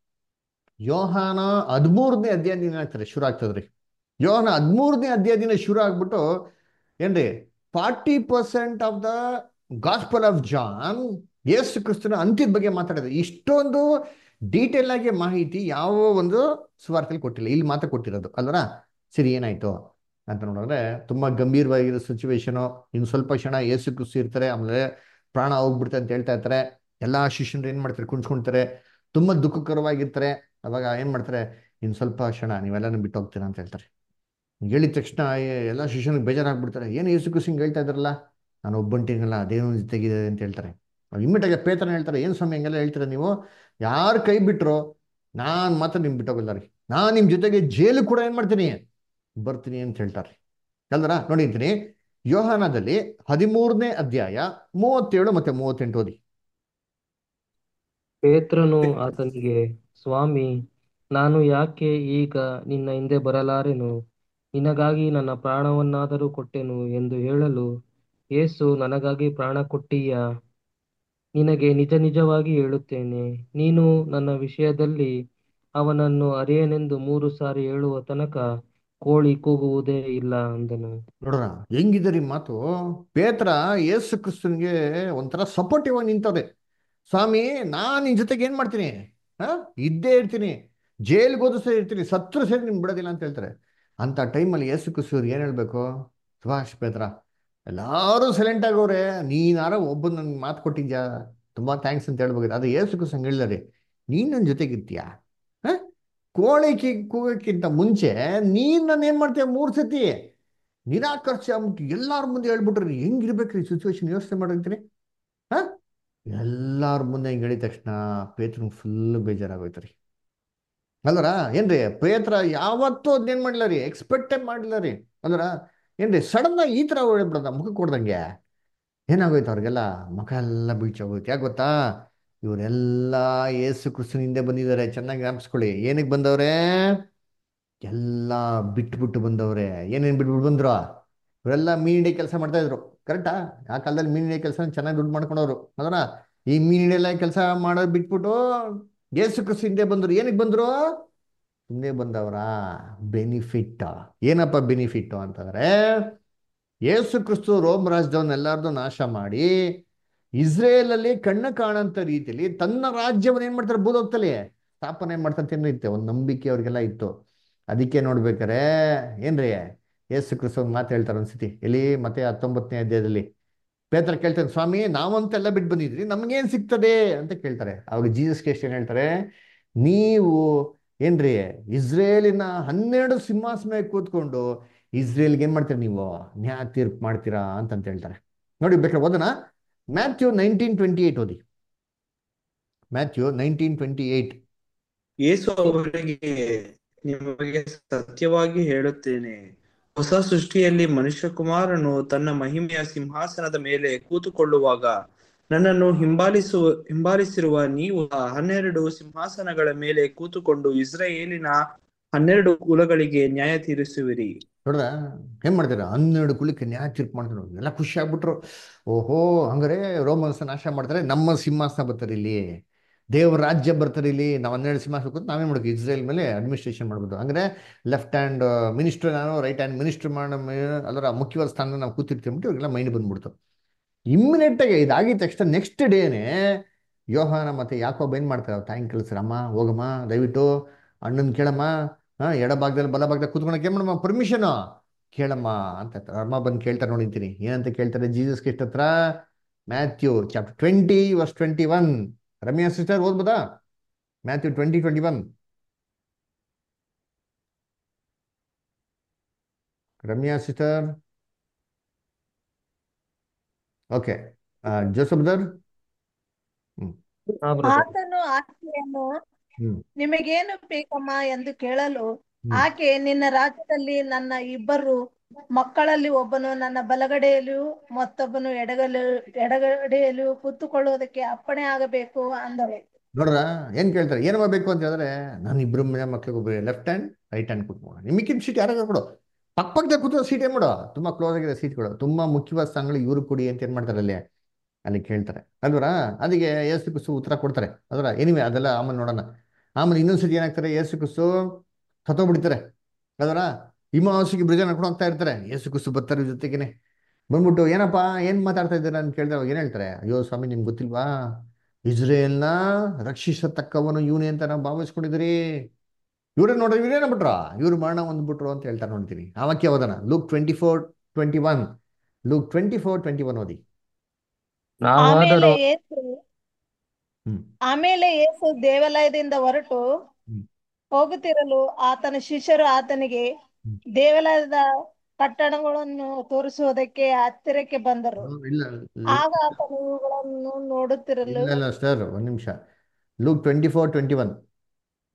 ಯೋಹಾನ ಹದಿಮೂರನೇ ಅಧ್ಯಾಯದಿಂದ ಏನಾಗ್ತದೆ ಶುರು ಆಗ್ತದ್ರಿ ಯೋಹಾನ ಹದಿಮೂರನೇ ಅಧ್ಯಾಯದಿಂದ ಶುರು ಆಗ್ಬಿಟ್ಟು ಏನ್ರಿ forty percent of the gospel of John ಯೇಸು ಕ್ರಿಸ್ತನ ಅಂತ್ಯದ ಬಗ್ಗೆ ಮಾತಾಡಿದ್ರೆ ಇಷ್ಟೊಂದು ಡೀಟೇಲ್ ಆಗಿ ಮಾಹಿತಿ ಯಾವ ಒಂದು ಸುವಾರ್ತೆಯಲ್ಲಿ ಕೊಟ್ಟಿಲ್ಲ ಇಲ್ಲಿ ಮಾತ್ರ ಕೊಟ್ಟಿರೋದು ಅಲ್ವರ ಸರಿ ಏನಾಯ್ತು ಅಂತ ನೋಡಿದ್ರೆ ತುಂಬಾ ಗಂಭೀರವಾಗಿರೋ ಸಿಚುವೇಶನು ಇನ್ನು ಸ್ವಲ್ಪ ಕ್ಷಣ ಯೇಸು ಕ್ರಿಸ್ತು ಇರ್ತಾರೆ ಆಮೇಲೆ ಪ್ರಾಣ ಹೋಗ್ಬಿಡ್ತಾರೆ ಅಂತ ಹೇಳ್ತಾ ಇರ್ತಾರೆ ಎಲ್ಲಾ ಶಿಷ್ಯರು ಏನ್ ಮಾಡ್ತಾರೆ ಕುಣ್ಸ್ಕೊಂತಾರೆ ತುಂಬಾ ದುಃಖಕರವಾಗಿರ್ತಾರೆ ಅವಾಗ ಏನ್ ಮಾಡ್ತಾರೆ ಇನ್ ಸ್ವಲ್ಪ ಕ್ಷಣ ನೀವೆಲ್ಲಾನು ಬಿಟ್ಟು ಹೋಗ್ತೀರಾ ಅಂತ ಹೇಳ್ತಾರೆ ಹೇಳಿದ ತಕ್ಷಣ ಎಲ್ಲ ಶಿಷ್ಯನಿಗೆ ಬೇಜಾರಾಗ್ಬಿಡ್ತಾರೆ ಏನು ಯೇಸು ಕ್ರಿಸ್ತು ಹಿಂಗೆ ಹೇಳ್ತಾ ಇದ್ರಲ್ಲ ನಾನು ಒಬ್ಬಂಟಿನಲ್ಲ ಅದೇನೋ ಜೊತೆಗಿದೆ ಅಂತ ಹೇಳ್ತಾರೆ ಇಮ್ಮಿಡಿಯಾಗಿ ಪೇತನ ಹೇಳ್ತಾರೆ ಏನು ಸ್ವಾಮಿ ಹಂಗೆಲ್ಲ ಹೇಳ್ತೀರಾ ನೀವು ಯಾರು ಕೈ ಬಿಟ್ರು ನಾನು ಮಾತ್ರ ನಿಮ್ಗೆ ಬಿಟ್ಟೋಗಲ್ಲ ರೀ ನಾನು ನಿಮ್ಮ ಜೊತೆಗೆ ಜೈಲು ಕೂಡ ಏನು ಮಾಡ್ತೀನಿ ಬರ್ತೀನಿ ಅಂತ ಹೇಳ್ತಾರೆ ಅಲ್ದರ ನೋಡಿರ್ತೀನಿ ಯೋಹಾನದಲ್ಲಿ ಹದಿಮೂರನೇ ಅಧ್ಯಾಯ ಮೂವತ್ತೇಳು ಮತ್ತೆ ಮೂವತ್ತೆಂಟು ಓದಿ ಪೇತ್ರನು ಆತನಿಗೆ ಸ್ವಾಮಿ ನಾನು ಯಾಕೆ ಈಗ ನಿನ್ನ ಹಿಂದೆ ಬರಲಾರೆನು ನಿನಗಾಗಿ ನನ್ನ ಪ್ರಾಣವನ್ನಾದರೂ ಕೊಟ್ಟೆನು ಎಂದು ಹೇಳಲು ಯೇಸು ನನಗಾಗಿ ಪ್ರಾಣ ಕೊಟ್ಟೀಯಾ ನಿನಗೆ ನಿಜ ನಿಜವಾಗಿ ಹೇಳುತ್ತೇನೆ ನೀನು ನನ್ನ ವಿಷಯದಲ್ಲಿ ಅವನನ್ನು ಅರಿಯನೆಂದು ಮೂರು ಸಾರಿ ಹೇಳುವ ತನಕ ಕೋಳಿ ಕೂಗುವುದೇ ಇಲ್ಲ ಅಂದನು ನೋಡೋಣ ಹೆಂಗಿದರಿ ಮಾತು ಪೇತ್ರ ಯೇಸು ಕ್ರಿಸ್ತನ್ಗೆ ಒಂಥರ ಸಪೋರ್ಟಿವ್ ಆಗಿ ನಿಂತವ್ರೆ ಸ್ವಾಮಿ ನಾನು ನಿನ್ ಜೊತೆಗೆ ಏನ್ ಮಾಡ್ತೀನಿ ಹಾ ಇದ್ದೇ ಇರ್ತೀನಿ ಜೈಲ್ಗೆ ಹೋದ್ರು ಸರಿ ಇರ್ತೀನಿ ಸತ್ರು ಸರಿ ನಿಮ್ಗೆ ಬಿಡೋದಿಲ್ಲ ಅಂತ ಹೇಳ್ತಾರೆ ಅಂತ ಟೈಮಲ್ಲಿ ಯೇಸು ಕ್ರಿಸ್ತವ್ರು ಏನ್ ಹೇಳ್ಬೇಕು ಸುಭಾಷ್ ಪೇತ್ರ ಎಲ್ಲಾರು ಸೈಲೆಂಟ್ ಆಗೋರೆ ನೀನಾರ ಒಬ್ಬ ನನ್ಗೆ ಮಾತು ಕೊಟ್ಟಿದ್ಯಾ ತುಂಬಾ ಥ್ಯಾಂಕ್ಸ್ ಅಂತ ಹೇಳ್ಬೇಕು ಅದು ಯೇಸು ಕ್ರಿಸ್ತಂಗ್ ಹೇಳಿದಾರೆ ನೀನ್ ನನ್ನ ಜೊತೆಗಿರ್ತೀಯಾ ಹ ಕೋಳಿ ಕಿ ಕೂಗಕ್ಕಿಂತ ಮುಂಚೆ ನೀನ್ ನನ್ನ ಏನ್ ಮಾಡ್ತೀಯ ಮೂರ್ ಸತಿ ನಿರಾಕರಿಸಿ ಅಂದ್ಬಿಟ್ಟು ಎಲ್ಲಾರ ಮುಂದೆ ಹೇಳ್ಬಿಟ್ರಿ ಹೆಂಗಿರ್ಬೇಕ್ರಿ ಸಿಚುವೇಶನ್ ಯೋಚನೆ ಮಾಡಿರ್ತೀನಿ ಹಾ ಎಲ್ಲಾರ ಮುಂದೆ ಹಿಂಗೆ ಹೇಳಿದ ತಕ್ಷಣ ಪೇತ್ರನ್ ಫುಲ್ ಬೇಜಾರಾಗೋಯ್ತು ರೀ ಅಲ್ಲರ ಏನ್ರಿ ಪೇತ್ರ ಯಾವತ್ತೂ ಅದ್ನೇನ್ ಮಾಡಿಲ್ಲ ರೀ ಎಕ್ಸ್ಪೆಕ್ಟೇ ಮಾಡಿಲ್ಲ ರೀ ಅಲ್ಲರ ಏನ್ರಿ ಸಡನ್ ಆಗಿ ಈ ತರ ಹೇಳ್ಬಿಡದ ಮುಖ ಕೊಡ್ದಂಗೆ ಏನಾಗೋಯ್ತು ಅವ್ರಿಗೆಲ್ಲ ಮುಖ ಎಲ್ಲ ಬೀಳ್ಚೋಗೋಯ್ತು ಯಾಕೆ ಗೊತ್ತಾ ಇವರೆಲ್ಲ ಏಸು ಕ್ರಿಸ್ತನ ಹಿಂದೆ ಬಂದಿದ್ದಾರೆ ಚೆನ್ನಾಗಿ ಜ್ಞಾಪಿಸ್ಕೊಳ್ಳಿ ಏನಕ್ಕೆ ಬಂದವ್ರೆ ಎಲ್ಲ ಬಿಟ್ಬಿಟ್ಟು ಬಂದವ್ರೆ ಏನೇನು ಬಿಟ್ಬಿಟ್ಟು ಬಂದ್ರು ಇವರೆಲ್ಲ ಮೀನ್ ಹಿಡಿಯೋ ಕೆಲಸ ಮಾಡ್ತಾ ಇದ್ರು ಕರೆಕ್ಟಾ ಆ ಕಾಲದಲ್ಲಿ ಮೀನ್ ಹಿಡಿಯೋ ಕೆಲಸ ಚೆನ್ನಾಗಿ ದುಡ್ಡು ಮಾಡ್ಕೊಂಡವ್ರು ಅದರ ಈ ಮೀನ್ ಹಿಡಿಯೆಲ್ಲ ಕೆಲಸ ಮಾಡೋದು ಬಿಟ್ಬಿಟ್ಟು ಏಸು ಕ್ರಿಸ್ತ ಹಿಂದೆ ಬಂದ್ರು ಏನಕ್ಕೆ ಬಂದ್ರು ಹಿಂದೆ ಬಂದವರ ಬೆನಿಫಿಟ್ ಏನಪ್ಪ ಬೆನಿಫಿಟ್ ಅಂತಂದ್ರೆ ಯೇಸು ಕ್ರಿಸ್ತು ರೋಮ್ ರಾಜ್ಯವನ್ನೆಲ್ಲಾರ್ದು ನಾಶ ಮಾಡಿ ಇಸ್ರೇಲಲ್ಲಿ ಕಣ್ಣು ಕಾಣಂತ ರೀತಿಯಲ್ಲಿ ತನ್ನ ರಾಜ್ಯವನ್ನು ಏನ್ ಮಾಡ್ತಾರೆ ಭೂಲೋಕದಲ್ಲಿ ಸ್ಥಾಪನೆ ಮಾಡ್ತಂತ ಇತ್ತೆ ಒಂದು ನಂಬಿಕೆ ಅವ್ರಿಗೆಲ್ಲ ಇತ್ತು ಅದಕ್ಕೆ ನೋಡ್ಬೇಕಾರೆ ಏನ್ರಿ ಯೇಸು ಕ್ರಿಸ್ತು ಒಂದು ಮಾತು ಹೇಳ್ತಾರೆ ಅನ್ಸತಿ ಎಲ್ಲಿ ಮತ್ತೆ ಹತ್ತೊಂಬತ್ತನೇ ಅಧ್ಯಾಯದಲ್ಲಿ ಪೇತ್ರ ಕೇಳ್ತಾರೆ ಸ್ವಾಮಿ ನಾವಂತೆಲ್ಲ ಬಿಟ್ಟು ಬಂದಿದ್ರಿ ನಮ್ಗೇನ್ ಸಿಗ್ತದೆ ಅಂತ ಕೇಳ್ತಾರೆ ಅವಾಗ ಜೀಸಸ್ ಕ್ರಿಸ್ಟ್ ಏನ್ ಹೇಳ್ತಾರೆ ನೀವು ಏನ್ರಿ ಇಸ್ರೇಲಿನ ಹನ್ನೆರಡು ಸಿಂಹಾಸನ ಕೂತ್ಕೊಂಡು ಇಸ್ರೇಲ್ಗೆ ಏನ್ ಮಾಡ್ತೀರಾ ನೀವು ನ್ಯಾಯ ತೀರ್ಪು ಮಾಡ್ತೀರಾ ಅಂತಂತ ಹೇಳ್ತಾರೆ ನೋಡಿ ಬೇಕಾದ್ರೆ ಓದೋಣ ಮ್ಯಾಥ್ಯೂ ನೈನ್ಟೀನ್ ಟ್ವೆಂಟಿ ಏಟ್ ಓದಿ ಮ್ಯಾಥ್ಯೂ ನೈನ್ಟೀನ್ ಟ್ವೆಂಟಿ ಏಟ್ ಯೇಸು ಅವರಿಗೆ ನಿಮಗೆ ಸತ್ಯವಾಗಿ ಹೇಳುತ್ತೇನೆ ಹೊಸ ಸೃಷ್ಟಿಯಲ್ಲಿ ಮನುಷ್ಯಕುಮಾರನು ತನ್ನ ಮಹಿಮೆಯ ಸಿಂಹಾಸನದ ಮೇಲೆ ಕೂತುಕೊಳ್ಳುವಾಗ ನನ್ನನ್ನು ಹಿಂಬಾಲಿಸುವ ಹಿಂಬಾಲಿಸಿರುವ ನೀವು ಆ ಹನ್ನೆರಡು ಸಿಂಹಾಸನಗಳ ಮೇಲೆ ಕೂತುಕೊಂಡು ಇಸ್ರಾಯೇಲಿನ ಹನ್ನೆರಡು ಕುಲಗಳಿಗೆ ನ್ಯಾಯ ತೀರಿಸುವಿರಿ ನೋಡ್ದ ಏನ್ ಮಾಡ್ತೀರಾ ಹನ್ನೆರಡು ಕುಲಕ್ಕೆ ನ್ಯಾಯ ತೀರ್ಪು ಮಾಡ್ತಾರೆ ಎಲ್ಲ ಖುಷಿ ಆಗ್ಬಿಟ್ರು ಓಹೋ ಹಂಗಾರೆ ರೋಮನ್ಸ್ ನಾಶ ಮಾಡ್ತಾರೆ ನಮ್ಮ ಸಿಂಹಾಸನ ಬರ್ತಾರೆ ಇಲ್ಲಿ ದೇವ್ರ ರಾಜ್ಯ ಬರ್ತಾರೆ ಇಲ್ಲಿ ನಾವು ಹನ್ನೆರಡು ಸಿಂಹಾಸನ ಕೂತು ನಾವೇನ್ ಮಾಡ್ಬೇಕು ಇಸ್ರೇಲ್ ಮೇಲೆ ಅಡ್ಮಿನಿಸ್ಟ್ರೇಷನ್ ಮಾಡ್ಬೋದು ಅಂದ್ರೆ ಲೆಫ್ಟ್ ಹ್ಯಾಂಡ್ ಮಿನಿಸ್ಟರ್ ನಾನು ರೈಟ್ ಹ್ಯಾಂಡ್ ಮಿನಿಸ್ಟರ್ ಮಾಡೋ ಅಲ್ಲರ ಮುಖ್ಯವಾದ ಸ್ಥಾನ ನಾವು ಕೂತಿರ್ತೀವಿ ಅಂದ್ಬಿಟ್ಟು ಇವ್ರಿಗೆಲ್ಲ ಮೈಂಡ್ ಬಂದ್ಬಿಡ್ತು ಇಮ್ಮಿಡಿಯೇಟ್ ಆಗಿ ಇದಾಗಿದ ತಕ್ಷಣ ನೆಕ್ಸ್ಟ್ ಡೇನೆ ಯೋಹಾನ ಮತ್ತೆ ಯಾಕೋಬ್ ಏನ್ ಮಾಡ್ತಾರೆ ಥ್ಯಾಂಕ್ ಕಳಿಸ್ರ ಅಮ್ಮ ಹೋಗಮ್ಮ ದಯವಿಟ್ಟು ಅಣ್ಣನ್ ಕೇಳಮ್ಮ ಹಾ ಎಡಭಾಗದಲ್ಲಿ ಬಲಭಾಗದಲ್ಲಿ ಕೂತ್ಕೊಳಕ್ಕೆ ಏನ್ ಮಾಡಮ್ಮ ಪರ್ಮಿಷನ್ ಕೇಳಮ್ಮ ಅಂತ ಹೇಳ್ತಾರೆ. ಅಮ್ಮ ಬಂದು ಕೇಳ್ತಾರೆ ನೋಡಿದ್ದೀನಿ ಏನಂತ ಕೇಳ್ತಾರೆ ಜೀಸಸ್ ಕ್ರಿಸ್ಟ್ ಹತ್ರ Matthew chapter twenty verse twenty one Ramya sister ಓದ್ಬೋದಾ Matthew twenty twenty one Ramya sister okay Joseph brother ಹ್ಮ್ ಹಾ ಬ್ರದರ್ ಆತನು ಆಕೆಯನ್ನು ಹ್ಮ್ ನಿಮಗೇನು ಬೇಕಮ್ಮ ಎಂದು ಕೇಳಲು ಹ್ಮ್ ಆಕೆ ನಿನ್ನ ರಾಜ್ಯದಲ್ಲಿ ನನ್ನ ಇಬ್ಬರು ಮಕ್ಕಳಲ್ಲಿ ಒಬ್ಬನು ನನ್ನ ಬಲಗಡೆಯಲ್ಲಿಯೂ ಮತ್ತೊಬ್ಬನು ಎಡಗಲು ಎಡಗಡೆಯಲ್ಲಿಯೂ ಕೂತುಕೊಳ್ಳುವುದಕ್ಕೆ ಅಪ್ಪಣೆ ಆಗಬೇಕು ಅಂದಳು ನೋಡ್ರ ಏನ್ ಕೇಳ್ತಾರೆ ಏನು ಮಾಡಬೇಕು ಅಂತ ಹೇಳಿದ್ರೆ ನಾನು ಇಬ್ರು ಮನೆ ಮಕ್ಳಿಗೆ ಒಬ್ಬರು ಲೆಫ್ಟ್ ಹ್ಯಾಂಡ್ ರೈಟ್ ಹ್ಯಾಂಡ್ ಕೂತ್ಕೊಳ್ಳೋಣ ನಿಮ್ಮಿಕ್ಕಿನ ಸೀಟ್ ಯಾರಾಗ ಕೊಡು ಪಕ್ಕ ಪಕ್ಕದಾಗ ಕೂತೋ ಸೀಟ್ ಏನ್ ಮಾಡೋ ತುಂಬಾ ಕ್ಲೋಸ್ ಆಗಿದೆ ಸೀಟ್ಗಳು ತುಂಬಾ ಮುಖ್ಯವಾದ ಸ್ಥಾನಗಳು ಇವ್ರು ಕೊಡಿ ಅಂತ ಏನ್ ಮಾಡ್ತಾರೆ ಅಲ್ಲಿ ಅಲ್ಲಿ ಕೇಳ್ತಾರೆ ಅಲ್ವರ ಅದಕ್ಕೆ ಏಸು ಕುಸು ಉತ್ತರ ಕೊಡ್ತಾರೆ ಅದರ ಏನಿವೆ ಅದೆಲ್ಲ ಆಮೇಲೆ ನೋಡೋಣ ಆಮೇಲೆ ಇನ್ನೊಂದ್ಸತಿ ಏನಾಗ್ತಾರೆ ಏಸು ಕುಸು ಸತ್ತೋಗ್ಬಿಡ್ತಾರೆ ಅದರ ಹಿಮಾವಾಸಿಗೆ ಬ್ರಿಜ ನಡ್ಕೊಂಡು ಹೋಗ್ತಾ ಇರ್ತಾರೆ ಏಸು ಕುಸು ಬರ್ತಾರೆ ಇವ್ರ ಜೊತೆಗೇನೆ ಬಂದ್ಬಿಟ್ಟು ಏನಪ್ಪಾ ಏನ್ ಮಾತಾಡ್ತಾ ಇದ್ದೀರಾ ಅಂತ ಕೇಳಿದ್ರೆ ಅವಾಗ ಏನ್ ಹೇಳ್ತಾರೆ ಅಯ್ಯೋ ಸ್ವಾಮಿ ನಿಮ್ಗೆ ಗೊತ್ತಿಲ್ವಾ ಇಸ್ರೇಲ್ನ ರಕ್ಷಿಸತಕ್ಕವನು ಇವನೇ ಅಂತ ನಾವು ಭಾವಿಸ್ಕೊಂಡಿದ್ರಿ ಇವ್ರೇ ನೋಡ್ರಿ ಇವ್ರೇನ ಬಿಟ್ರ ಇವ್ರು ಮರಣ ಹೊಂದ್ಬಿಟ್ರು ಅಂತ ಹೇಳ್ತಾರೆ ನೋಡ್ತೀನಿ ಆ ವಾಕ್ಯ ಓದೋಣ Luke twenty four twenty one Luke twenty four twenty one ಓದಿ ಆಮೇಲೆ ನಾವಾದರೂ ಯೇಸು ಹ್ಮ್ ಆಮೇಲೆ ಯೇಸು ದೇವಾಲಯದಿಂದ ಹೊರಟು ಹ್ಮ್ ಹೋಗುತ್ತಿರಲು ಆತನ ಶಿಷ್ಯರು ಆತನಿಗೆ ಹ್ಮ್. ದೇವಾಲಯದ ಕಟ್ಟಡಗಳನ್ನು ತೋರಿಸುವುದಕ್ಕೆ ಹತ್ತಿರಕ್ಕೆ ಬಂದರು ಹ್ಮ್, ಇಲ್ಲ ಆಗ ಆತನು ಇವುಗಳನ್ನು ನೋಡುತ್ತಿರಲು ಇಲ್ಲ ಇಲ್ಲ ಸರ್ ಒಂದ್ ನಿಮಿಷ Luke twenty four twenty one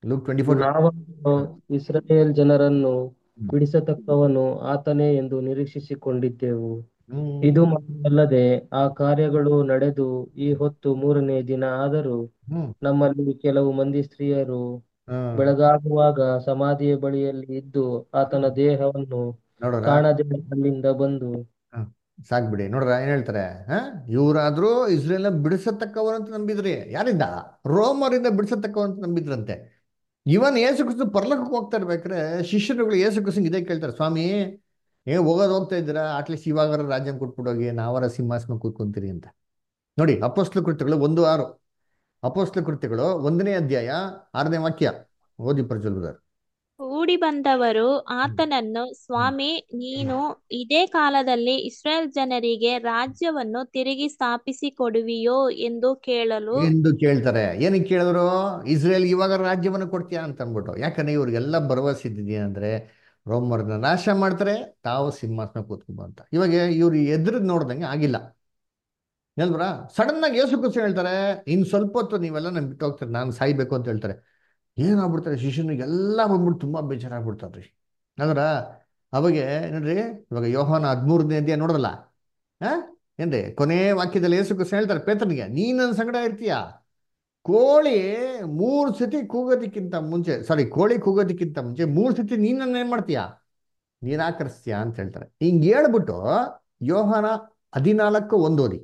Luke twenty four ನಾವನ್ನು ಇಸ್ರಾಯೇಲ್ ಜನರನ್ನು ಬಿಡಿಸತಕ್ಕವನು ಆತನೇ ಎಂದು ನಿರೀಕ್ಷಿಸಿಕೊಂಡಿದ್ದೆವು ಇದು ಮಾತ್ರವಲ್ಲದೆ ಆ ಕಾರ್ಯಗಳು ನಡೆದು ಈ ಹೊತ್ತು ಮೂರನೇ ದಿನ ಆದರೂ ಹ್ಮ್ ನಮ್ಮಲ್ಲಿ ಕೆಲವು ಮಂದಿ ಸ್ತ್ರೀಯರು ಹ್ಮ್ ಬೆಳಗಾಗುವಾಗ ಸಮಾಧಿಯ ಬಳಿಯಲ್ಲಿ ಇದ್ದು ಆತನ ದೇಹವನ್ನು ನೋಡ್ರ ಕಾಣದೆ ಅಲ್ಲಿಂದ ಬಂದು ಸಾಕ್ಬಿಡಿ ನೋಡ್ರ ಏನ್ ಹೇಳ್ತಾರೆ ಹ ಇವರಾದ್ರೂ ಇಸ್ರೇಲ್ನ ಬಿಡಿಸತಕ್ಕವರಂತ ನಂಬಿದ್ರಿ ಯಾರಿಂದ ರೋಮರಿಂದ ಬಿಡಿಸತಕ್ಕವಂತ ನಂಬಿದ್ರಂತೆ ಇವನ್ ಏಸು ಕ್ರಿಸ್ತು ಪರ್ಲಕಕ್ಕೆ ಹೋಗ್ತಾ ಇರ್ಬೇಕಾದ್ರೆ ಶಿಷ್ಯರುಗಳು ಏಸು ಕ್ರಿಸ್ತಂಗೆ ಇದೇ ಕೇಳ್ತಾರೆ ಸ್ವಾಮಿ ಏ ಹೋಗೋದು ಹೋಗ್ತಾ ಇದ್ದೀರಾ ಅಟ್ಲೀಸ್ಟ್ ಇವಾಗಾರ ರಾಜ್ಯ ಕೊಟ್ಬಿಡೋಗಿ ನಾವರ ಸಿಂಹಾಸನ ಕೂತ್ಕೊಂತೀರಿ ಅಂತ ನೋಡಿ ಅಪೋಸ್ಲ ಕೃತ್ಯಗಳು ಒಂದು ಆರು ಅಪೋಸ್ಲ ಕೃತ್ಯಗಳು ಒಂದನೇ ಅಧ್ಯಾಯ ಆರನೇ ವಾಕ್ಯ ಓದಿ ಪ್ರಜ್ವಲ್ ಕೂಡಿ ಬಂದವರು ಆತನನ್ನು ಸ್ವಾಮಿ ನೀನು ಇದೇ ಕಾಲದಲ್ಲಿ ಇಸ್ರಾಯೇಲ್ ಜನರಿಗೆ ರಾಜ್ಯವನ್ನು ತಿರುಗಿ ಸ್ಥಾಪಿಸಿ ಕೊಡುವಿಯೋ ಎಂದು ಕೇಳಲು ಎಂದು ಕೇಳ್ತಾರೆ ಏನಕ್ಕೆ ಕೇಳಿದ್ರು ಇಸ್ರೇಲ್ ಇವಾಗ ರಾಜ್ಯವನ್ನು ಕೊಡ್ತೀಯಾ ಅಂತ ಅಂದ್ಬಿಟ್ಟು ಯಾಕಂದ್ರೆ ಇವ್ರಿಗೆಲ್ಲ ಭರವಸೆ ಇದ್ದಿದ್ಯಾ ಅಂದ್ರೆ ರೋಮರ್ನ ನಾಶ ಮಾಡ್ತಾರೆ ತಾವು ಸಿಂಹಾಸನ ಕೂತ್ಕೊಂಬ ಅಂತ ಇವಾಗ ಇವ್ರು ಎದುರು ನೋಡ್ದಂಗೆ ಆಗಿಲ್ಲ ಅಲ್ವರ ಸಡನ್ ಆಗಿ ಯೇಸು ಕ್ರಿಸ್ತ ಹೇಳ್ತಾರೆ ಇನ್ ಸ್ವಲ್ಪ ಹೊತ್ತು ನೀವೆಲ್ಲ ನನ್ ಬಿಟ್ಟು ಹೋಗ್ತಾರೆ ನಾನು ಸಾಯ್ಬೇಕು ಅಂತ ಹೇಳ್ತಾರೆ ಏನಾಗ್ಬಿಡ್ತಾರೆ ಶಿಷ್ಯನಿಗೆಲ್ಲ ಬಂದ್ಬಿಟ್ಟು ತುಂಬಾ ಬೇಜಾರಾಗ್ಬಿಡ್ತಾರ್ರಿ ಅಂದ್ರ ಅವಾಗೆ ನೋಡ್ರಿ ಇವಾಗ ಯೋಹಾನ ಹದಿಮೂರನೇ ಅಧ್ಯಾಯ ನೋಡೋದಲ್ಲ ಹಾ ಏನ್ರಿ ಕೊನೆ ವಾಕ್ಯದಲ್ಲಿ ಯೇಸು ಕ್ರಿಸ್ತ ಹೇಳ್ತಾರೆ ಪೇತ್ರನಿಗೆ ನೀನ್ ನನ್ನ ಸಂಗಡ ಇರ್ತೀಯ ಕೋಳಿ ಮೂರು ಸತಿ ಕೂಗೋದಕ್ಕಿಂತ ಮುಂಚೆ ಸಾರಿ ಕೋಳಿ ಕೂಗೋದಕ್ಕಿಂತ ಮುಂಚೆ ಮೂರು ಸತಿ ನೀನ್ ನನ್ನ ಏನ್ ಮಾಡ್ತೀಯ ನಿರಾಕರಿಸ್ತೀಯ ಅಂತ ಹೇಳ್ತಾರೆ ಹಿಂಗ್ ಹೇಳ್ಬಿಟ್ಟು ಯೋಹಾನ ಹದಿನಾಲ್ಕು ಒಂದೋದಿ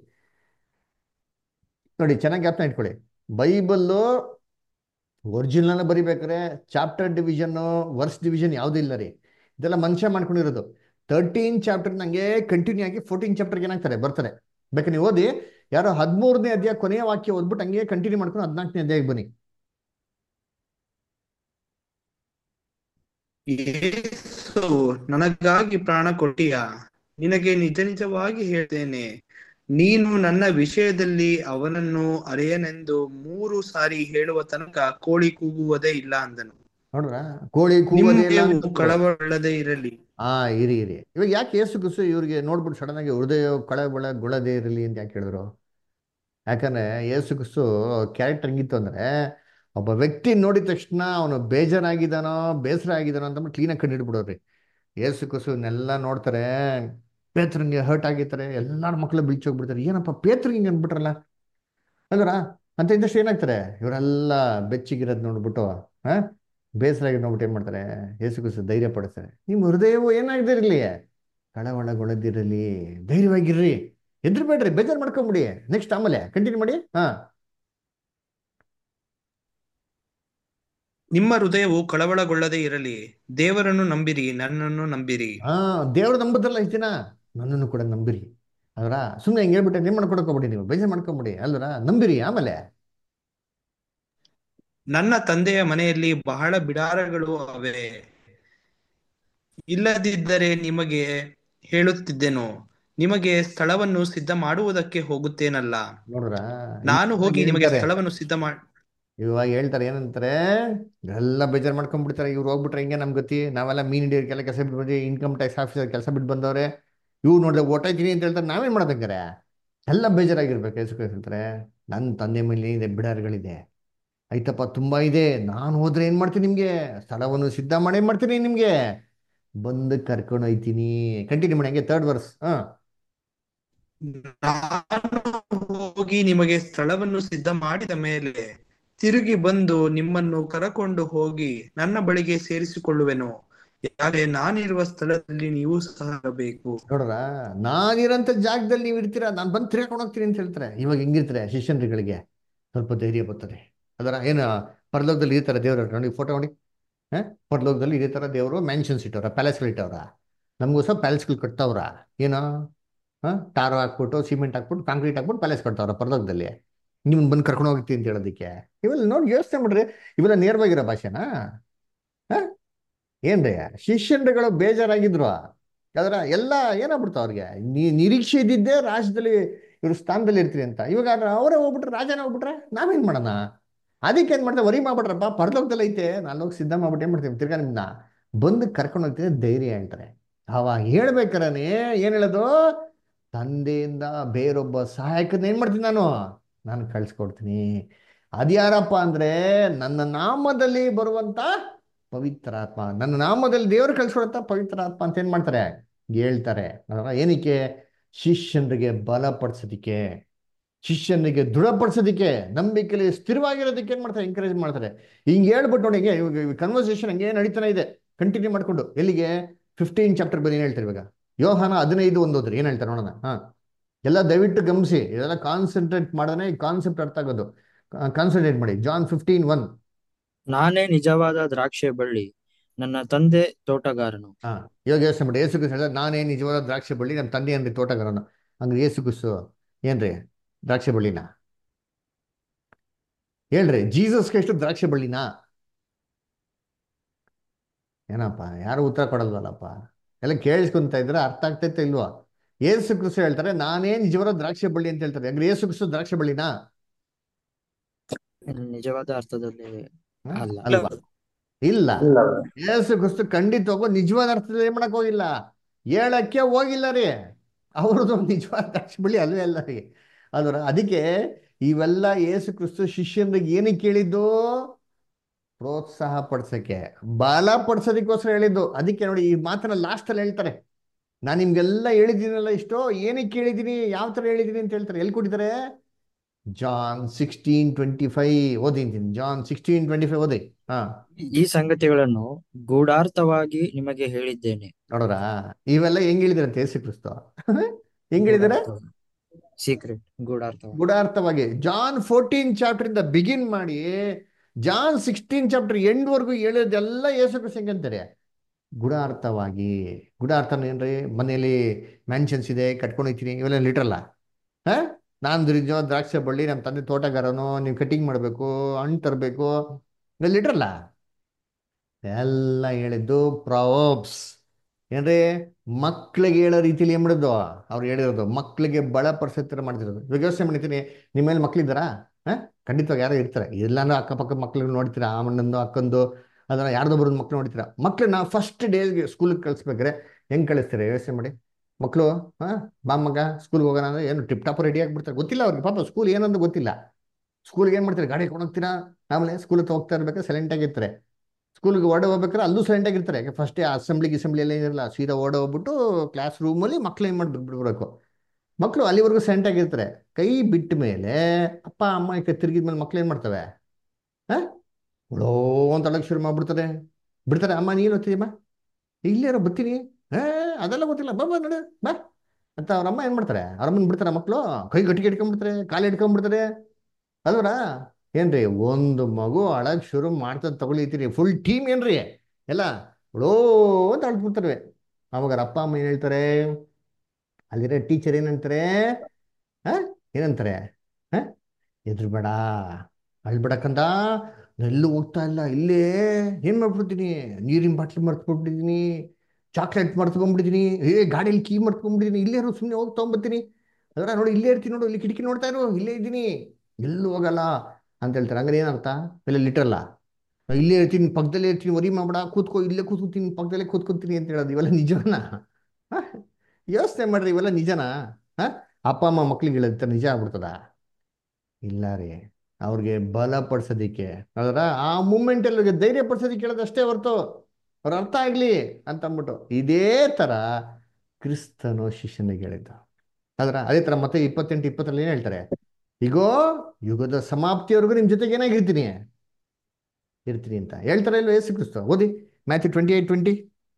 ನೋಡಿ ಚೆನ್ನಾಗಿ ಜ್ಞಾಪನ ಇಟ್ಕೊಳ್ಳಿ ಬೈಬಲ್ಲು ಒರಿಜಿನಲ್ ಬರಿಬೇಕಾದ್ರೆ ಚಾಪ್ಟರ್ ಡಿವಿಷನ್ ವರ್ಸ್ ಡಿವಿಷನ್ ಯಾವುದೂ ಇಲ್ಲ ರೀ ಇದೆಲ್ಲ ಮನುಷ್ಯ ಮಾಡ್ಕೊಂಡಿರೋದು ತರ್ಟೀನ್ ಚಾಪ್ಟರ್ ನಂಗೆ ಕಂಟಿನ್ಯೂ ಆಗಿ ಫೋರ್ಟೀನ್ ಚಾಪ್ಟರ್ಗೆ ಏನಾಗ್ತಾರೆ ಬರ್ತಾರೆ ಬೇಕಾದ್ರೆ ನೀವು ಓದಿ ಯಾರೋ ಹದಿಮೂರನೇ ಅಧ್ಯಾಯ ಕೊನೆಯ ವಾಕ್ಯ ಓದ್ಬಿಟ್ಟು ಹಂಗೆ ಕಂಟಿನ್ಯೂ ಮಾಡ್ಕೊಂಡು ಹದಿನಾಲ್ಕನೇ ಅಧ್ಯಾಯಕ್ಕೆ ಬನ್ನಿ ಯೇಸು ನನಗಾಗಿ ಪ್ರಾಣ ಕೊಟ್ಟಿಯ ನಿನಗೆ ನಿಜ ನಿಜವಾಗಿ ಹೇಳ್ತೇನೆ ನೀನು ನನ್ನ ವಿಷಯದಲ್ಲಿ ಅವನನ್ನು ಅರೆಯನೆಂದು ಮೂರು ಸಾರಿ ಹೇಳುವ ತನಕ ಕೋಳಿ ಕೂಗುವುದೇ ಇಲ್ಲ ಅಂದನು ನೋಡ್ರ ಕೋಳಿ ಕೂಗೋದೇ ಇಲ್ಲ ನಿಮ್ಮವು ಅಂದ್ಬಿಟ್ಟು. ಕಳವಳದೇ ಇರಲಿ ಆ ಇರಿ ಇರಿ ಇವಾಗ ಯಾಕೆ ಯೇಸು ಕ್ರಿಸ್ತು ಇವ್ರಿಗೆ ನೋಡ್ಬಿಟ್ಟು ಸಡನ್ ಆಗಿ ಹೃದಯ ಕಳಬಳ ಗೊಳದೇ ಇರಲಿ ಅಂತ ಯಾಕೆ ಹೇಳಿದ್ರು ಯಾಕಂದ್ರೆ ಯೇಸು ಕ್ರಿಸ್ತು ಕ್ಯಾರೆಕ್ಟರ್ ಹೆಂಗಿತ್ತು ಅಂದ್ರೆ ಒಬ್ಬ ವ್ಯಕ್ತಿ ನೋಡಿದ ತಕ್ಷಣ ಅವನು ಬೇಜಾರಾಗಿದ್ದಾನೋ ಬೇಸರ ಆಗಿದ್ದಾನೋ ಅಂತ ಕ್ಲೀನಾಗಿ ಕಂಡು ಹಿಡ್ಬಿಡೋರಿ ಯೇಸು ಕ್ರಿಸ್ತುನೆಲ್ಲ ನೋಡ್ತಾರೆ ಪೇತ್ರಂಗೆ ಹರ್ಟ್ ಆಗಿರ್ತಾರೆ ಎಲ್ಲಾರ ಮಕ್ಕಳು ಬಿಡ್ಚೋಗ್ಬಿಡ್ತಾರೆ ಏನಪ್ಪ ಪೇತ್ರಿಗೆ ಹಿಂಗೆ ಅಂದ್ಬಿಟ್ರಲ್ಲ ಅಲ್ವರ ಅಂತ ಇದ್ದಷ್ಟು ಏನಾಗ್ತಾರೆ ಇವರೆಲ್ಲ ಬೆಚ್ಚಿಗಿರೋದು ನೋಡ್ಬಿಟ್ಟು ಹಾ ಬೇಸರ ಆಗಿ ನೋಡ್ಬಿಟ್ಟು ಏನ್ ಮಾಡ್ತಾರೆ ಯೇಸು ಕ್ರಿಸ್ತು ಧೈರ್ಯ ಪಡಿಸ್ತಾರೆ ನಿಮ್ಮ ಹೃದಯವು ಏನಾಗದಿರಲಿ ಕಳವಳಗೊಳ್ಳದಿರಲಿ ಧೈರ್ಯವಾಗಿರ್ರಿ ಹೆದರ್ಬೇಡ್ರಿ ಬೇಜಾರು ಮಾಡ್ಕೊಂಬಿಡಿ ನೆಕ್ಸ್ಟ್ ಆಮೇಲೆ ಕಂಟಿನ್ಯೂ ಮಾಡಿ ಹಾ ನಿಮ್ಮ ಹೃದಯವು ಕಳವಳಗೊಳ್ಳದೇ ಇರಲಿ ದೇವರನ್ನು ನಂಬಿರಿ ನನ್ನನ್ನು ನಂಬಿರಿ ಹಾ ದೇವ್ರು ನಂಬುದ್ರಲ್ಲ ಇಷ್ಟ್ ದಿನ ನನ್ನನ್ನು ಕೂಡ ನಂಬಿರಿ ಅಲ್ವರ ಸುಮ್ಮನೆ ಹಿಂಗೆ ಹೇಳ್ಬಿಟ್ಟೆ ನೀವು ಮಾಡ್ಕೊಡಕೋಬಿಡಿ ನೀವು ಬೇಜಾರು ಮಾಡ್ಕೊಂಬಿಡಿ ಅಲ್ವರ ನಂಬಿರಿ ಆಮೇಲೆ ನನ್ನ ತಂದೆಯ ಮನೆಯಲ್ಲಿ ಬಹಳ ಬಿಡಾರಗಳು ಅವೆ ಇಲ್ಲದಿದ್ದರೆ ನಿಮಗೆ ಹೇಳುತ್ತಿದ್ದೆನು ನಿಮಗೆ ಸ್ಥಳವನ್ನು ಸಿದ್ಧ ಮಾಡುವುದಕ್ಕೆ ಹೋಗುತ್ತೇನಲ್ಲ ನೋಡ್ರ ನಾನು ಹೋಗಿ ನಿಮಗೆ ಹೇಳ್ತಾರೆ. ಸ್ಥಳವನ್ನು ಸಿದ್ಧ ಮಾಡಿ ಇವಾಗ ಹೇಳ್ತಾರೆ ಏನಂತಾರೆ ಎಲ್ಲ ಬೇಜಾರು ಮಾಡ್ಕೊಂಡ್ಬಿಡ್ತಾರೆ ಇವ್ರು ಹೋಗ್ಬಿಟ್ರೆ ಹಿಂಗೆ ನಮ್ ಗತಿ ನಾವೆಲ್ಲ ಮೀನ್ ಹಿಡಿಯೋರ್ಗೆಲ್ಲ ಕೆಲಸ ಬಿಟ್ಟು ಬಂದ್ವಿ ಇನ್ಕಮ್ ಟ್ಯಾಕ್ಸ್ ಆಫೀಸರ್ ಕೆಲಸ ಬಿಟ್ಟು ಬಂದವ್ರೆ ಇವ್ರು ನೋಡಿದ್ರೆ ಓಟಾಯ್ತೀನಿ ಅಂತ ಹೇಳ್ತಾರೆ ನಾವೇನ್ ಮಾಡೋದಂಗಾರೆ ಎಲ್ಲ ಬೇಜಾರಾಗಿರ್ಬೇಕು ಯೇಸು ಕ್ರಿಸ್ತ ಹೇಳ್ತಾರೆ ನನ್ನ ತಂದೆ ಮೇಲೆ ಇದೆ ಬಿಡಾರಗಳಿದೆ ಆಯ್ತಪ್ಪ ತುಂಬಾ ಇದೆ ನಾನು ಹೋದ್ರೆ ಏನ್ ಮಾಡ್ತೀನಿ ನಿಮ್ಗೆ ಸ್ಥಳವನ್ನು ಸಿದ್ಧ ಮಾಡೇ ಮಾಡ್ತೀನಿ ನಿಮ್ಗೆ ಬಂದು ಕರ್ಕೊಂಡು ಹೋಯ್ತೀನಿ ಕಂಟಿನ್ಯೂ ಮಾಡಿ ಹಂಗೆ ತರ್ಡ್ ವರ್ಸ್ ಹಾ ನಾನು ಹೋಗಿ ನಿಮಗೆ ಸ್ಥಳವನ್ನು ಸಿದ್ಧ ಮಾಡಿದ ಮೇಲೆ ತಿರುಗಿ ಬಂದು ನಿಮ್ಮನ್ನು ಕರಕೊಂಡು ಹೋಗಿ ನನ್ನ ಬಳಿಗೆ ಸೇರಿಸಿಕೊಳ್ಳುವೆನು ಯಾಕೆ ನಾನಿರುವ ಸ್ಥಳದಲ್ಲಿ ನೀವು ಸಹ ಇರಬೇಕು ನೋಡ್ರ ನಾನಿರೋಂಥ ಜಾಗದಲ್ಲಿ ನೀವು ಇರ್ತೀರಾ ನಾನು ಬಂದು ತಿರ್ಗಾಕೊಂಡು ಹೋಗ್ತೀನಿ ಅಂತ ಹೇಳ್ತಾರೆ ಇವಾಗ ಹೆಂಗಿರ್ತಾರೆ ಶಿಷ್ಯನ್ರಿಗಳಿಗೆ ಸ್ವಲ್ಪ ಧೈರ್ಯ ಬರ್ತದೆ ಅದರ ಏನು ಪರಲೋಕದಲ್ಲಿ ಈ ಥರ ದೇವ್ರು ನೋಡಿ ಫೋಟೋ ನೋಡಿ ಹಾಂ ಪರಲೋಕದಲ್ಲಿ ಇದೇ ಥರ ದೇವರು ಮ್ಯಾನ್ಷನ್ಸ್ ಇಟ್ಟವ್ರ ಪ್ಯಾಲೇಸ್ಗಳು ಇಟ್ಟವ್ರ ನಮಗೋಸ್ಕರ ಪ್ಯಾಲೇಸ್ಗಳು ಕಟ್ತವ್ರ ಏನೋ ಹಾಂ ಟಾರ್ ಹಾಕ್ಬಿಟ್ಟು ಸಿಮೆಂಟ್ ಹಾಕ್ಬಿಟ್ಟು ಕಾಂಕ್ರೀಟ್ ಹಾಕ್ಬಿಟ್ಟು ಪ್ಯಾಲೇಸ್ ಕಟ್ತವ್ರ ಪರಲೋಕದಲ್ಲಿ ನಿಮ್ಮನ್ನ ಬಂದು ಕರ್ಕೊಂಡು ಹೋಗ್ತೀನಿ ಅಂತ ಹೇಳೋದಕ್ಕೆ ಇವೆಲ್ಲ ನೋಡಿ ಯೋಚನೆ ಮಾಡ್ರಿ ಇವೆಲ್ಲ ನೇರವಾಗಿರೋ ಭಾಷೆನಾ ಹಾಂ ಏನ್ರಿ ಶಿಷ್ಯನ್ರುಗಳು ಬೇಜಾರಾಗಿದ್ರು ಅದರ ಎಲ್ಲ ಏನಾಗ್ಬಿಡ್ತಾವ ಅವ್ರಿಗೆ ನೀ- ನಿರೀಕ್ಷೆ ಇದ್ದಿದ್ದೇ ರಾಜ್ಯದಲ್ಲಿ ಇವ್ರ ಸ್ಥಾನದಲ್ಲಿ ಇರ್ತೀರಿ ಅಂತ ಇವಾಗ ಅವರೇ ಹೋಗ್ಬಿಟ್ರೆ ರಾಜನ ಹೋಗ್ಬಿಟ್ರೆ ನಾವೇನ್ ಮಾಡೋಣ ಅದಕ್ಕೆ ಏನ್ ಮಾಡ್ತೇವೆ ವರಿ ಮಾಡ್ಬಿಟ್ರಪ್ಪ ಪರಲೋಕದಲ್ಲಿ ಐತೆ ನಾನು ಹೋಗಿ ಸಿದ್ಧ ಮಾಡ್ಬಿಟ್ಟು ಏನ್ ಮಾಡ್ತೀವಿ ತಿರ್ಗಾ ನಿಮ್ನ ಬಂದು ಕರ್ಕೊಂಡು ಹೋಗ್ತೀನಿ ಧೈರ್ಯ ಹೇಳ್ತಾರೆ ಅವಾಗ ಹೇಳ್ಬೇಕಾರನೆ ಏನ್ ಹೇಳೋದು ತಂದೆಯಿಂದ ಬೇರೊಬ್ಬ ಸಹಾಯಕನ ಏನ್ ಮಾಡ್ತೀನಿ ನಾನು ನಾನು ಕಳ್ಸ್ಕೊಡ್ತೀನಿ ಅದ್ಯಾರಪ್ಪ ಅಂದ್ರೆ ನನ್ನ ನಾಮದಲ್ಲಿ ಬರುವಂತ ಪವಿತ್ರಾತ್ಮ ನನ್ನ ನಾಮದಲ್ಲಿ ದೇವರು ಕಳಿಸ್ಕೊಡಂತ ಪವಿತ್ರಾತ್ಮ ಅಂತ ಏನ್ ಮಾಡ್ತಾರೆ ಹೇಳ್ತಾರೆ ಅಲ್ವಾ? ಏನಕ್ಕೆ ಶಿಷ್ಯನಿಗೆ ಬಲಪಡಿಸೋದಿಕ್ಕೆ ಶಿಷ್ಯನಿಗೆ ದೃಢಪಡಿಸೋದಿಕ್ಕೆ ನಂಬಿಕೆಯಲ್ಲಿ ಸ್ಥಿರವಾಗಿರೋದಕ್ಕೆ ಏನ್ ಮಾಡ್ತಾರೆ ಎಂಕರೇಜ್ ಮಾಡ್ತಾರೆ ಹಿಂಗೆ ಹೇಳ್ಬಿಟ್ಟು ನೋಡಿ ಇವಾಗ ಕನ್ವರ್ಸೇಷನ್ ಹಂಗೆ ನಡೀತಾನೆ ಇದೆ ಕಂಟಿನ್ಯೂ ಮಾಡ್ಕೊಂಡು ಎಲ್ಲಿಗೆ ಫಿಫ್ಟೀನ್ ಚಾಪ್ಟರ್ ಬರೀ ಏನ್ ಹೇಳ್ತಾರೆ ಇವಾಗ ಯೋಹಾನ ಹದಿನೈದು ಒಂದು ಹೋದ್ರಿ ಏನ್ ಹೇಳ್ತಾರೆ ನೋಡೋಣ ಹಾ ಎಲ್ಲ ದಯವಿಟ್ಟು ಗಮನಿಸಿ ಇದೆಲ್ಲ ಕಾನ್ಸಂಟ್ರೇಟ್ ಮಾಡಿದ್ರೆ ಈ ಕಾನ್ಸೆಪ್ಟ್ ಅರ್ಥ ಆಗೋದು ಕಾನ್ಸಂಟ್ರೇಟ್ ಮಾಡಿ ಜಾನ್ ಫಿಫ್ಟೀನ್ ಒನ್ ನಾನೇ ನಿಜವಾದ ದ್ರಾಕ್ಷೆ ಬಳ್ಳಿ ನನ್ನ ತಂದೆ ತೋಟಗಾರನು ಹಾ ಇವಾಗ ಯೋಚನೆ ಮಾಡಿ ಏಸು ಕ್ರಿಸ್ತು ಹೇಳಿದ ನಾನೇ ನಿಜವಾದ ದ್ರಾಕ್ಷಿ ಬಳ್ಳಿ ನಮ್ಮ ತಂದೆ ಏನ್ರಿ ತೋಟಗಾರನು ಹಂಗ್ರೆ ಏಸು ಕ್ರಿಸ್ತು ಏನ್ರಿ ದ್ರಾಕ್ಷಿ ಬಳ್ಳಿನ ಹೇಳ್ರಿ ಜೀಸಸ್ಗೆ ಎಷ್ಟು ದ್ರಾಕ್ಷಿ ಬಳ್ಳಿನಾ ಏನಪ್ಪ ಯಾರು ಉತ್ತರ ಕೊಡಲ್ವಲ್ಲಪ್ಪ ಎಲ್ಲ ಕೇಳಿಸ್ಕೊಂತ ಇದ್ರೆ ಅರ್ಥ ಆಗ್ತೈತೆ ಇಲ್ವಾ ಏಸು ಕ್ರಿಸ್ತು ಹೇಳ್ತಾರೆ ನಾನೇ ನಿಜವಾದ ದ್ರಾಕ್ಷಿ ಬಳ್ಳಿ ಅಂತ ಹೇಳ್ತಾರೆ ಹಂಗ್ರೆ ಏಸು ಕ್ರಿಸ್ತು ದ್ರಾಕ್ಷಿ ಬಳ್ಳಿನಾ ನಿಜವಾದ ಅರ್ಥದಲ್ಲಿ ಹ? ಅಲ್ಲ ಅಲ್ವಾ ಇಲ್ಲ ಇಲ್ಲ ಯೇಸು ಕ್ರಿಸ್ತು ಖಂಡಿತವಾಗೂ ನಿಜವಾದ ಅರ್ಥದಲ್ಲಿ ಏನ್ ಮಾಡಕ್ ಹೋಗಿಲ್ಲ ಹೇಳಕ್ಕೆ ಹೋಗಿಲ್ಲ ರೀ ಅವ್ರದ್ದು ನಿಜವಾದ ದ್ರಾಕ್ಷಿ ಬಳ್ಳಿ ಅಲ್ವೇ ಅಲ್ಲ ರೀ ಅಲ್ವರ ಅದಕ್ಕೆ ಇವೆಲ್ಲ ಯೇಸು ಕ್ರಿಸ್ತು ಶಿಷ್ಯನಿಗೆ ಏನಕ್ಕೆ ಹೇಳಿದ್ದು ಪ್ರೋತ್ಸಾಹ ಪಡಿಸಕ್ಕೆ ಬಲ ಪಡಿಸೋದಕ್ಕೋಸ್ಕರ ಹೇಳಿದ್ದು ಅದಕ್ಕೆ ನೋಡಿ ಈ ಮಾತನ್ನ ಲಾಸ್ಟ್ ಅಲ್ಲಿ ಹೇಳ್ತಾರೆ ನಾನು ನಿಮ್ಗೆಲ್ಲ ಹೇಳಿದ್ದೀನಲ್ಲ ಇಷ್ಟೋ ಏನಕ್ಕೆ ಹೇಳಿದ್ದೀನಿ ಯಾವ ತರ ಹೇಳಿದ್ದೀನಿ ಅಂತ ಹೇಳ್ತಾರೆ ಎಲ್ಲಿ ಕೊಟ್ಟಿದ್ದಾರೆ ಜಾನ್ ಸಿಕ್ಸ್ಟೀನ್ ಟ್ವೆಂಟಿ ಫೈವ್ ಓದಿಂತೀನಿ ಜಾನ್ ಸಿಕ್ಸ್ಟೀನ್ ಟ್ವೆಂಟಿ ಫೈವ್ ಓದಿ ಹಾ ಈ ಸಂಗತಿಗಳನ್ನು ಗೂಢಾರ್ಥವಾಗಿ ನಿಮಗೆ ಹೇಳಿದ್ದೇನೆ ನೋಡ್ರ ಇವೆಲ್ಲ ಹೆಂಗ್ ಹೇಳಿದಾರಂತೆ ಯೇಸು ಕ್ರಿಸ್ತು ಹೆಂಗ್ ಹೇಳಿದಾರೆ ಸೀಕ್ರೆಟ್ ಗೂಢಾರ್ಥವಾಗಿ ಗುಡಾರ್ಥವಾಗಿ ಜಾನ್ ಫೋರ್ಟೀನ್ ಚಾಪ್ಟರ್ ಇಂದ ಬಿಗಿನ್ ಮಾಡಿ ಜಾನ್ ಸಿಕ್ಸ್ಟೀನ್ ಚಾಪ್ಟರ್ ಎಂಡ್ ವರ್ಗು ಹೇಳಿದೆಲ್ಲ ಯೇಸು ಕ್ರಿಸ್ತು ಹೆಂಗಂತಾರೆ ಗುಡಾರ್ಥವಾಗಿ ಗುಡಾರ್ಥನ ಏನ್ರಿ ಮನೆಯಲ್ಲಿ ಮ್ಯಾನ್ಷನ್ಸ್ ಇದೆ ಕಟ್ಕೊಂಡು ಹೋಗ್ತೀನಿ ಇವೆಲ್ಲ ಲಿಟ್ರಲ್ಲ ಹಾ ನಾನು ದುರಿಜೋ ದ್ರಾಕ್ಷಿ ಬಳ್ಳಿ ನಮ್ಮ ತಂದೆ ತೋಟಗಾರನು ನೀವು ಕಟಿಂಗ್ ಮಾಡಬೇಕು ಹಣ್ಣು ತರಬೇಕು ಇವೆಲ್ಲ ಲಿಟ್ರಲ್ಲ ಎಲ್ಲ ಹೇಳಿದ್ದು ಪ್ರಾಬ್ಸ್ ಏನ್ರಿ ಮಕ್ಳಿಗೆ ಹೇಳೋ ರೀತಿಲಿ ಏನ್ ಮಾಡಿದ್ದು ಅವ್ರು ಹೇಳಿರೋದು ಮಕ್ಳಿಗೆ ಬಲಪಡಿಸೋ ಥರ ಮಾಡ್ತಿರೋದು ಇವಾಗ ಯೋಚನೆ ಮಾಡ್ತೀನಿ ನಿಮ್ಮ ಮೇಲೆ ಮಕ್ಳಿದ್ದಾರಾ ಹಾ ಖಂಡಿತವಾಗಿ ಯಾರೋ ಇರ್ತಾರೆ ಇಲ್ಲಾಂದ್ರೆ ಅಕ್ಕಪಕ್ಕ ಮಕ್ಳಿಗೆ ನೋಡ್ತೀರಾ ಅಮ್ಮನಂದು ಅಕ್ಕಂದು ಅದನ್ನ ಯಾರ್ದೋ ಬರೋದು ಮಕ್ಳು ನೋಡ್ತೀರಾ ಮಕ್ಳನ್ನ ಫಸ್ಟ್ ಡೇಗೆ ಸ್ಕೂಲಿಗೆ ಕಳಿಸ್ಬೇಕಾದ್ರೆ ಹೆಂಗ್ ಕಳಿಸ್ತೀರಾ ಯೋಚನೆ ಮಾಡಿ ಮಕ್ಕಳು ಹಾ ಬಾ ಮಗ ಸ್ಕೂಲ್ಗೆ ಹೋಗೋಣ ಅಂದ್ರೆ ಏನು ಟಿಪ್ ಟಾಪ್ ರೆಡಿ ಆಗಿಬಿಡ್ತಾರೆ ಗೊತ್ತಿಲ್ಲ ಅವ್ರಿಗೆ ಪಾಪ ಸ್ಕೂಲ್ ಏನಂತ ಗೊತ್ತಿಲ್ಲ ಸ್ಕೂಲ್ಗೆ ಏನು ಮಾಡ್ತಾರೆ ಗಾಡಿ ಕೊಂಡು ಹೋಗ್ತೀರಾ ಆಮೇಲೆ ಸ್ಕೂಲ್ ಹತ್ರ ಹೋಗ್ತಾ ಇರ್ಬೇಕಾದ್ರೆ ಸೈಲೆಂಟ್ ಆಗಿರ್ತಾರೆ ಸ್ಕೂಲ್ಗೆ ಓಡ ಹೋಗ್ಬೇಕಾದ್ರೆ ಅಲ್ಲೂ ಸೈಲೆಂಟ್ ಆಗಿರ್ತಾರೆ ಯಾಕೆ ಫಸ್ಟ್ ಅಸೆಂಬ್ಲಿ ಗಿಸೆಂಬ್ಲಿ ಎಲ್ಲ ಏನಿರಲ್ಲ ಸೀದಾ ಓಡ ಹೋಗ್ಬಿಟ್ಟು ಕ್ಲಾಸ್ ರೂಮಲ್ಲಿ ಮಕ್ಳು ಏನು ಮಾಡಿ ಬಿಟ್ಬಿಡ್ಬೇಕು ಮಕ್ಕಳು ಅಲ್ಲಿವರೆಗೂ ಸೈಲೆಂಟ್ ಆಗಿರ್ತಾರೆ ಕೈ ಬಿಟ್ಟ ಮೇಲೆ ಅಪ್ಪ ಅಮ್ಮ ಈ ಕೈ ತಿರುಗಿದ ಮೇಲೆ ಮಕ್ಳು ಏನು ಮಾಡ್ತವೆ ಹಾ ಉಳೋ ಅಂತ ಅಳಕ್ ಶುರು ಮಾಡ್ಬಿಡ್ತಾರೆ ಬಿಡ್ತಾರೆ ಅಮ್ಮ ನೀನು ಓದ್ತಿದೀಮ್ಮ ಇಲ್ಲೇರೋ ಬರ್ತೀನಿ ಏ ಅದೆಲ್ಲ ಗೊತ್ತಿಲ್ಲ ಬಾ ಬಾ ನೋಡು ಬಾ ಅಂತ ಅವ್ರ ಅಮ್ಮ ಏನ್ ಮಾಡ್ತಾರೆ ಅವ್ರ ಅಮ್ಮನ ಬಿಡ್ತಾರೆ ಮಕ್ಕಳು ಕೈ ಗಟ್ಟಿಗೆ ಇಟ್ಕೊಂಡ್ಬಿಡ್ತಾರೆ ಕಾಲು ಇಟ್ಕೊಂಡ್ಬಿಡ್ತಾರೆ ಅಲ್ವರಾ ಏನ್ರಿ ಒಂದು ಮಗು ಅಳಕ್ ಶುರು ಮಾಡ್ತದ ತಗೊಳಿತೀರಿ ಫುಲ್ ಟೀಮ್ ಏನ್ರಿ ಎಲ್ಲ ಉಳೋ ಅಂತ ಅಳ್ಬಿಡ್ತಾರೆ ಅವಾಗ ಅವ್ರ ಅಪ್ಪ ಅಮ್ಮ ಏನ್ ಹೇಳ್ತಾರೆ ಅಲ್ಲಿರೋ ಟೀಚರ್ ಏನಂತಾರೆ ಹ ಏನಂತಾರೆ ಹ ಎದ್ರುಬೇಡ ಅಳ್ಬೇಡಕ್ಕಂದ ಎಲ್ಲೂ ಹೋಗ್ತಾ ಇಲ್ಲ ಇಲ್ಲೇ ಏನ್ ಮಾಡ್ಬಿಡ್ತೀನಿ ನೀರಿನ ಬಾಟ್ಲಿ ಮರ್ತ್ಬಿಟ್ಟಿದ್ದೀನಿ ಚಾಕ್ಲೇಟ್ ಮರ್ತ್ಕೊಂಡ್ಬಿಟ್ಟಿದ್ದೀನಿ ಏ ಗಾಡಿಯಲ್ಲಿ ಕೀ ಮರ್ತ್ಕೊಂಡ್ಬಿಟ್ಟಿದ್ದೀನಿ ಇಲ್ಲೇ ಇರೋ ಸುಮ್ಮನೆ ಹೋಗಿ ತೊಗೊಂಬತ್ತೀನಿ ಅದರ ನೋಡಿ ಇಲ್ಲೇ ಇರ್ತೀನಿ ನೋಡು ಇಲ್ಲಿ ಕಿಟಕಿ ನೋಡ್ತಾ ಇರು ಇಲ್ಲೇ ಇದ್ದೀನಿ ಎಲ್ಲೂ ಹೋಗಲ್ಲ ಅಂತ ಹೇಳ್ತಾರೆ ಹಂಗಾರೆ ಏನರ್ಥ ಇಲ್ಲ ಲಿಟ್ರಲ್ಲ ಇಲ್ಲೇ ಇರ್ತೀನಿ ಪಕ್ಕದಲ್ಲೇ ಇರ್ತೀನಿ ವರಿ ಮಾಡ್ಬೇಡ ಕೂತ್ಕೋ ಇಲ್ಲೇ ಕೂತ್ಕೊತೀನಿ ಪಕ್ಕದಲ್ಲೇ ಕೂತ್ಕೊತೀನಿ ಅಂತ ಹೇಳೋದು ಇವೆಲ್ಲ ನಿಜನಾ ಯೋಚನೆ ಮಾಡ್ರಿ ಇವೆಲ್ಲ ನಿಜನಾ ಹ ಅಪ್ಪ ಅಮ್ಮ ಮಕ್ಳಿಗೆ ಹೇಳುತ್ತೆ ನಿಜ ಆಗ್ಬಿಡ್ತದ ಇಲ್ಲ ರೀ ಅವ್ರಿಗೆ ಬಲ ಪಡಿಸೋದಿಕ್ಕೆ ಅದರ ಆ ಮೂಮೆಂಟ್ ಅಲ್ಲಿ ಧೈರ್ಯ ಪಡಿಸೋದಿಕ್ಕೆ ಹೇಳೋದಷ್ಟೇ ಹೊರ್ತು ಅವ್ರ ಅರ್ಥ ಆಗ್ಲಿ ಅಂತ ಅಂದ್ಬಿಟ್ಟು ಇದೇ ತರ ಕ್ರಿಸ್ತನು ಶಿಷ್ಯನಿಗೆ ಹೇಳಿದ್ದ ಅದರ ಅದೇ ತರ ಮತ್ತೆ ಇಪ್ಪತ್ತೆಂಟು ಇಪ್ಪತ್ತರಲ್ಲಿ ಏನ್ ಹೇಳ್ತಾರೆ ಈಗೋ ಯುಗದ ಸಮಾಪ್ತಿಯವರೆಗೂ ನಿಮ್ ಜೊತೆಗೆ ಏನಾಗಿರ್ತೀನಿ ಇರ್ತೀನಿ ಅಂತ ಹೇಳ್ತಾರೆ ಇಲ್ವ ಯೇಸು ಕ್ರಿಸ್ತ ಓದಿ ಮ್ಯಾಥ್ಯೂ ಟ್ವೆಂಟಿ ಏಟ್ ಟ್ವೆಂಟಿ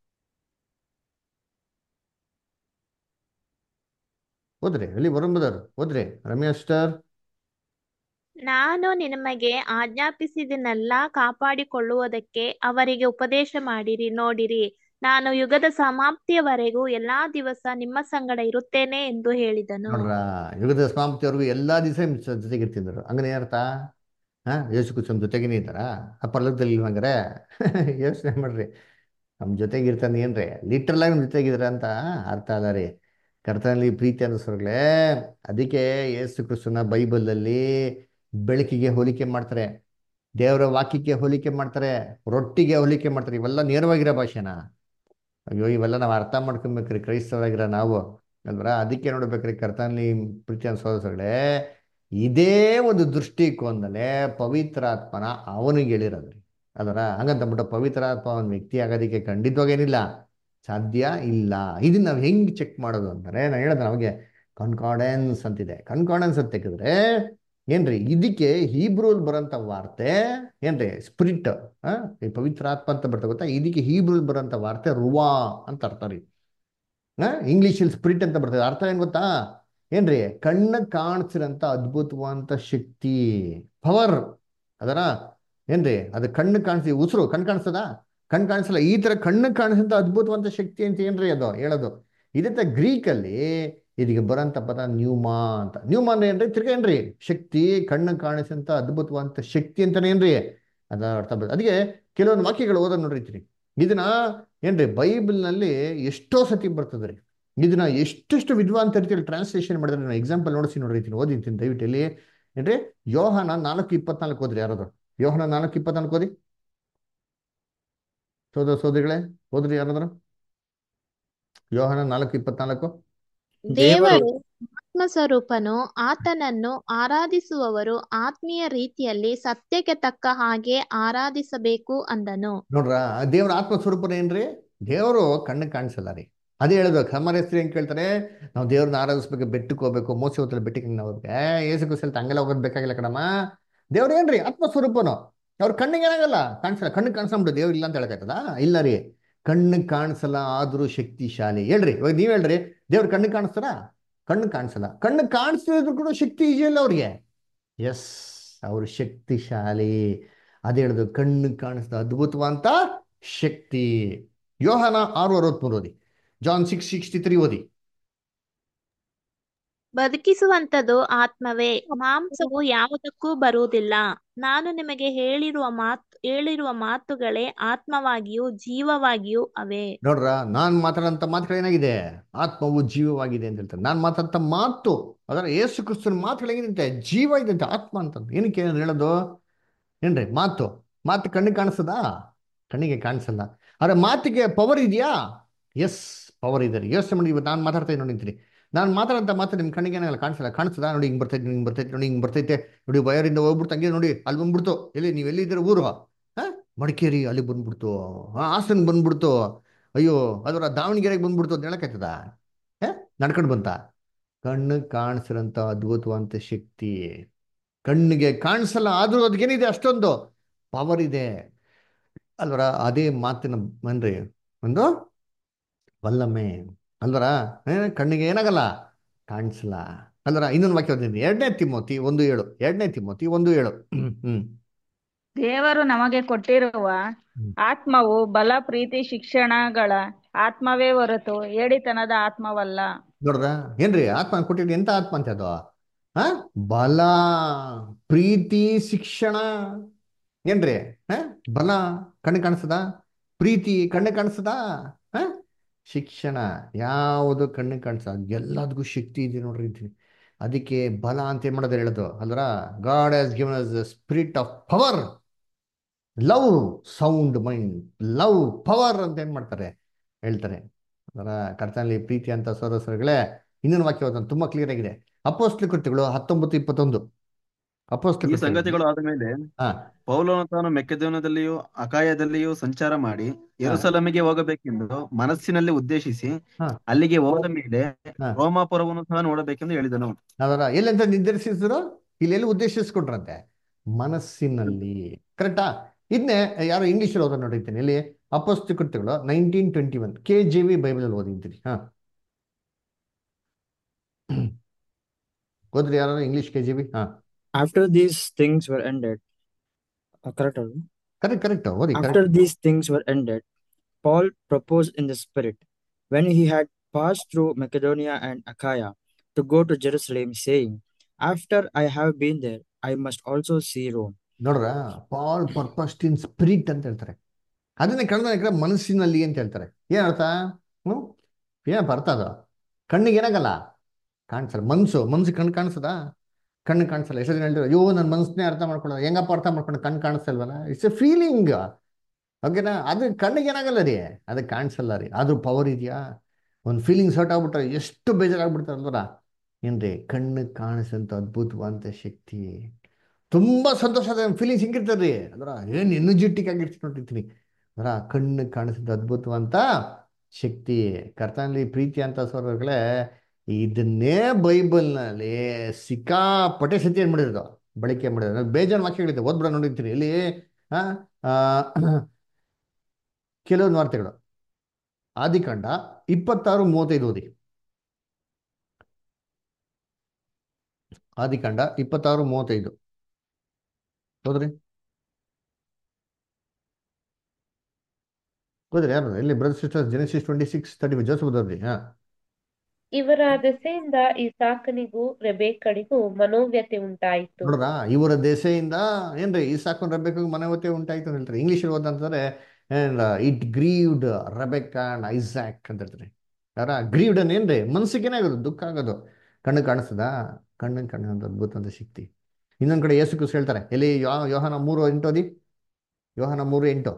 ಓದ್ರಿ ಅಲ್ಲಿ ವರುಣ್ ಓದ್ರಿ ರಮ್ಯಾ ಸ್ಟಾರ್ ನಾನು ನಿಮಗೆ ಆಜ್ಞಾಪಿಸಿದನ್ನೆಲ್ಲ ಕಾಪಾಡಿಕೊಳ್ಳುವುದಕ್ಕೆ ಅವರಿಗೆ ಉಪದೇಶ ಮಾಡಿರಿ ನೋಡಿರಿ ನಾನು ಯುಗದ ಸಮಾಪ್ತಿಯವರೆಗೂ ಎಲ್ಲಾ ದಿವಸ ನಿಮ್ಮ ಸಂಗಡ ಇರುತ್ತೇನೆ ಎಂದು ಹೇಳಿದನು ನೋಡ್ರ ಯುಗದ ಸಮಾಪ್ತಿವರೆಗೂ ಎಲ್ಲಾ ದಿವಸ ಜೊತೆಗೆ ಇರ್ತಿದ್ರು ಹಂಗನೇ ಅರ್ಥ ಹಾ ಯೇಸು ಕ್ರಿಸ್ತನ ಜೊತೆಗೇನೆ ಇದ್ದಾರಾ ಆ ಪರ್ಲಕದಲ್ಲಿ ಹಂಗಾರೆ ಯೋಚನೆ ಮಾಡ್ರಿ ನಮ್ಮ ಜೊತೆಗೆ ಇರ್ತಾನೆ ಏನ್ರಿ ಲಿಟ್ರಲ್ ಆಗಿ ನಮ್ಮ ಜೊತೆಗಿದ್ರ ಅಂತ ಅರ್ಥ ಅಲ್ಲ ರೀ ಕರ್ತನಲ್ಲಿ ಪ್ರೀತಿ ಅನ್ನಿಸೋರ್ಗಳೇ ಅದಕ್ಕೆ ಯೇಸು ಕ್ರಿಸ್ತನ ಬೈಬಲಲ್ಲಿ ಬೆಳಕಿಗೆ ಹೋಲಿಕೆ ಮಾಡ್ತಾರೆ ದೇವರ ವಾಕ್ಯಕ್ಕೆ ಹೋಲಿಕೆ ಮಾಡ್ತಾರೆ ರೊಟ್ಟಿಗೆ ಹೋಲಿಕೆ ಮಾಡ್ತಾರೆ ಇವೆಲ್ಲ ನೇರವಾಗಿರೋ ಭಾಷೆನಾ ಅಯ್ಯೋ ಇವೆಲ್ಲ ನಾವು ಅರ್ಥ ಮಾಡ್ಕೊಬೇಕ್ರಿ ಕ್ರೈಸ್ತವರಾಗಿರೋ ನಾವು ಅಲ್ವರ ಅದಕ್ಕೆ ನೋಡ್ಬೇಕ್ರಿ ಕರ್ತನಲ್ಲಿ ಪ್ರೀತಿ ಅನ್ಸೋದ್ರಗಳೇ ಇದೇ ಒಂದು ದೃಷ್ಟಿಕೋನದಲ್ಲೇ ಪವಿತ್ರಾತ್ಮನ ಅವನಿಗೆ ಹೇಳಿರೋದ್ರಿ ಅದರ ಹಂಗಂತಂದ್ಬಿಟ್ಟು ಪವಿತ್ರಾತ್ಮ ಒಂದು ವ್ಯಕ್ತಿ ಆಗೋದಕ್ಕೆ ಖಂಡಿತವಾಗೇನಿಲ್ಲ ಸಾಧ್ಯ ಇಲ್ಲ ಇದನ್ನ ನಾವು ಹೆಂಗೆ ಚೆಕ್ ಮಾಡೋದು ಅಂದರೆ ನಾನು ಹೇಳಿದ್ರೆ ನಮಗೆ ಕನ್ಕಾರ್ಡೆನ್ಸ್ ಅಂತಿದೆ ಕನ್ಕಾರ್ಡೆನ್ಸ್ ಅಂತ ತೆಗೆದ್ರೆ ಏನ್ರಿ ಇದಕ್ಕೆ ಹೀಬ್ರೂಲ್ ಬರೋಂಥ ವಾರ್ತೆ ಏನ್ರಿ ಸ್ಪಿರಿಟ್ ಈ ಪವಿತ್ರಾತ್ಮ ಅಂತ ಬರ್ತಾ ಗೊತ್ತಾ ಇದಕ್ಕೆ ಹೀಬ್ರೂಲ್ ಬರೋಂಥ ವಾರ್ತೆ ರುವಾ ಅಂತ ಅರ್ಥ ರೀ ಇಂಗ್ಲೀಷಲ್ಲಿ ಸ್ಪಿರಿಟ್ ಅಂತ ಬರ್ತದೆ ಅರ್ಥ ಏನು ಗೊತ್ತಾ ಏನ್ರಿ ಕಣ್ಣ ಕಾಣಿಸಿರಂತ ಅದ್ಭುತವಾದಂಥ ಶಕ್ತಿ ಪವರ್ ಅದರ ಏನ್ರಿ ಅದು ಕಣ್ಣು ಕಾಣಿಸಿ ಉಸಿರು ಕಣ್ಣು ಕಾಣಿಸ್ತದ ಕಣ್ಣು ಕಾಣಿಸಲ್ಲ ಈ ತರ ಕಣ್ಣು ಕಾಣಿಸಂತ ಅದ್ಭುತವಂತ ಶಕ್ತಿ ಅಂತ ಏನ್ರಿ ಅದು ಹೇಳೋದು ಇದೇ ಗ್ರೀಕಲ್ಲಿ ಇದಕ್ಕೆ ಬರೋಂಥ ಪದ ನ್ಯೂಮಾ ಅಂತ ನ್ಯೂಮಾ ಅಂದ್ರೆ ಏನ್ರಿ ತಿರ್ಗಾ ಏನ್ರಿ ಶಕ್ತಿ ಕಣ್ಣು ಕಾಣಿಸಂತ ಅದ್ಭುತವಂತ ಶಕ್ತಿ ಅಂತಾನೆ ಏನ್ರಿ ಅದ ಅರ್ಥ ಬರ್ತದೆ ಅದಕ್ಕೆ ಕೆಲವೊಂದು ವಾಕ್ಯಗಳು ಓದೋದು ನೋಡಿರ್ತೀರಿ ಇದನ್ನ ಏನ್ರಿ ಬೈಬಲ್ನಲ್ಲಿ ಎಷ್ಟೋ ಸತಿ ಬರ್ತದೆ ರೀ ಇದನ್ನ ಎಷ್ಟೆಷ್ಟು ವಿದ್ವಾಂತ ರೀತಿಯಲ್ಲಿ ಟ್ರಾನ್ಸ್ಲೇಷನ್ ಮಾಡಿದ್ರೆ ನಾನು ಎಕ್ಸಾಂಪಲ್ ನೋಡಿಸಿ ನೋಡಿರ್ತೀನಿ ಓದಿರ್ತೀನಿ ದಯವಿಟ್ಟು ಇಲ್ಲಿ ಏನ್ರಿ ಯೋಹನ ನಾಲ್ಕು ಇಪ್ಪತ್ನಾಲ್ಕು ಓದ್ರಿ ಯಾರಾದ್ರು ಯೋಹನ ನಾಲ್ಕು ಇಪ್ಪತ್ನಾಲ್ಕು ಓದಿ ಸೋದರ ಸೋದರಿಗಳೇ ಓದ್ರಿ ಯಾರಾದ್ರು ಯೋಹನ ನಾಲ್ಕು ಇಪ್ಪತ್ನಾಲ್ಕು ದೇವರು ಆತ್ಮಸ್ವರೂಪನು ಆತನನ್ನು ಆರಾಧಿಸುವವರು ಆತ್ಮೀಯ ರೀತಿಯಲ್ಲಿ ಸತ್ಯಕ್ಕೆ ತಕ್ಕ ಹಾಗೆ ಆರಾಧಿಸಬೇಕು ಅಂದನು ನೋಡ್ರ ದೇವ್ರ ಆತ್ಮ ಸ್ವರೂಪನ ಏನ್ರಿ ದೇವರು ಕಣ್ಣಿಗೆ ಕಾಣಿಸಲ್ಲ ರೀ ಅದೇ ಹೇಳೋದು ಕಮರ ಹೆಸರು ಹೆಂಗ್ ಕೇಳ್ತಾರೆ ನಾವು ದೇವ್ರನ್ನ ಆರಾಧಿಸ್ಬೇಕು ಬೆಟ್ಟಕ್ಕೆ ಹೋಗ್ಬೇಕು ಮೋಸಿ ಹೋಗ್ತಾರೆ ಬೆಟ್ಟಕ್ಕೆ ನಾವು ಏ ಏಸು ಕುಸಲ್ ಹಂಗೆಲ್ಲ ಹೋಗೋದು ಬೇಕಾಗಿಲ್ಲ ಕಣಮ್ಮ ದೇವ್ರು ಏನ್ರಿ ಆತ್ಮ ಸ್ವರೂಪನು ಅವ್ರ ಕಣ್ಣಿಗೆ ಏನಾಗಲ್ಲ ಕಾಣಿಸಲ್ಲ ಕಣ್ಣಿಗೆ ಕಾಣಿಸ್ಬಿಡು ದೇವ್ರು ಇಲ್ಲ ಅಂತ ಹೇಳಕ್ಕಾಯ್ತದ ಇಲ್ಲ ರೀ ಕಣ್ಣಿಗೆ ಕಾಣಿಸಲ್ಲ ಆದ್ರೂ ಶಕ್ತಿಶಾಲಿ ಹೇಳ್ರಿ ಇವಾಗ ನೀವ್ ಹೇಳ್ರಿ ದೇವ್ರ ಕಣ್ಣಿಗೆ ಕಾಣಿಸ್ತಾರ ಕಣ್ಣು ಕಾಣಿಸಲ್ಲ ಕಣ್ಣು ಕಾಣಿಸ್ತಿದ್ರು ಕೂಡ ಶಕ್ತಿ ಇದೆಯಲ್ಲ ಅವ್ರಿಗೆ ಎಸ್ ಅವ್ರು ಶಕ್ತಿಶಾಲಿ ಅದೇ ಹೇಳುದು ಕಣ್ಣು ಕಾಣಿಸ್ದ ಅದ್ಭುತವಂತ ಶಕ್ತಿ ಯೋಹನ ಆರು ಅರವತ್ಮೂರು ಓದಿ ಜಾನ್ ಸಿಕ್ಸ್ ಸಿಕ್ಸ್ಟಿ ತ್ರೀ ಓದಿ ಬದುಕಿಸುವಂತದು ಆತ್ಮವೇ ಮಾಂಸವು ಯಾವುದಕ್ಕೂ ಬರುವುದಿಲ್ಲ ನಾನು ನಿಮಗೆ ಹೇಳಿರುವ ಮಾತು ಹೇಳಿರುವ ಮಾತುಗಳೇ ಆತ್ಮವಾಗಿಯೂ ಜೀವವಾಗಿಯೂ ಅವೇ ನೋಡ್ರ ನಾನ್ ಮಾತಾಡಂತ ಮಾತುಗಳೇನಾಗಿದೆ ಆತ್ಮವು ಜೀವವಾಗಿದೆ ಅಂತ ಹೇಳ್ತಾರೆ ನಾನ್ ಮಾತಾಡಂತ ಮಾತು ಅದರ ಏಸು ಕ್ರಿಸ್ತನ ಮಾತುಗಳೇನಿದೆ ಜೀವ ಇದೆ ಅಂತ ಆತ್ಮ ಅಂತ ಏನಕ್ಕೆ ಏನ್ ಹೇಳೋದು ಏನ್ರಿ ಮಾತು ಮಾತು ಕಣ್ಣಿಗೆ ಕಾಣಿಸ್ತದಾ ಕಣ್ಣಿಗೆ ಕಾಣಿಸಲ್ಲ ಆದ್ರೆ ಮಾತಿಗೆ ಪವರ್ ಇದೆಯಾ ಎಸ್ ಪವರ್ ಇದೆ ರೀ ಯೋಚನೆ ಮಾಡಿ ಇವತ್ತು ನಾನು ಮಾತಾಡ್ತಾ ಇದ್ದೀನಿ ನೋಡಿದ್ರಿ ನಾನು ಮಾತಾಡಂತ ಮಾತು ನಿಮ್ಮ ಕಣ್ಣಿಗೆ ಏನಾಗಲ್ಲ ಕಾಣಿಸಲ್ಲ ಕಾಣಿಸ್ತದ ನೋಡಿ ಹಿಂಗೆ ಬರ್ತೈತೆ ಹಿಂಗೆ ಬರ್ತೈತೆ ನೋಡಿ ಹಿಂಗೆ ಬರ್ತೈತೆ ನೋಡಿ ವಯರಿಂದ ಹೋಗ್ಬಿಡ್ತು ಹಂಗೆ ನೋಡಿ ಅಲ್ಲಿ ಬಂದ್ಬಿಡ್ತು ಎಲ್ಲಿ ನೀವು ಎಲ್ಲಿದ್ದೀರ ಊರು ಹಾ ಮಡಿಕೇರಿ ಅಲ್ಲಿ ಬಂದ್ಬಿಡ್ತು ಹಾ ಹಾಸನ್ ಬಂದ್ಬಿಡ್ತು ಅಯ್ಯೋ ಅದರ ದಾವಣಗೆರೆಗೆ ಬಂದ್ಬಿಡ್ತು ಅಂತ ಹೇಳಕ್ಕಾಯ್ತದ ಹೇ ನಡ್ಕೊಂಡು ಬಂತ ಕಣ್ಣು ಕಾಣಿಸಿರಂತ ಅದ್ಭುತವಂತ ಶಕ್ತಿ ಕಣ್ಣಿಗೆ ಕಾಣಿಸಲ್ಲ ಆದ್ರೂ ಅದಕ್ಕೇನಿದೆ ಅಷ್ಟೊಂದು ಪವರ್ ಇದೆ ಅಲ್ವರ ಅದೇ ಮಾತಿನ ಏನ್ರಿ ಒಂದು ವಲ್ಲಮೆ ಅಲ್ವರ ಏ, ಕಣ್ಣಿಗೆ ಏನಾಗಲ್ಲ ಕಾಣಿಸಲ್ಲ ಅಲ್ವರ ಇನ್ನೊಂದು ವಾಕ್ಯ ಓದಿದ್ದೀನಿ ಎರಡನೇ ತಿಮ್ಮೋತಿ ಒಂದು ಏಳು ಎರಡನೇ ತಿಮ್ಮೋತಿ ಒಂದು ಏಳು ಹ್ಮ್ ಹ್ಮ್ ದೇವರು ನಮಗೆ ಕೊಟ್ಟಿರುವ ಹ್ಮ್. ಆತ್ಮವು ಬಲ ಪ್ರೀತಿ ಶಿಕ್ಷಣಗಳ ಆತ್ಮವೇ ಹೊರತು ಏಡಿತನದ ಆತ್ಮವಲ್ಲ ನೋಡ್ರ ಏನ್ರಿ ಆತ್ಮ ಕೊಟ್ಟಿದ್ದು ಎಂತ ಆತ್ಮ ಅಂತ ಅದು ಹಾ ಬಲ ಪ್ರೀತಿ ಶಿಕ್ಷಣ ಏನ್ರಿ ಹ ಬಲ ಕಣ್ಣು ಕಾಣಿಸ್ತದ ಪ್ರೀತಿ ಕಣ್ಣು ಕಾಣಿಸ್ತದ ಹ ಶಿಕ್ಷಣ ಯಾವುದು ಕಣ್ಣು ಕಾಣಿಸ್ತದ ಎಲ್ಲದಕ್ಕೂ ಶಕ್ತಿ ಇದೆ ನೋಡ್ರಿ ಅಂತೀನಿ ಅದಕ್ಕೆ ಬಲ ಅಂತ ಏನ್ ಮಾಡೋದು ಹೇಳೋದು ಅಲ್ರ God has given us the spirit of power love sound mind love power ಅಂತ ಏನ್ ಮಾಡ್ತಾರೆ ಹೇಳ್ತಾರೆ ಅದರ ಕರ್ತನಲ್ಲಿ ಪ್ರೀತಿ ಅಂತ ಸೋದರಗಳೇ ಇನ್ನೊಂದು ವಾಕ್ಯ ಓದೋಣ ತುಂಬಾ ಕ್ಲಿಯರ್ ಆಗಿದೆ ಅಪೋಸ್ಟ್ಲ ಕೃತ್ಯಗಳು ಹತ್ತೊಂಬತ್ತು ಇಪ್ಪತ್ತೊಂದು ಅಪೋಸ್ಟ್ಲ ಈ ಕೃತ್ಯಗಳು ಸಂಗತಿಗಳು ಆದ ಮೇಲೆ ಹಾ ಪೌಲನು ತಾನು ಮೆಕ್ಕೆದೋನದಲ್ಲಿಯೂ ಅಕಾಯದಲ್ಲಿಯೂ ಸಂಚಾರ ಮಾಡಿ ಯೆರೂಸಲೇಮಿಗೆ ಹೋಗಬೇಕೆಂದು ಮನಸ್ಸಿನಲ್ಲಿ ಉದ್ದೇಶಿಸಿ ಹಾ ಅಲ್ಲಿಗೆ ಹೋದ ಮೇಲೆ ಹಾ ರೋಮಾಪುರವನ್ನು ಸಹ ನೋಡಬೇಕೆಂದು ಹೇಳಿದನು ಅದರ ಎಲ್ಲಂತ ನಿರ್ಧರಿಸಿದ್ರು ಇಲ್ಲಿ ಎಲ್ಲಿ ಉದ್ದೇಶಿಸ್ಕೊಂಡ್ರಂತೆ ಮನಸ್ಸಿನಲ್ಲಿ ಕರೆಕ್ಟಾ ಇದನ್ನೇ ಯಾರೋ ಇಂಗ್ಲಿಷಲ್ಲಿ ಓದೋ ನೋಡಿರ್ತೀನಿ ಇಲ್ಲಿ ಅಪೋಸ್ಟ್ಲ ಕೃತ್ಯಗಳು nineteen twenty one K G V Bible ಓದಿದ್ದೀನಿ ಹಾ ಓದ್ರಿ ಯಾರು ಇಂಗ್ಲಿಷ್ ಕೆ ಜಿ ವಿ ಹಾ After these things were ended, uh, correct ಅಲ್ವಾ? ಕರೆಕ್ಟ್ ಕರೆಕ್ಟ್ ಓದಿ After correct these things were ended, Paul proposed in the Spirit, when he had passed through Macedonia and Achaia, to go to Jerusalem, saying, After I have been there, I must also see Rome. ನೋಡ್ರ ಪಾಲ್ ಪರ್ಪಸ್ಟ್ ಇನ್ ಸ್ಪಿರಿಟ್ ಅಂತ ಹೇಳ್ತಾರೆ ಅದನ್ನೇ ಕನ್ನಡ ಮನಸ್ಸಿನಲ್ಲಿ ಅಂತ ಹೇಳ್ತಾರೆ ಏನ್ ಅರ್ಥ ಹ್ಮ್ ಏನಪ್ಪ ಅರ್ಥ ಅದು ಕಣ್ಣಿಗೆ ಏನಾಗಲ್ಲ ಕಾಣಿಸಲ್ಲ ಮನ್ಸು ಮನ್ಸು ಕಣ್ಣು ಕಾಣಿಸದ ಕಣ್ಣು ಕಾಣಿಸಲ್ಲ ಎಷ್ಟು ಜನ ಹೇಳ್ತಾರೆ ಅಯ್ಯೋ ನನ್ನ ಮನ್ಸನ್ನೇ ಅರ್ಥ ಮಾಡ್ಕೊಳ್ಳೋದು ಹೆಂಗಪ್ಪ ಅರ್ಥ ಮಾಡ್ಕೊಂಡು ಕಣ್ಣು ಕಾಣಿಸ್ತಲ್ವಲ್ಲ ಇಟ್ಸ್ ಎ ಫೀಲಿಂಗ್ ಓಕೆನಾ ಅದು ಕಣ್ಣಿಗೆ ಏನಾಗಲ್ಲ ರೀ ಅದಕ್ಕೆ ಕಾಣಿಸಲ್ಲ ರೀ ಆದ್ರೂ ಪವರ್ ಇದೆಯಾ ಒಂದು ಫೀಲಿಂಗ್ಸ್ ಹರ್ಟ್ ಆಗ್ಬಿಟ್ರೆ ಎಷ್ಟು ಬೇಜಾರಾಗ್ಬಿಡ್ತಾರಲ್ವರ ಏನ್ರಿ ಕಣ್ಣು ಕಾಣಿಸಂತ ಅದ್ಭುತವಾದಂಥ ಶಕ್ತಿ ತುಂಬ ಸಂತೋಷದ ಫೀಲಿಂಗ್ಸ್ ಹಿಂಗಿರ್ತದೆ ಅದರ ಏನು ಎನರ್ಜೆಟಿಕ್ ಆಗಿರ್ತೀನಿ ನೋಡಿರ್ತೀನಿ ಅದರ ಕಣ್ಣು ಕಾಣಿಸಿದ ಅದ್ಭುತವಂತ ಶಕ್ತಿ ಕರ್ತನಲ್ಲಿ ಪ್ರೀತಿ ಅಂತ ಸೋದರಗಳೇ ಇದನ್ನೇ ಬೈಬಲ್ನಲ್ಲಿ ಸಿಕ್ಕಾಪಟ್ಟೆ ಸತಿ ಏನು ಮಾಡಿರೋದು ಬಳಕೆ ಮಾಡಿರೋದು ಬೇಜಾನ್ ವಾಕ್ಯಗಳಿದೆ ಓದ್ಬಿಡ ನೋಡಿರ್ತೀನಿ ಇಲ್ಲಿ ಆ, ಆ, ಕೆಲವೊಂದು ವಾರ್ತೆಗಳು ಆದಿಕಾಂಡ ಇಪ್ಪತ್ತಾರು ಮೂವತ್ತೈದು ಓದಿ ಆದಿಕಾಂಡ ಇಪ್ಪತ್ತಾರು ಮೂವತ್ತೈದು ಹೌದ್ರಿ ಹೋದ್ರಿ ಯಾರು ಇಲ್ಲಿ brother sisters Genesis twenty six thirty Joseph ಓದೋದ್ರಿ ಹಾ ಇವರ ದೆಸೆಯಿಂದ ಇಸಾಕನಿಗೂ ರೆಬೆಕ್ಕಳಿಗೂ ಮನೋವ್ಯತೆ ಉಂಟಾಯಿತು ನೋಡ್ರ ಇವರ ದೆಸೆಯಿಂದ ಏನ್ರಿ ಈ ಸಾಕೊಂಡು ರಬೇಕ ಮನವತೆ ಉಂಟಾಯ್ತು ಅಂತ ಹೇಳ್ತಾರೆ ಇಂಗ್ಲೀಷಲ್ಲಿ ಓದಂತಂದ್ರೆ ಏನ್ it grieved Rebecca and Isaac ಅಂತ ಹೇಳ್ತಾರೆ ಯಾರ ಗ್ರೀವ್ಡ್ ಅನ್ ಏನ್ರಿ ಮನ್ಸಿಗೆ ಏನಾಗೋದು ದುಃಖ ಆಗೋದು ಕಣ್ಣು ಕಾಣಿಸ್ತದ ಕಣ್ಣಿನ ಕಣ್ಣು ಅಂತ ಅದ್ಭುತ ಅಂತ ಶಕ್ತಿ ಇನ್ನೊಂದ್ ಕಡೆ ಯೇಸು ಕ್ರಿಸ್ತ ಹೇಳ್ತಾರೆ ಎಲ್ಲಿ ಯೋ ಯೋಹನ ಮೂರು ಎಂಟು ಓದಿ ಯೋಹನ ಮೂರು ಎಂಟು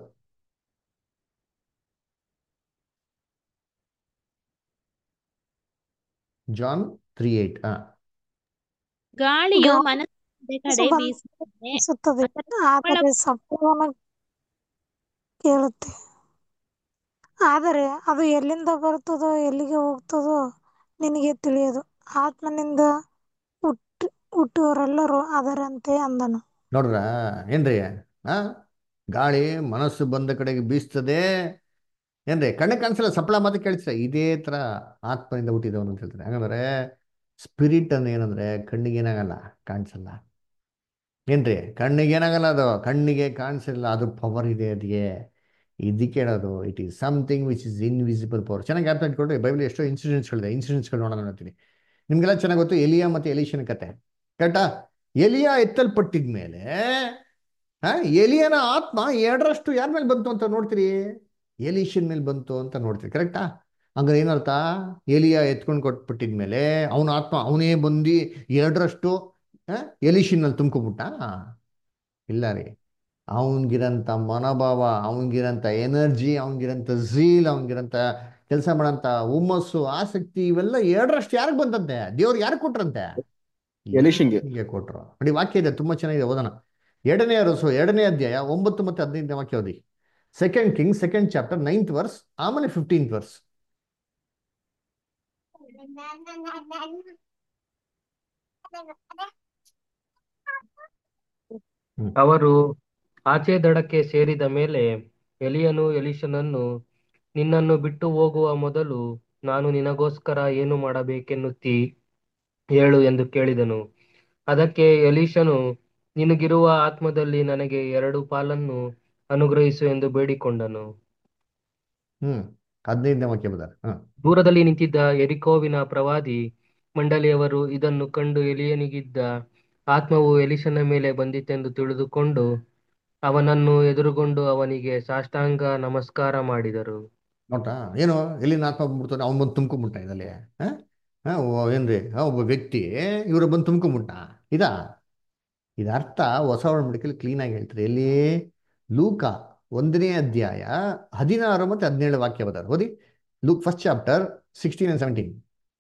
ಜಾನ್ ತ್ರೀ ಏಟ್ ಹಾ ಗಾಳಿಯು ಗಾಳಿ ಮನಸ್ಸಿನ ಕಡೆ ಬಂದು ಬೀಸುತ್ತದೆ ಬೀಸುತ್ತದೆ ಅದರ ಆದರೆ ಶಬ್ದವನ್ನು ಕೇಳುತ್ತೆ ಆದರೆ ಅದು ಎಲ್ಲಿಂದ ಬರುತ್ತದೋ ಎಲ್ಲಿಗೆ ಹೋಗ್ತದೋ ನಿನಗೆ ತಿಳಿಯದು ಆತ್ಮನಿಂದ ಹುಟ್ಟಿ ಹುಟ್ಟುವರೆಲ್ಲರೂ ಅದರಂತೆ ಅಂದನು ನೋಡ್ರ ಏನ್ರಿ ಆ ಗಾಳಿ ಮನಸ್ಸು ಬಂದ ಕಡೆಗೆ ಬೀಸ್ತದೆ ಏನ್ರಿ ಕಣ್ಣು ಕಾಣಿಸಲ್ಲ ಸಪ್ಳ ಮಾತು ಕೇಳಿಸ್ತಾರೆ ಇದೇ ತರ ಆತ್ಮನಿಂದ ಹುಟ್ಟಿದವನು ಅಂತ ಹೇಳ್ತಾರೆ ಹಾಗಂದ್ರೆ ಸ್ಪಿರಿಟ್ ಅನ್ನ ಏನಂದ್ರೆ ಕಣ್ಣಿಗೆ ಏನಾಗಲ್ಲ ಕಾಣಿಸಲ್ಲ ಏನ್ರಿ ಕಣ್ಣಿಗೆ ಏನಾಗಲ್ಲ ಅದು ಕಣ್ಣಿಗೆ ಕಾಣಿಸಲ್ಲ ಅದು ಪವರ್ ಇದೆ ಅದಕ್ಕೆ ಇದಕ್ಕೆ ಹೇಳೋದು it is something which is invisible power ಚೆನ್ನಾಗಿ ಅರ್ಥ ಇಟ್ಕೊಂಡ್ರೆ ಬೈಬಲ್ ಎಷ್ಟೋ ಇನ್ಸಿಡೆಂಟ್ಸ್ಗಳಿದೆ ಇನ್ಸಿಡೆಂಟ್ಸ್ಗಳು ನೋಡೋಣ ನೋಡ್ತೀನಿ ನಿಮ್ಗೆಲ್ಲ ಚೆನ್ನಾಗಿ ಗೊತ್ತು ಎಲಿಯಾ ಮತ್ತೆ ಎಲಿಶನ ಕತೆ ಕರೆಕ್ಟಾ ಎಲಿಯಾ ಎತ್ತಲ್ಪಟ್ಟಿದ್ಮೇಲೆ ಆ, ಎಲಿಯನ ಆತ್ಮ ಎರಡರಷ್ಟು ಯಾರ ಮೇಲೆ ಬಂತು ಅಂತ ನೋಡ್ತೀರಿ ಎಲಿಶನ್ ಮೇಲೆ ಬಂತು ಅಂತ ನೋಡ್ತೀರಿ ಕರೆಕ್ಟಾ ಹಂಗಾರೆ ಏನರ್ಥ ಎಲಿಯ ಎತ್ಕೊಂಡು ಕೊಟ್ಬಿಟ್ಟಿದ್ಮೇಲೆ ಅವನ ಆತ್ಮ ಅವನೇ ಬಂದು ಎರಡರಷ್ಟು ಎಲಿಶಿನಲ್ಲಿ ತುಂಬ್ಕೊಬಿಟ್ಟ ಇಲ್ಲ ರೀ ಅವನಿಗಿರಂಥ ಮನೋಭಾವ ಅವನಿಗಿರಂಥ ಎನರ್ಜಿ ಅವನಿಗಿರಂಥ ಝೀಲ್ ಅವನಿಗಿರಂಥ ಕೆಲಸ ಮಾಡೋಂಥ ಹುಮ್ಮಸ್ಸು ಆಸಕ್ತಿ ಇವೆಲ್ಲ ಎರಡರಷ್ಟು ಯಾರಿಗೆ ಬಂದಂತೆ ದೇವ್ರು ಯಾರು ಕೊಟ್ರಂತೆ ಎಲಿಷನ್ಗೆ ಹೀಗೆ ಕೊಟ್ರು ನೋಡಿ ವಾಕ್ಯ ಇದೆ ತುಂಬಾ ಚೆನ್ನಾಗಿದೆ ಓದೋಣ ಎರಡನೇ ಅರಸು ಎರಡನೇ ಅಧ್ಯಾಯ ಒಂಬತ್ತು ಮತ್ತೆ ಹದಿನೈದನೇ ವಾಕ್ಯ ಓದಿ second king second chapter ninth verse ಆಮೇಲೆ ಫಿಫ್ಟೀನ್ತ್ ವರ್ಸ್ ಅವರು ಆಚೆ ದಡಕ್ಕೆ ಸೇರಿದ ಮೇಲೆ ಎಲಿಯನು ಎಲೀಷನನ್ನು ನಿನ್ನನ್ನು ಬಿಟ್ಟು ಹೋಗುವ ಮೊದಲು ನಾನು ನಿನಗೋಸ್ಕರ ಏನು ಮಾಡಬೇಕೆನ್ನುತ್ತೀ ಹೇಳು ಎಂದು ಕೇಳಿದನು ಅದಕ್ಕೆ ಎಲೀಷನು ನಿನಗಿರುವ ಆತ್ಮದಲ್ಲಿ ನನಗೆ ಎರಡು ಪಾಲನ್ನು ಅನುಗ್ರಹಿಸು ಎಂದು ಬೇಡಿಕೊಂಡನು ಹ್ಮ್ ಹದಿನೈದನೇ ವಾಕ್ಯ ಬದಾರ ಹಾ ದೂರದಲ್ಲಿ ನಿಂತಿದ್ದ ಎರಿಕೋವಿನ ಪ್ರವಾದಿ ಮಂಡಳಿಯವರು ಇದನ್ನು ಕಂಡು ಎಲಿಯನಿಗಿದ್ದ ಆತ್ಮವು ಎಲೀಷನ ಮೇಲೆ ಬಂದಿತೆಂದು ತಿಳಿದುಕೊಂಡು ಅವನನ್ನು ಎದುರುಗೊಂಡು ಅವನಿಗೆ ಸಾಷ್ಟಾಂಗ ನಮಸ್ಕಾರ ಮಾಡಿದರು ನೋಡ್ರಾ ಏನು ಎಲ್ಲಿನ ಆತ್ಮ ಬಂದ್ಬಿಡ್ತಾನೆ ಅವ್ನು ಬಂದು ತುಂಬ್ಕೊಂಬಿಟ್ಟ ಇದಲ್ಲಿ ಹಾ ಹಾ, ಓ- ಏನ್ರಿ ಆ, ಒಬ್ಬ ವ್ಯಕ್ತಿ ಇವರು ಬಂದು ತುಂಬ್ಕೊಂಬಿಟ್ಟ ಇದಾ ಇದು ಅರ್ಥ ಹೊಸ ಒಡಂಬಡಿಕೆಯಲ್ಲಿ ಕ್ಲೀನಾಗಿ ಹೇಳ್ತಾರೆ ಎಲ್ಲಿ ಲೂಕ ಒಂದನೇ ಅಧ್ಯಾಯ ಹದಿನಾರು ಮತ್ತೆ ಹದಿನೇಳು ವಾಕ್ಯ ಬದಾರ ಓದಿ Luke first chapter sixteen and seventeen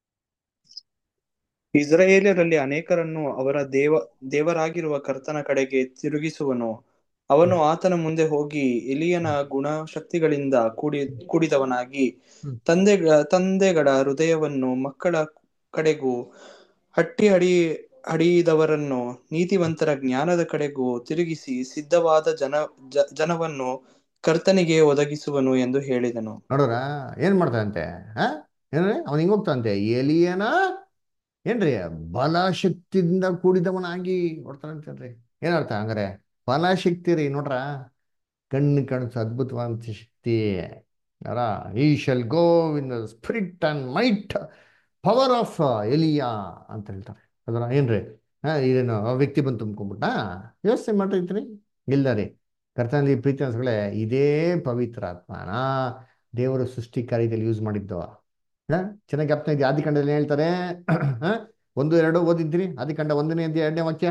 ಇಸ್ರಾಯೇಲ್ಯರಲ್ಲಿ ಅನೇಕರನ್ನು ಅವರ ದೇವ ದೇವರಾಗಿರುವ ಕರ್ತನ ಕಡೆಗೆ ತಿರುಗಿಸುವನು ಅವನು ಆತನ ಮುಂದೆ ಹೋಗಿ ಎಲಿಯನ ಗುಣಶಕ್ತಿಗಳಿಂದ ಕೂಡಿ ಕೂಡಿದವನಾಗಿ ಹ್ಮ್. ತಂದೆ ತಂದೆಗಳ ಹೃದಯವನ್ನು ಮಕ್ಕಳ ಕಡೆಗೂ ಹಟ್ಟಿ ಹಡಿ ಹಡಿದವರನ್ನು ನೀತಿವಂತರ ಜ್ಞಾನದ ಕಡೆಗೂ ತಿರುಗಿಸಿ ಸಿದ್ಧವಾದ ಜನ ಜ- ಜನವನ್ನು ಕರ್ತನಿಗೆ ಒದಗಿಸುವನು ಎಂದು ಹೇಳಿದನು ನೋಡೋರ ಏನ್ ಮಾಡ್ತಾನಂತೆ ಹಾ ಏನ್ರಿ ಅವನ್ ಹಿಂಗ್ ಹೋಗ್ತಾನಂತೆ ಎಲಿಯನ ಏನ್ರಿ ಬಲಶಕ್ತಿಯಿಂದ ಕೂಡಿದವನಾಗಿ ನೋಡ್ತಾನಂತೇನ್ರಿ ಏನರ್ಥ ಹಂಗಾರೆ ಬಲಶಕ್ತಿ ರೀ ನೋಡ್ರ ಕಣ್ಣು ಕಾಣಿಸೋ ಅದ್ಭುತವಾದ ಶಕ್ತಿ ಯಾರ ಈ shall go in the spirit and might power of Elijah ಅಂತ ಹೇಳ್ತಾರೆ ಅದರ ಏನ್ರಿ ಹಾ ಇದೇನು ಆ ವ್ಯಕ್ತಿ ಬಂದು ತುಂಬ್ಕೊಂಡ್ಬಿಟ್ಟ ಯೋಚನೆ ಮಾಡಿರ್ತೀನಿ ಇಲ್ಲ ರೀ ಕರ್ತನಲ್ಲಿ ಪ್ರೀತಿ ಅನ್ಸ್ಗಳೇ ಇದೇ ಪವಿತ್ರ ಆತ್ಮನ ದೇವರ ಸೃಷ್ಟಿ ಕಾರ್ಯದಲ್ಲಿ ಯೂಸ್ ಮಾಡಿದ್ದು ಹಾ ಚೆನ್ನಾಗಿ ಜ್ಞಾಪನ ಇದೆ ಆದಿಕಾಂಡದಲ್ಲಿ ಹೇಳ್ತಾರೆ ಹಾ ಒಂದು ಎರಡು ಓದಿದ್ರಿ ಆದಿಕಾಂಡ ಒಂದನೇ ಅಧ್ಯಾಯ ಎರಡನೇ ವಾಕ್ಯ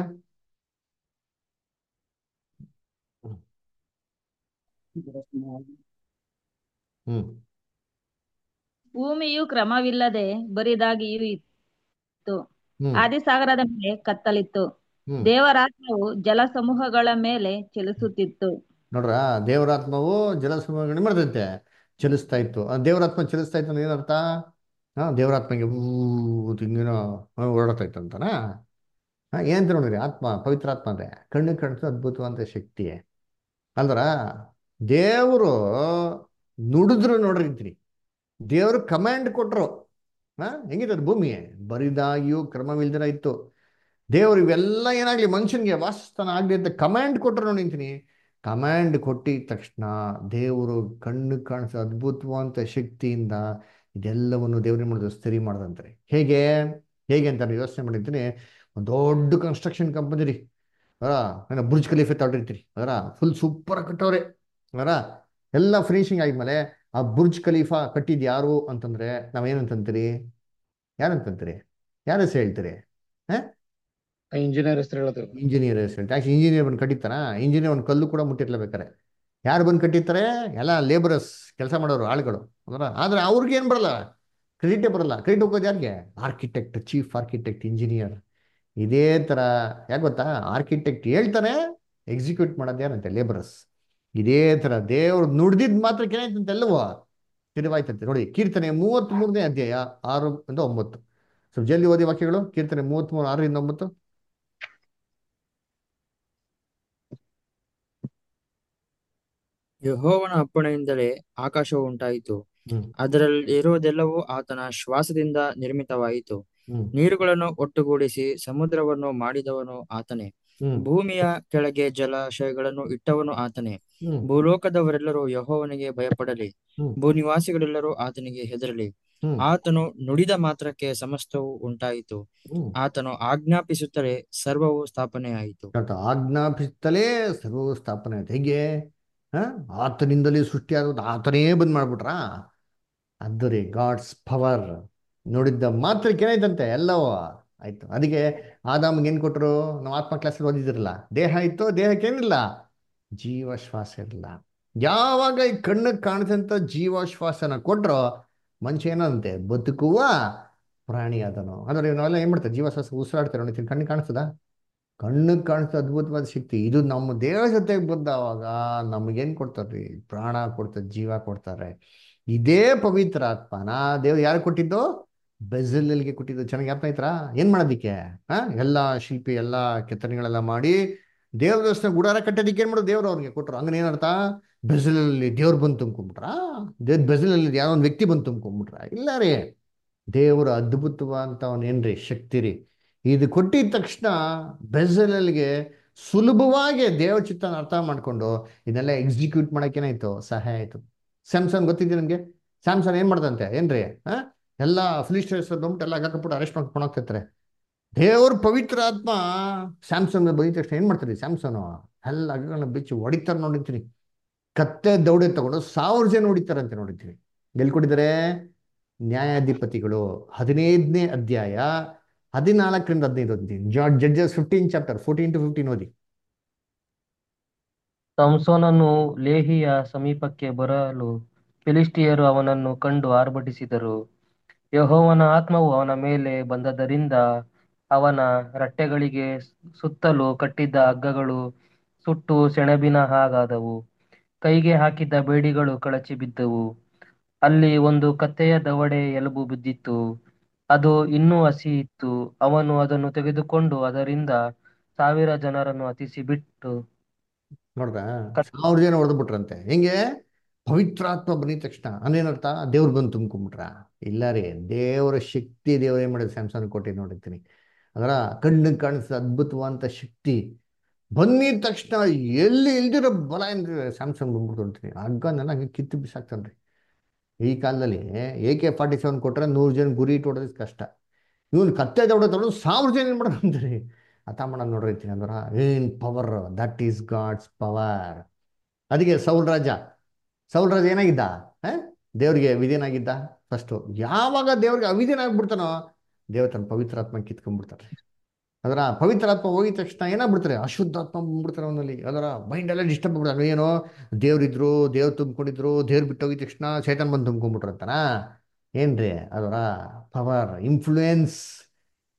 ಹ್ಮ್ ಭೂಮಿಯು ಕ್ರಮವಿಲ್ಲದೆ ಬರಿದಾಗಿಯೂ ಇತ್ತು ಹ್ಮ್ ಆದಿಸಾಗರದ ಮೇಲೆ ಕತ್ತಲಿತ್ತು ಹ್ಮ್ ದೇವರಾತ್ಮವು ಜಲಸಮೂಹಗಳ ಮೇಲೆ ಚಲಿಸುತ್ತಿತ್ತು ನೋಡ್ರ ದೇವರಾತ್ಮವು ಜಲಸಮೂಹಗಳನ್ನ ಮಾಡ್ತೈತೆ ಚಲಿಸ್ತಾ ಇತ್ತು ಆ ದೇವರಾತ್ಮ ಚಲಿಸ್ತಾ ಇತ್ತು ಅಂದ್ರೆ ಏನರ್ಥ ಹಾ ದೇವರಾತ್ಮಗೆ ಊ ಹಿಂಗೇನೋ ಓಡಾಡ್ತಾ ಇತ್ತು ಅಂತನಾ ಹಾ ಏನಂತ ನೋಡ್ರಿ ಆತ್ಮ ಪವಿತ್ರಾತ್ಮ ಅಂದ್ರೆ ಕಣ್ಣು ಕಾಣಿಸೋ ಅದ್ಭುತವಾದ ಶಕ್ತಿ ಅಲ್ದ್ರ ದೇವರು ನುಡಿದ್ರು ನೋಡ್ರಿ ಅಂತೀನಿ ದೇವರು ಕಮಾಂಡ್ ಕೊಟ್ರು ಹಾ ಹೆಂಗಿದೆ ಅದು ಭೂಮಿ ಬರಿದಾಗಿಯೂ ಕ್ರಮವಿಲ್ದಿರ ಇತ್ತು ದೇವರು ಇವೆಲ್ಲ ಏನಾಗ್ಲಿ ಮನುಷ್ಯನಿಗೆ ವಾಸಸ್ಥಾನ ಆಗ್ಲಿ ಅಂತ ಕಮಾಂಡ್ ಕೊಟ್ರು ನೋಡಿ ನಿಂತೀನಿ ಕಮಾಂಡ್ ಕೊಟ್ಟಿದ ತಕ್ಷಣ ದೇವರು ಕಣ್ಣು ಕಾಣಿಸೋ ಅದ್ಭುತವಾದಂಥ ಶಕ್ತಿಯಿಂದ ಇದೆಲ್ಲವನ್ನು ದೇವ್ರ ಮಾಡಿದ್ರು ಸ್ಥಿರಿ ಮಾಡ್ದಂತ್ರಿ ಹೇಗೆ ಹೇಗೆ ಅಂತ ನಾನು ಯೋಚನೆ ಮಾಡಿರ್ತೀನಿ ಒಂದು ದೊಡ್ಡ ಕನ್ಸ್ಟ್ರಕ್ಷನ್ ಕಂಪನಿ ರೀ ಅದರ ಏನೋ ಬುರ್ಜ್ ಖಲೀಫೆ ತಗೊಂಡಿರ್ತೀರಿ ಅದರ ಫುಲ್ ಸೂಪರ್ ಕಟ್ಟವ್ರೆ ಅದರ ಎಲ್ಲ ಫಿನಿಶಿಂಗ್ ಆದ್ಮೇಲೆ ಆ ಬುರ್ಜ್ ಖಲೀಫಾ ಕಟ್ಟಿದ್ ಯಾರು ಅಂತಂದ್ರೆ ನಾವೇನಂತಂತೀರಿ ಯಾರಂತಂತೀರಿ ಯಾರ ಹೆಸರು ಹೇಳ್ತೀರಿ ಹಾ ಇಂಜಿನಿಯರ್ ಹೆಸರು ಹೇಳೋದು ಇಂಜಿನಿಯರ್ ಹೆಸರು ಹೇಳ್ತಾರೆ ಯಾಕೆ ಇಂಜಿನಿಯರ್ ಬಂದು ಕಟ್ಟಿತ್ತಾನ ಇಂಜಿನಿಯರ್ ಒಂದು ಕಲ್ಲು ಕೂಡ ಮುಟ್ಟಿರ್ಲೇಬೇಕಾರೆ ಯಾರು ಬಂದು ಕಟ್ಟಿರ್ತಾರೆ ಎಲ್ಲ ಲೇಬರರ್ಸ್ ಕೆಲಸ ಮಾಡೋರು ಆಳುಗಳು ಅಂದ್ರೆ ಆದ್ರೆ ಅವ್ರಿಗೆ ಏನು ಬರಲ್ಲ ಕ್ರೆಡಿಟೇ ಬರಲ್ಲ ಕ್ರೆಡಿಟ್ ಹೋಗೋದು ಯಾರಿಗೆ ಆರ್ಕಿಟೆಕ್ಟ್ ಚೀಫ್ ಆರ್ಕಿಟೆಕ್ಟ್ ಇಂಜಿನಿಯರ್ ಇದೇ ಥರ ಯಾಕೆ ಗೊತ್ತಾ ಆರ್ಕಿಟೆಕ್ಟ್ ಹೇಳ್ತಾನೆ ಎಕ್ಸಿಕ್ಯೂಟ್ ಮಾಡೋದು ಯಾರಂತೆ ಲೇಬರರ್ಸ್ ಇದೇ ಥರ ದೇವ್ರು ನುಡ್ದಿದ್ ಮಾತ್ರಕ್ಕೆ ಏನಾಯ್ತಂತೆ ಎಲ್ಲವೋ ತಿಳಿವಾಯ್ತಂತೆ ನೋಡಿ ಕೀರ್ತನೆ ಮೂವತ್ತ್ ಮೂರನೇ ಅಧ್ಯಾಯ ಆರು ಇಂದ ಒಂಬತ್ತು ಸ್ವಲ್ಪ ಜಲ್ದಿ ಓದಿ ವಾಕ್ಯಗಳು ಕೀರ್ತನೆ ಮೂವತ್ತ್ಮೂರು ಆರರಿಂದ ಒಂಬತ್ತು ಯೆಹೋವನ ಅಪ್ಪಣೆಯಿಂದಲೇ ಆಕಾಶವು ಉಂಟಾಯಿತು ಹ್ಮ್ ಅದರಲ್ಲಿರುವುದೆಲ್ಲವೂ ಆತನ ಶ್ವಾಸದಿಂದ ನಿರ್ಮಿತವಾಯಿತು ಹ್ಮ್ ನೀರುಗಳನ್ನು ಒಟ್ಟುಗೂಡಿಸಿ ಸಮುದ್ರವನ್ನು ಮಾಡಿದವನು ಆತನೇ ಹ್ಮ್ ಭೂಮಿಯ ಕೆಳಗೆ ಜಲಾಶಯಗಳನ್ನು ಇಟ್ಟವನು ಆತನೇ ಹ್ಮ್ ಭೂಲೋಕದವರೆಲ್ಲರೂ ಯೆಹೋವನಿಗೆ ಭಯಪಡಲಿ ಹ್ಮ್ ಭೂನಿವಾಸಿಗಳೆಲ್ಲರೂ ಆತನಿಗೆ ಹೆದರಲಿ ಹ್ಮ್ ಆತನು ನುಡಿದ ಮಾತ್ರಕ್ಕೆ ಸಮಸ್ತವು ಉಂಟಾಯಿತು ಹ್ಮ್ ಆತನು ಆಜ್ಞಾಪಿಸುತ್ತಲೇ ಸರ್ವವು ಸ್ಥಾಪನೆಯಾಯಿತು ಆತ ಆಜ್ಞಾಪಿಸುತ್ತಲೇ ಸರ್ವವು ಸ್ಥಾಪನೆ ಆಯ್ತು ಹೇಗೆ ಹ ಆತನಿಂದಲೇ ಸೃಷ್ಟಿಯಾದ ಆತನೇ ಬಂದ್ ಮಾಡ್ಬಿಟ್ರಾ ಅದು ರೀ ಗಾಡ್ಸ್ ಪವರ್ ನೋಡಿದ್ದ ಮಾತ್ರಕ್ಕೆ ಏನಾಯ್ತಂತೆ ಎಲ್ಲವೂ ಆಯ್ತು ಅದಕ್ಕೆ ಆದಾಮ್ಗೆ ಏನ್ ಕೊಟ್ರು ನಾವು ಆತ್ಮ ಕ್ಲಾಸಲ್ಲಿ ಓದಿದಿರಲ್ಲ ದೇಹ ಇತ್ತು ದೇಹಕ್ಕೆ ಏನಿಲ್ಲ ಜೀವ ಶ್ವಾಸ ಇರಲಿಲ್ಲ ಯಾವಾಗ ಈ ಕಣ್ಣಿಗೆ ಕಾಣಿಸಂತ ಜೀವ ಶ್ವಾಸನ ಕೊಟ್ರೋ ಮನುಷ್ಯ ಏನಂತೆ ಬದುಕುವ ಪ್ರಾಣಿ ಅದನು ಅಂದ್ರೆ ನಾವೆಲ್ಲ ಏನ್ ಮಾಡ್ತಾರೆ ಜೀವ ಶ್ವಾಸ ಉಸಿರಾಡ್ತಾರೆ ನೋಡಿ ಕಣ್ಣಿಗೆ ಕಾಣಿಸ್ತದ ಕಣ್ಣಿಗೆ ಕಾಣಿಸೋ ಅದ್ಭುತವಾದ ಶಕ್ತಿ ಇದು ನಮ್ಮ ದೇಹ ಜೊತೆಗೆ ಬಂದವಾಗ ನಮಗೇನು ಕೊಡ್ತಾರೆ ಪ್ರಾಣ ಕೊಡ್ತಾರೆ ಜೀವ ಕೊಡ್ತಾರೆ ಇದೇ ಪವಿತ್ರ ಆತ್ಮನ ದೇವ್ರು ಯಾರು ಕೊಟ್ಟಿದ್ದು ಬೆಜಲ್ಗೆ ಕೊಟ್ಟಿದ್ದು ಚೆನ್ನಾಗಿ ಜ್ಞಾಪನ ಆಯ್ತಾ ಏನ್ ಮಾಡೋದಿಕ್ಕೆ ಹಾ ಎಲ್ಲ ಶಿಲ್ಪಿ ಎಲ್ಲ ಕೆತ್ತನೆಗಳೆಲ್ಲ ಮಾಡಿ ದೇವ್ರ ದರ್ಶನ ಗುಡಾರ ಕಟ್ಟೋದಿಕ್ಕೆ ಏನ್ ಮಾಡೋದು ದೇವ್ರು ಅವ್ರಿಗೆ ಕೊಟ್ರು ಹಂಗನ ಏನರ್ಥ ಬೆಜಲಲ್ಲಿ ದೇವ್ರು ಬಂದು ತುಂಬ್ಕೊಂಬಿಟ್ರ ದೇವ್ ಬೆಜಲಲ್ಲಿ ಯಾರೋ ಒಂದು ವ್ಯಕ್ತಿ ಬಂದು ತುಂಬ್ಕೊಂಬಿಟ್ರ ಇಲ್ಲ ರೀ ದೇವರ ಅದ್ಭುತವಾದಂಥ ಏನ್ರಿ ಶಕ್ತಿ ರೀ ಇದು ಕೊಟ್ಟಿದ ತಕ್ಷಣ ಬೆಜಲಲ್ಗೆ ಸುಲಭವಾಗಿ ದೇವ ಚಿತ್ತನ ಅರ್ಥ ಮಾಡ್ಕೊಂಡು ಇದನ್ನೆಲ್ಲ ಎಕ್ಸಿಕ್ಯೂಟ್ ಮಾಡೋಕ್ಕೇನಾಯ್ತು ಸಹಾಯ ಆಯ್ತು ಸ್ಯಾಮ್ಸಂಗ್ ಗೊತ್ತಿದೆ ನಿಮಗೆ ಸ್ಯಾಮ್ಸಂಗ್ ಏನ್ ಮಾಡ್ದಂತೆ ಏನ್ರಿ ಹಾ ಎಲ್ಲ ಫಿಲಿಸ್ಟರ್ಸ್ ಬಂದ್ಬಿಟ್ಟು ಎಲ್ಲ ಹಾಕಬಿಟ್ಟು ಅರೆಸ್ಟ್ ಮಾಡ್ಕೊಂಡು ಹೋಗ್ತಿರ್ತಾರೆ ದೇವ್ರ ಪವಿತ್ರ ಆತ್ಮ ಸ್ಯಾಮ್ಸಂಗ್ ಬಂದಿದ ತಕ್ಷಣ ಏನ್ ಮಾಡ್ತಾರೆ ಸ್ಯಾಮ್ಸಂಗ್ ಎಲ್ಲ ಹಗ್ಗಗಳನ್ನ ಬಿಚ್ಚಿ ಹೊಡಿತಾರೆ ನೋಡಿರ್ತೀನಿ ಕತ್ತೆ ದೌಡೆ ತಗೊಂಡು ಸಾವಿರ ಜನ ಹೊಡಿತಾರಂತೆ ನೋಡಿರ್ತೀವಿ ಎಲ್ಲಿ ಕೊಟ್ಟಿದ್ದಾರೆ ನ್ಯಾಯಾಧಿಪತಿಗಳು ಹದಿನೈದನೇ ಅಧ್ಯಾಯ ಹದಿನಾಲ್ಕರಿಂದ ಹದಿನೈದು ಓದ್ತೀನಿ Judges fifteen chapter fourteen to fifteen ಓದಿ ಸಂಸೋನನು ಲೇಹಿಯ ಸಮೀಪಕ್ಕೆ ಬರಲು ಫಿಲಿಷ್ಟಿಯರು ಅವನನ್ನು ಕಂಡು ಆರ್ಭಟಿಸಿದರು ಯೆಹೋವನ ಆತ್ಮವು ಅವನ ಮೇಲೆ ಬಂದದರಿಂದ ಅವನ ರಟ್ಟೆಗಳಿಗೆ ಸುತ್ತಲೂ ಕಟ್ಟಿದ್ದ ಹಗ್ಗಗಳು ಸುಟ್ಟು ಸೆಣಬಿನ ಹಾಗಾದವು ಕೈಗೆ ಹಾಕಿದ್ದ ಬೇಡಿಗಳು ಕಳಚಿ ಬಿದ್ದವು ಅಲ್ಲಿ ಒಂದು ಕತ್ತೆಯ ದವಡೆ ಎಲುಬು ಬಿದ್ದಿತ್ತು ಅದು ಇನ್ನೂ ಹಸಿ ಇತ್ತು ಅವನು ಅದನ್ನು ತೆಗೆದುಕೊಂಡು ಅದರಿಂದ ಸಾವಿರ ಜನರನ್ನು ಹತಿಸಿ ಬಿಟ್ಟು ನೋಡ್ದ ಸಾವಿರ ಜನ ಹೊಡೆದು ಬಿಟ್ರಂತೆ ಹೆಂಗೆ ಪವಿತ್ರಾತ್ಮ ಬಂದಿದ ತಕ್ಷಣ ಅಂದೇನರ್ಥ ದೇವ್ರು ಬಂದು ತುಂಬ್ಕೊಂಬಿಟ್ರ ಇಲ್ಲ ರೀ ದೇವರ ಶಕ್ತಿ ದೇವ್ರು ಏನ್ ಮಾಡಿದ್ರು ಸ್ಯಾಮ್ಸಂಗ್ ಕೊಟ್ಟಿ ನೋಡಿರ್ತೀನಿ ಅದರ ಕಣ್ಣಿಗೆ ಕಾಣಿಸಿದ ಅದ್ಭುತವಾದಂಥ ಶಕ್ತಿ ಬಂದಿದ ತಕ್ಷಣ ಎಲ್ಲಿ ಇಲ್ದಿರೋ ಬಲ ಏನ್ರಿ ಸ್ಯಾಮ್ಸಂಗ್ ಬಂದ್ಬಿಟ್ಟು ಅಂತೀನಿ ಹಗ್ಗನೆಲ್ಲ ಹಂಗೆ ಕಿತ್ತು ಬಿಸಾಕ್ತಾನ್ರಿ ಈ ಕಾಲದಲ್ಲಿ ಎ ಕೆ ಫಾರ್ಟಿ ಸೆವೆನ್ ಕೊಟ್ರೆ ನೂರು ಜನ ಗುರಿ ಇಟ್ಟು ಹೊಡೋದು ಕಷ್ಟ ಇವನು ಕತ್ತೆ ದೌಡ ತಗೊಂಡು ಸಾವಿರ ಜನ ಏನು ಮಾಡೋದು ಅಂತೀರಿ ಅಥ ಮಾಡೋದು ನೋಡಿರ್ತೀನಿ ಅಂದ್ರೆ ಏನ್ power that is God's power ಅದಕ್ಕೆ ಸೌಲ್ ರಾಜ ಸೌಲ್ ರಾಜ ಏನಾಗಿದ್ದ ಆ? ದೇವ್ರಿಗೆ ವಿಧೇನಾಗಿದ್ದ ಫಸ್ಟು ಯಾವಾಗ ದೇವ್ರಿಗೆ ಅವಿಧೇನ ಆಗ್ಬಿಡ್ತಾನೋ ದೇವ್ರ ತನ್ನ ಪವಿತ್ರಾತ್ಮ ಕಿತ್ಕೊಂಡ್ಬಿಡ್ತಾರೆ ಅದರ ಪವಿತ್ರಾತ್ಮ ಹೋಗಿದ ತಕ್ಷಣ ಏನಾಗ್ಬಿಡ್ತಾರೆ ಅಶುದ್ಧಾತ್ಮ ಬಂದ್ಬಿಡ್ತಾರೆ ಅವನಲ್ಲಿ ಅದರ ಮೈಂಡ್ ಎಲ್ಲ ಡಿಸ್ಟರ್ಬ್ ಆಗ್ಬಿಡ್ತಾರೆ ಏನೋ ದೇವ್ರಿದ್ರು ದೇವ್ರು ತುಂಬ್ಕೊಂಡಿದ್ರು ದೇವ್ರು ಬಿಟ್ಟು ಹೋಗಿದ ತಕ್ಷಣ ಚೈತನ್ ಬಂದು ತುಂಬ್ಕೊಂಡ್ಬಿಟ್ರಂತಾನ ಏನ್ರಿ ಅದರ ಪವರ್ ಇನ್ಫ್ಲೂಯೆನ್ಸ್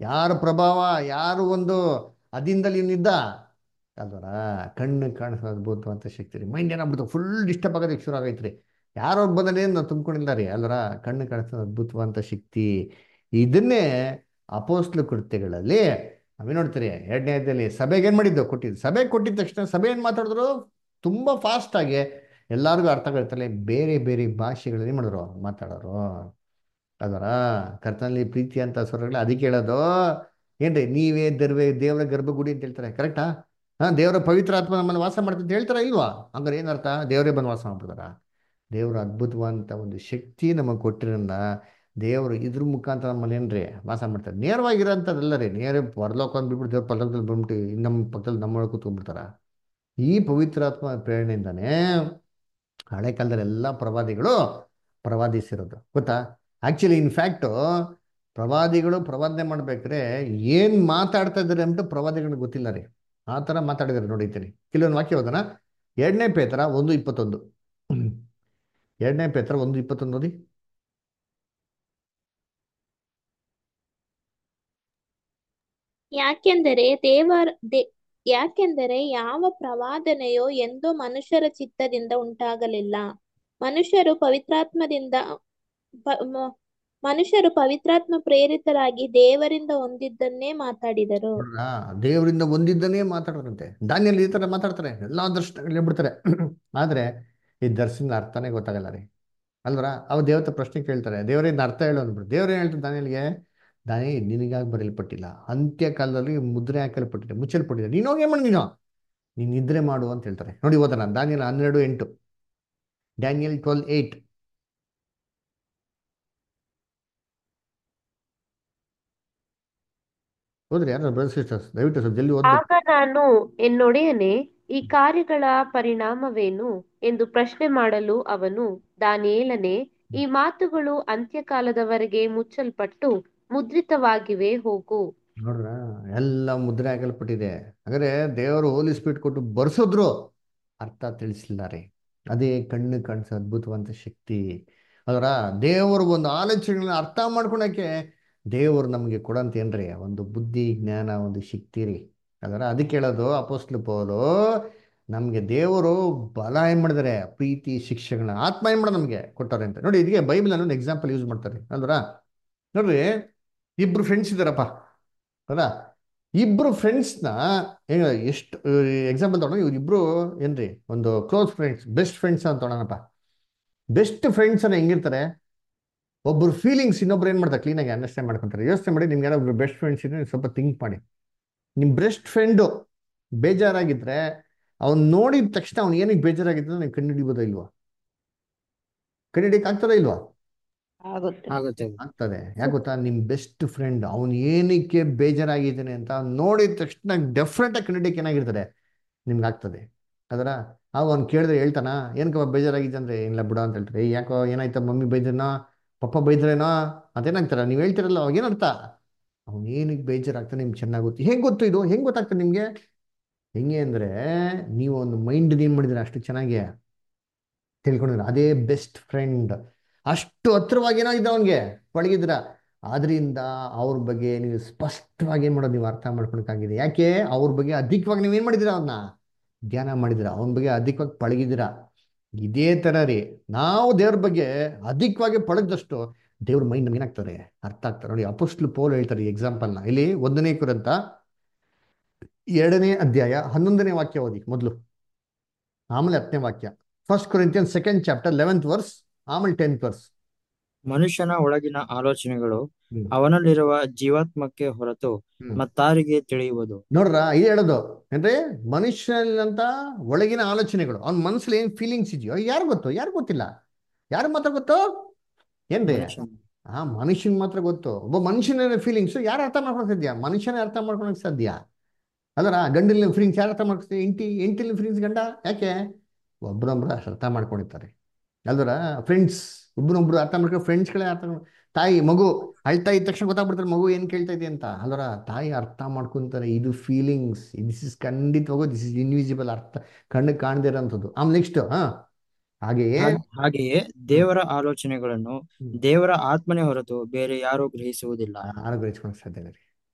ಯಾರ ಪ್ರಭಾವ ಯಾರು ಒಂದು ಅದಿಂದಲ್ಲಿ ಇವನಿದ್ದ ಅಲ್ವರ ಕಣ್ಣು ಕಾಣಿಸೋ ಅದ್ಭುತವಂತ ಶಕ್ತಿ ರೀ ಮೈಂಡ್ ಏನಾಗ್ಬಿಡ್ತು ಫುಲ್ ಡಿಸ್ಟರ್ಬ್ ಆಗೋದಕ್ಕೆ ಶುರು ಆಗೈತೆ ರೀ ಯಾರೋ ಬಂದಲ್ಲಿ ನಾವು ತುಂಬ್ಕೊಂಡಿಲ್ಲ ರೀ ಅಲ್ವರ ಕಣ್ಣು ಕಾಣಿಸೋ ಅದ್ಭುತವಂತ ಶಕ್ತಿ ಇದನ್ನೇ ಅಪೋಸ್ಲು ಕೃತ್ಯಗಳಲ್ಲಿ ನಾವೇ ನೋಡ್ತೀರಿ ಎರಡನೇ ಅಧ್ಯಾಯದಲ್ಲಿ ಸಭೆಗೆ ಏನು ಮಾಡಿದ್ದು ಕೊಟ್ಟಿದ್ದು ಸಭೆಗೆ ಕೊಟ್ಟಿದ ತಕ್ಷಣ ಸಭೆ ಏನು ಮಾತಾಡಿದ್ರು ತುಂಬ ಫಾಸ್ಟಾಗಿ ಎಲ್ಲರಿಗೂ ಅರ್ಥ ಆಗುತ್ತಲ್ಲ ಬೇರೆ ಬೇರೆ ಭಾಷೆಗಳಲ್ಲಿ ಏನು ಮಾಡಿದ್ರು ಮಾತಾಡೋರು ಅದರ ಕರ್ತನಲ್ಲಿ ಪ್ರೀತಿ ಅಂತ ಸ್ವರಗಳು ಅದಕ್ಕೆ ಹೇಳೋದು ಏನ್ರಿ ನೀವೇ ದರ್ವೇ ದೇವರ ಗರ್ಭಗುಡಿ ಅಂತ ಹೇಳ್ತಾರೆ ಕರೆಕ್ಟಾ ಹಾ ದೇವರ ಪವಿತ್ರ ಆತ್ಮ ನಮ್ಮನ್ನು ವಾಸ ಮಾಡ್ತಂತ ಹೇಳ್ತಾರ ಇಲ್ವಾ ಹಂಗಾರೆ ಏನರ್ಥ ದೇವರೇ ಬಂದು ವಾಸ ಮಾಡ್ಬಿಡ್ತಾರ ದೇವರ ಅದ್ಭುತವಂತ ಒಂದು ಶಕ್ತಿ ನಮಗೆ ಕೊಟ್ಟಿರೋದ್ರಿಂದ ದೇವರು ಇದ್ರ ಮುಖಾಂತರ ನಮ್ಮಲ್ಲಿ ಏನ್ರಿ ವಾಸ ಮಾಡ್ತಾರೆ ನೇರವಾಗಿರೋಂಥದ್ದಲ್ಲ ರೀ ನೇರ ಪರಲೋಕ ಅಂದ್ಬಿಟ್ಟು ದೇವ್ರ ಪರಲೋಕದಲ್ಲಿ ಬಂದ್ಬಿಟ್ಟು ನಮ್ಮ ಪಕ್ಕದಲ್ಲಿ ನಮ್ಮೊಳಗೆ ಕೂತ್ಕೊಂಡ್ಬಿಡ್ತಾರ ಈ ಪವಿತ್ರಾತ್ಮ ಪ್ರೇರಣೆಯಿಂದಾನೇ ಹಳೆ ಕಾಲದಲ್ಲಿ ಎಲ್ಲ ಪ್ರವಾದಿಗಳು ಪ್ರವಾದಿಸಿರೋದು ಗೊತ್ತಾ ಆ್ಯಕ್ಚುಲಿ ಇನ್ಫ್ಯಾಕ್ಟು ಪ್ರವಾದಿಗಳು ಪ್ರವಾದನೆ ಮಾಡ್ಬೇಕಾದ್ರೆ ಏನು ಮಾತಾಡ್ತಾ ಇದ್ದಾರೆ ಅಂತ ಪ್ರವಾದಿಗಳಿಗೆ ಗೊತ್ತಿಲ್ಲ ರೀ ಆ ಥರ ಮಾತಾಡಿದಾರೆ ನೋಡಿದ್ದೀನಿ ಕೆಲವೊಂದು ವಾಕ್ಯ ಹೋದನ ಎರಡನೇ ಪೇತ್ರ ಒಂದು ಇಪ್ಪತ್ತೊಂದು ಎರಡನೇ ಪೇತ್ರ ಒಂದು ಇಪ್ಪತ್ತೊಂದು ಓದಿ ಯಾಕೆಂದರೆ ದೇವರ ದೇ ಯಾಕೆಂದರೆ ಯಾವ ಪ್ರವಾದನೆಯೋ ಎಂದೂ ಮನುಷ್ಯರ ಚಿತ್ತದಿಂದ ಉಂಟಾಗಲಿಲ್ಲ ಮನುಷ್ಯರು ಪವಿತ್ರಾತ್ಮದಿಂದ ಪ- ಮ- ಮನುಷ್ಯರು ಪವಿತ್ರಾತ್ಮ ಪ್ರೇರಿತರಾಗಿ ದೇವರಿಂದ ಹೊಂದಿದ್ದನ್ನೇ ಮಾತಾಡಿದರು ನೋಡ್ರಾ ದೇವರಿಂದ ಒಂದಿದ್ದನೇ ಮಾತಾಡೋರಂತೆ ದಾನಿಯಲ್ಲಿ ಈ ಥರ ಮಾತಾಡ್ತಾರೆ ಎಲ್ಲ ದರ್ಶನಗಳು ಹೇಳ್ಬಿಡ್ತಾರೆ ಆದರೆ ಈ ದರ್ಶನದ ಅರ್ಥನೇ ಗೊತ್ತಾಗಲ್ಲ ರೀ ಅಲ್ವರ ಅವ ದೇವತೆ ಪ್ರಶ್ನೆ ಕೇಳ್ತಾರೆ ದೇವರಿಂದ ಅರ್ಥ ಹೇಳು ಅಂದ್ಬಿಟ್ಟು ದೇವ್ರೇನು ಹೇಳ್ತಾರೆ ದಾನಿಯಲ್ಗೆ ದಾನಿ ನಿನಗಾಗಿ ಬರೆಯಲ್ಪಟ್ಟಿಲ್ಲ ಅಂತ್ಯ ಕಾಲದಲ್ಲಿ ಮುದ್ರೆ ಹಾಕಲ್ಪಟ್ಟಿದೆ ಮುಚ್ಚಲ್ಪಟ್ಟಿದೆ ನೀನು ಹೋಗಿ ಮಾಡಿ ನೀನು ನೀನು ನಿದ್ರೆ ಮಾಡು ಅಂತ ಹೇಳ್ತಾರೆ ನೋಡಿ ಓದೋಣ ದಾನಿಯಲ್ ಹನ್ನೆರಡು ಎಂಟು ಡ್ಯಾನಿಯಲ್ ಟ್ವೆಲ್ ಏಯ್ಟ್ ಹೋದ್ರಿ ಯಾರು ಬ್ರದರ್ ಸಿಸ್ಟರ್ಸ್ ದಯವಿಟ್ಟು ಸ್ವಲ್ಪ ಜಲ್ದಿ ಓದ್ಬೇಕು ಆಗ ನಾನು ಎನ್ನೊಡೆಯನೇ ಈ ಕಾರ್ಯಗಳ ಪರಿಣಾಮವೇನು ಎಂದು ಪ್ರಶ್ನೆ ಮಾಡಲು ಅವನು ದಾನಿಯೇಲನೇ ಈ ಮಾತುಗಳು ಅಂತ್ಯಕಾಲದವರೆಗೆ ಮುಚ್ಚಲ್ಪಟ್ಟು ಮುದ್ರಿತವಾಗಿವೆ ಹೋಗು ನೋಡ್ರ ಎಲ್ಲ ಮುದ್ರೆ ಹಾಕಲ್ಪಟ್ಟಿದೆ ಹಾಗಾದ್ರೆ ದೇವರು ಹೋಲಿ ಸ್ಪೀಡ್ ಕೊಟ್ಟು ಬರ್ಸಿದ್ರು ಅರ್ಥ ತಿಳಿಸ್ಲಿಲ್ಲ ರೀ ಅದೇ ಕಣ್ಣು ಕಾಣಿಸೋ ಅದ್ಭುತವಂತ ಶಕ್ತಿ ಅದರ ದೇವರು ಒಂದು ಆಲೋಚನೆಗಳನ್ನ ಅರ್ಥ ಮಾಡ್ಕೊಳಕ್ಕೆ ದೇವರು ನಮಗೆ ಕೊಡಂತ ಏನ್ರಿ ಒಂದು ಬುದ್ಧಿ ಜ್ಞಾನ ಒಂದು ಶಕ್ತಿ ರೀ ಅದರ ಅದಕ್ಕೆ ಹೇಳೋದು ಅಪೋಸ್ಲು ಪೌಲು ನಮಗೆ ದೇವರು ಬಲ ಏನ್ ಮಾಡಿದಾರೆ ಪ್ರೀತಿ ಶಿಕ್ಷೆಗಳನ್ನ ಆತ್ಮ ಏನ್ ಮಾಡೋದು ನಮಗೆ ಕೊಟ್ಟಾರೆ ಅಂತ ನೋಡಿ ಇದಕ್ಕೆ ಬೈಬಲ್ ಒಂದು ಎಕ್ಸಾಂಪಲ್ ಯೂಸ್ ಮಾಡ್ತಾರೆ ಅಲ್ವರ ನೋಡ್ರಿ ಇಬ್ರು ಫ್ರೆಂಡ್ಸ್ ಇದಾರಪ್ಪ ಹೌದಾ ಇಬ್ರು ಫ್ರೆಂಡ್ಸ್ನ ಏನು ಎಷ್ಟು ಎಕ್ಸಾಂಪಲ್ ತಗೊಂಡು ಇವ್ರು ಇಬ್ರು ಏನ್ರಿ ಒಂದು ಕ್ಲೋಸ್ ಫ್ರೆಂಡ್ಸ್ ಬೆಸ್ಟ್ ಫ್ರೆಂಡ್ಸ್ ಅಂತ ತೊಗೊಳೋಣಪ್ಪ ಬೆಸ್ಟ್ ಫ್ರೆಂಡ್ಸ್ ಅನ್ನ ಹೆಂಗಿರ್ತಾರೆ ಒಬ್ಬರು ಫೀಲಿಂಗ್ಸ್ ಇನ್ನೊಬ್ರು ಏನು ಮಾಡ್ತಾರೆ ಕ್ಲೀನಾಗಿ ಅಂಡರ್ಸ್ಟ್ಯಾಂಡ್ ಮಾಡ್ಕೊಂತಾರೆ ಯೋಚನೆ ಮಾಡಿ ನಿಮ್ಗೆ ಯಾರೋ ಒಬ್ರು ಬೆಸ್ಟ್ ಫ್ರೆಂಡ್ಸ್ ಇದ್ರೆ ಸ್ವಲ್ಪ ಥಿಂಕ್ ಮಾಡಿ ನಿಮ್ಮ ಬೆಸ್ಟ್ ಫ್ರೆಂಡು ಬೇಜಾರಾಗಿದ್ರೆ ಅವ್ನು ನೋಡಿದ ತಕ್ಷಣ ಅವ್ನು ಏನಕ್ಕೆ ಬೇಜಾರಾಗಿದ್ರೆ ನೀವು ಕಂಡುಹಿಡಿಬೋದಾ ಇಲ್ವಾ ಕಂಡುಹಿಡಿಯಕ್ಕೆ ಆಗ್ತದಾ ಇಲ್ವಾ ಆಗುತ್ತೆ ಆಗುತ್ತೆ ಆಗ್ತದೆ ಯಾಕೆ ಗೊತ್ತಾ ನಿಮ್ಮ ಬೆಸ್ಟ್ ಫ್ರೆಂಡ್ ಅವನು ಏನಕ್ಕೆ ಬೇಜಾರಾಗಿದ್ದಾನೆ ಅಂತ ಅವ್ನ್ ನೋಡಿದ ತಕ್ಷಣ ಡೆಫ್ರೆಂಟ್ ಆಗಿ ಕಂಡಿಡಿಯಕ್ಕೆ ಏನಾಗಿರ್ತದೆ ನಿಮ್ಗೆ ಆಗ್ತದೆ ಅದರ ಆಗ ಅವ್ನು ಕೇಳಿದ್ರೆ ಹೇಳ್ತಾನ ಏನಕ್ಕೆ ಬೇಜಾರಾಗಿದೆ ಅಂದ್ರೆ ಇಲ್ಲ ಬಿಡ ಅಂತ ಹೇಳ್ತಾರೆ "ಏ, ಯಾಕೋ ಏನಾಯ್ತಾ ಮಮ್ಮಿ ಬೈದ್ರೇನೋ ಪಪ್ಪ ಬೈದ್ರೇನೋ ಅದೇನಾಗ್ತಾರ ನೀವು ಹೇಳ್ತಿರಲ್ಲ ಅವಾಗ ಏನರ್ಥ ಅವ್ನು ಏನಕ್ಕೆ ಬೇಜಾರಾಗ್ತಾನೆ ನಿಮ್ಗೆ ಚೆನ್ನಾಗಿ ಗೊತ್ತು ಹೆಂಗೆ ಗೊತ್ತು ಇದು ಹೆಂಗೆ ಗೊತ್ತಾಗ್ತದೆ ನಿಮಗೆ ಹೆಂಗೆ ಅಂದರೆ ನೀವು ಒಂದು ಮೈಂಡ್ ಏನು ಮಾಡಿದ್ರೆ ಅಷ್ಟು ಚೆನ್ನಾಗಿ ತಿಳ್ಕೊಂಡಿದ್ರ ಅದೇ ಬೆಸ್ಟ್ ಫ್ರೆಂಡ್ ಅಷ್ಟು ಹತ್ರವಾಗಿ ಏನಾಗಿದೆ ಅವನಿಗೆ ಪಳಗಿದ್ರ ಆದ್ರಿಂದ ಅವ್ರ ಬಗ್ಗೆ ನೀವು ಸ್ಪಷ್ಟವಾಗಿ ಏನು ಮಾಡೋದು ನೀವು ಅರ್ಥ ಮಾಡ್ಕೊಳಕ್ಕಾಗಿದೆ ಯಾಕೆ ಅವ್ರ ಬಗ್ಗೆ ಅಧಿಕವಾಗಿ ನೀವು ಏನು ಮಾಡಿದ್ದೀರಾ ಅವನ್ನ ಧ್ಯಾನ ಮಾಡಿದ್ದೀರಾ ಅವನ ಬಗ್ಗೆ ಅಧಿಕವಾಗಿ ಪಳಗಿದ್ದೀರಾ ಇದೇ ಥರ ರೀ ನಾವು ದೇವ್ರ ಬಗ್ಗೆ ಅಧಿಕವಾಗಿ ಪಳಗ್ದಷ್ಟು ದೇವ್ರ ಮೈಂಡ್ ನಮ್ಗೆ ಏನಾಗ್ತಾರೆ ಅರ್ಥ ಆಗ್ತಾರೆ ನೋಡಿ ಅಪೋಸ್ಟ್ಲು ಪೋಲ್ ಹೇಳ್ತಾರೆ ಈ ಎಕ್ಸಾಂಪಲ್ನ ಇಲ್ಲಿ ಒಂದನೇ ಕುರಂತ ಎರಡನೇ ಅಧ್ಯಾಯ ಹನ್ನೊಂದನೇ ವಾಕ್ಯ ಓದಿ ಮೊದಲು ಆಮೇಲೆ ಹತ್ತನೇ ವಾಕ್ಯ first Corinthian second chapter eleventh verse ಆಮೇಲೆ ಟೆಂತ್ ವರ್ಸ್ ಮನುಷ್ಯನ ಒಳಗಿನ ಆಲೋಚನೆಗಳು ಹ್ಮ್. ಅವನಲ್ಲಿರುವ ಜೀವಾತ್ಮಕ್ಕೆ ಹೊರತು ಹ್ಮ್. ಮತ್ತಾರಿಗೆ ತಿಳಿಯುವುದು ನೋಡ್ರ ಇದು ಹೇಳೋದು ಅಂದ್ರೆ ಮನುಷ್ಯನಂತ ಒಳಗಿನ ಆಲೋಚನೆಗಳು ಅವ್ನ ಮನಸ್ಸಲ್ಲಿ ಏನ್ ಫೀಲಿಂಗ್ಸ್ ಇದೆಯೋ ಯಾರು ಗೊತ್ತು ಯಾರು ಗೊತ್ತಿಲ್ಲ ಯಾರು ಮಾತ್ರ ಗೊತ್ತು ಏನ್ರಿ ಮನುಷ್ಯನ ಆ ಮನುಷ್ಯನ್ ಮಾತ್ರ ಗೊತ್ತು ಒಬ್ಬ ಮನುಷ್ಯನ ಫೀಲಿಂಗ್ಸ್ ಯಾರು ಅರ್ಥ ಮಾಡ್ಕೊಳಕ್ ಸಾಧ್ಯ ಮನುಷ್ಯನೇ ಅರ್ಥ ಮಾಡ್ಕೊಳಕ್ ಸಾಧ್ಯ ಅದರ ಗಂಡಲಿನ ಫೀಲಿಂಗ್ಸ್ ಯಾರು ಅರ್ಥ ಮಾಡ್ಕೊಳ್ತಾರೆ ಎಂಟಿ ಎಂಟಿಲಿನ ಫೀಲಿಂಗ್ಸ್ ಗಂಡ ಯಾಕೆ ಒಬ್ರೊಬ್ರು ಅಷ್ಟು ಅರ್ಥ ಮಾಡ್ಕೊಂಡಿರ್ತಾರೆ ಅಲ್ದರ ಫ್ರೆಂಡ್ಸ್ ಒಬ್ರೊಬ್ರು ಅರ್ಥ ಮಾಡ್ಕೊಂಡು ಫ್ರೆಂಡ್ಸ್ಗಳೇ ಅರ್ಥ ಮಾಡ್- ತಾಯಿ ಮಗು ಅಳ್ತಾ ಇದ್ದ ತಕ್ಷಣ ಗೊತ್ತಾಗ್ಬಿಡ್ತಾರೆ ಮಗು ಏನು ಕೇಳ್ತಾ ಇದೆ ಅಂತ ಅಲ್ವರ ತಾಯಿ ಅರ್ಥ ಮಾಡ್ಕೊಂತಾರೆ ಇದು ಫೀಲಿಂಗ್ಸ್ ದಿಸ್ ಇಸ್ ಖಂಡಿತವಾಗೂ ದಿಸ್ ಇಸ್ ಇನ್ವಿಸಿಬಲ್ ಅರ್ಥ ಕಣ್ಣು ಕಾಣದೇ ಇರೋಂಥದ್ದು ಆಮೇಲೆ ನೆಕ್ಸ್ಟ್ ಹಾ ಹಾಗೆಯೇ ಹಾಗ್- ಹಾಗೆಯೇ ದೇವರ ಆಲೋಚನೆಗಳನ್ನು ಹ್ಮ್. ದೇವರ ಆತ್ಮನೇ ಹೊರತು ಬೇರೆ ಯಾರೂ ಗ್ರಹಿಸುವುದಿಲ್ಲ ಯಾರು ಗ್ರಹಿಸ್ಕೊಳಕ್ ಸಾಧ್ಯ ಇಲ್ಲ ರೀ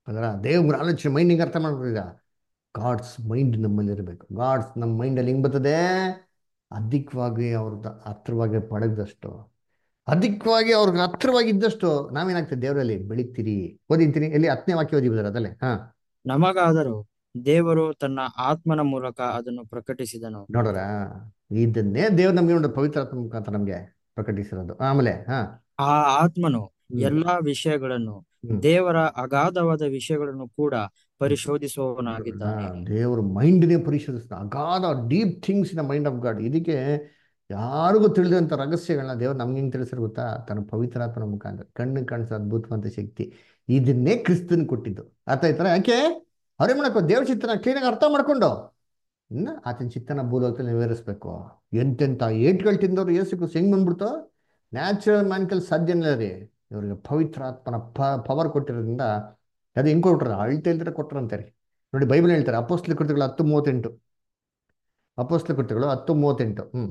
ಅದರ ದೇವ್ರ ಆಲೋಚನೆ ಮೈಂಡಿಗೆ ಅರ್ಥ ಮಾಡ್ಕೊಂಡಿದ್ದ ಗಾಡ್ಸ್ ಮೈಂಡ್ ನಮ್ಮಲ್ಲಿ ಇರಬೇಕು ಗಾಡ್ಸ್ ನಮ್ಮ ಮೈಂಡಲ್ಲಿ ಹೆಂಗೆ ಬರ್ತದೆ ಅಧಿಕವಾಗಿ ಅವ್ರದ್ದು ಹತ್ರವಾಗಿ ಪಡಗದಷ್ಟು ಅಧಿಕವಾಗಿ ಅವ್ರಿಗೆ ಹತ್ರವಾಗಿದ್ದಷ್ಟು ನಾವೇನಾಗ್ತದೆ ದೇವರಲ್ಲಿ ಬೆಳಿತೀರಿ ಓದಿಂತೀರಿ ಎಲ್ಲಿ ಹತ್ತನೇ ವಾಕ್ಯ ಓದಿಬಿದಾರೆ ಅದಲ್ಲೇ ಹಾ ನಮಗಾದರೂ ದೇವರು ತನ್ನ ಆತ್ಮನ ಮೂಲಕ ಅದನ್ನು ಪ್ರಕಟಿಸಿದನು ನೋಡೋರ ಇದನ್ನೇ ದೇವ್ರು ನಮ್ಗೆ ನೋಡಿ ಪವಿತ್ರಾತ್ಮ ಮುಖಾಂತರ ನಮ್ಗೆ ಪ್ರಕಟಿಸಿರೋದು ಆಮೇಲೆ ಹಾ ಆ ಆತ್ಮನು ಹ್ಮ್. ಎಲ್ಲಾ ವಿಷಯಗಳನ್ನು ಹ್ಮ್. ದೇವರ ಅಗಾಧವಾದ ವಿಷಯಗಳನ್ನು ಕೂಡ ಪರಿಶೋಧಿಸುವವನಾಗಿದ್ದಾನೆ ದೇವ್ರ ಮೈಂಡ್ನೇ ಪರಿಶೋಧಿಸ್ತಾ ಅಗಾಧ deep things in mind of God ಇದಕ್ಕೆ ಯಾರಿಗೂ ತಿಳಿದಂಥ ರಹಸ್ಯಗಳನ್ನ ದೇವ್ರು ನಮ್ಗೆ ಹೆಂಗೆ ತಿಳಿಸಿರ್ ಗೊತ್ತಾ ತನ್ನ ಪವಿತ್ರಾತ್ಮನ ಮುಖಾಂತರ ಕಣ್ಣು ಕಾಣಿಸೋ ಅದ್ಭುತವಂತ ಶಕ್ತಿ ಇದನ್ನೇ ಕ್ರಿಸ್ತನ್ ಕೊಟ್ಟಿದ್ದು ಅರ್ಥ ಆಯ್ತಾರ ಯಾಕೆ ಅವ್ರೇ ಮಾಡಕ್ಕೋ ದೇವ್ರ ಚಿತ್ತನ ಕ್ಲೀನಾಗಿ ಅರ್ಥ ಮಾಡ್ಕೊಂಡು ಇನ್ನು ಆತನ ಚಿತ್ತನ ಭೂಲೋಕದಲ್ಲಿ ನೆರವೇರಿಸ್ಬೇಕು ಎಂತೆಂಥ ಏಟ್ಗಳು ತಿಂದವ್ರು ಏಸು ಹೆಂಗ್ ಬಂದ್ಬಿಡ್ತು ನ್ಯಾಚುರಲ್ ಮ್ಯಾನ್ಕಲ್ ಸಾಧ್ಯನೇ ರೀ ಇವ್ರಿಗೆ ಪವಿತ್ರಾತ್ಮನ ಪ ಪವರ್ ಕೊಟ್ಟಿರೋದ್ರಿಂದ ಅದು ಹೆಂಗೆ ಕೊಟ್ರ ಅಳ್ತಾ ಇಲ್ದ್ರೆ ಕೊಟ್ರಂತೆ ರೀ ನೋಡಿ ಬೈಬಲ್ ಹೇಳ್ತಾರೆ ಅಪೋಸ್ಲ ಕೃತಿಗಳು ಹತ್ತು ಮೂವತ್ತೆಂಟು ಅಪೋಸ್ಲ ಕೃತಿಗಳು ಹತ್ತು ಮೂವತ್ತೆಂಟು ಹ್ಮ್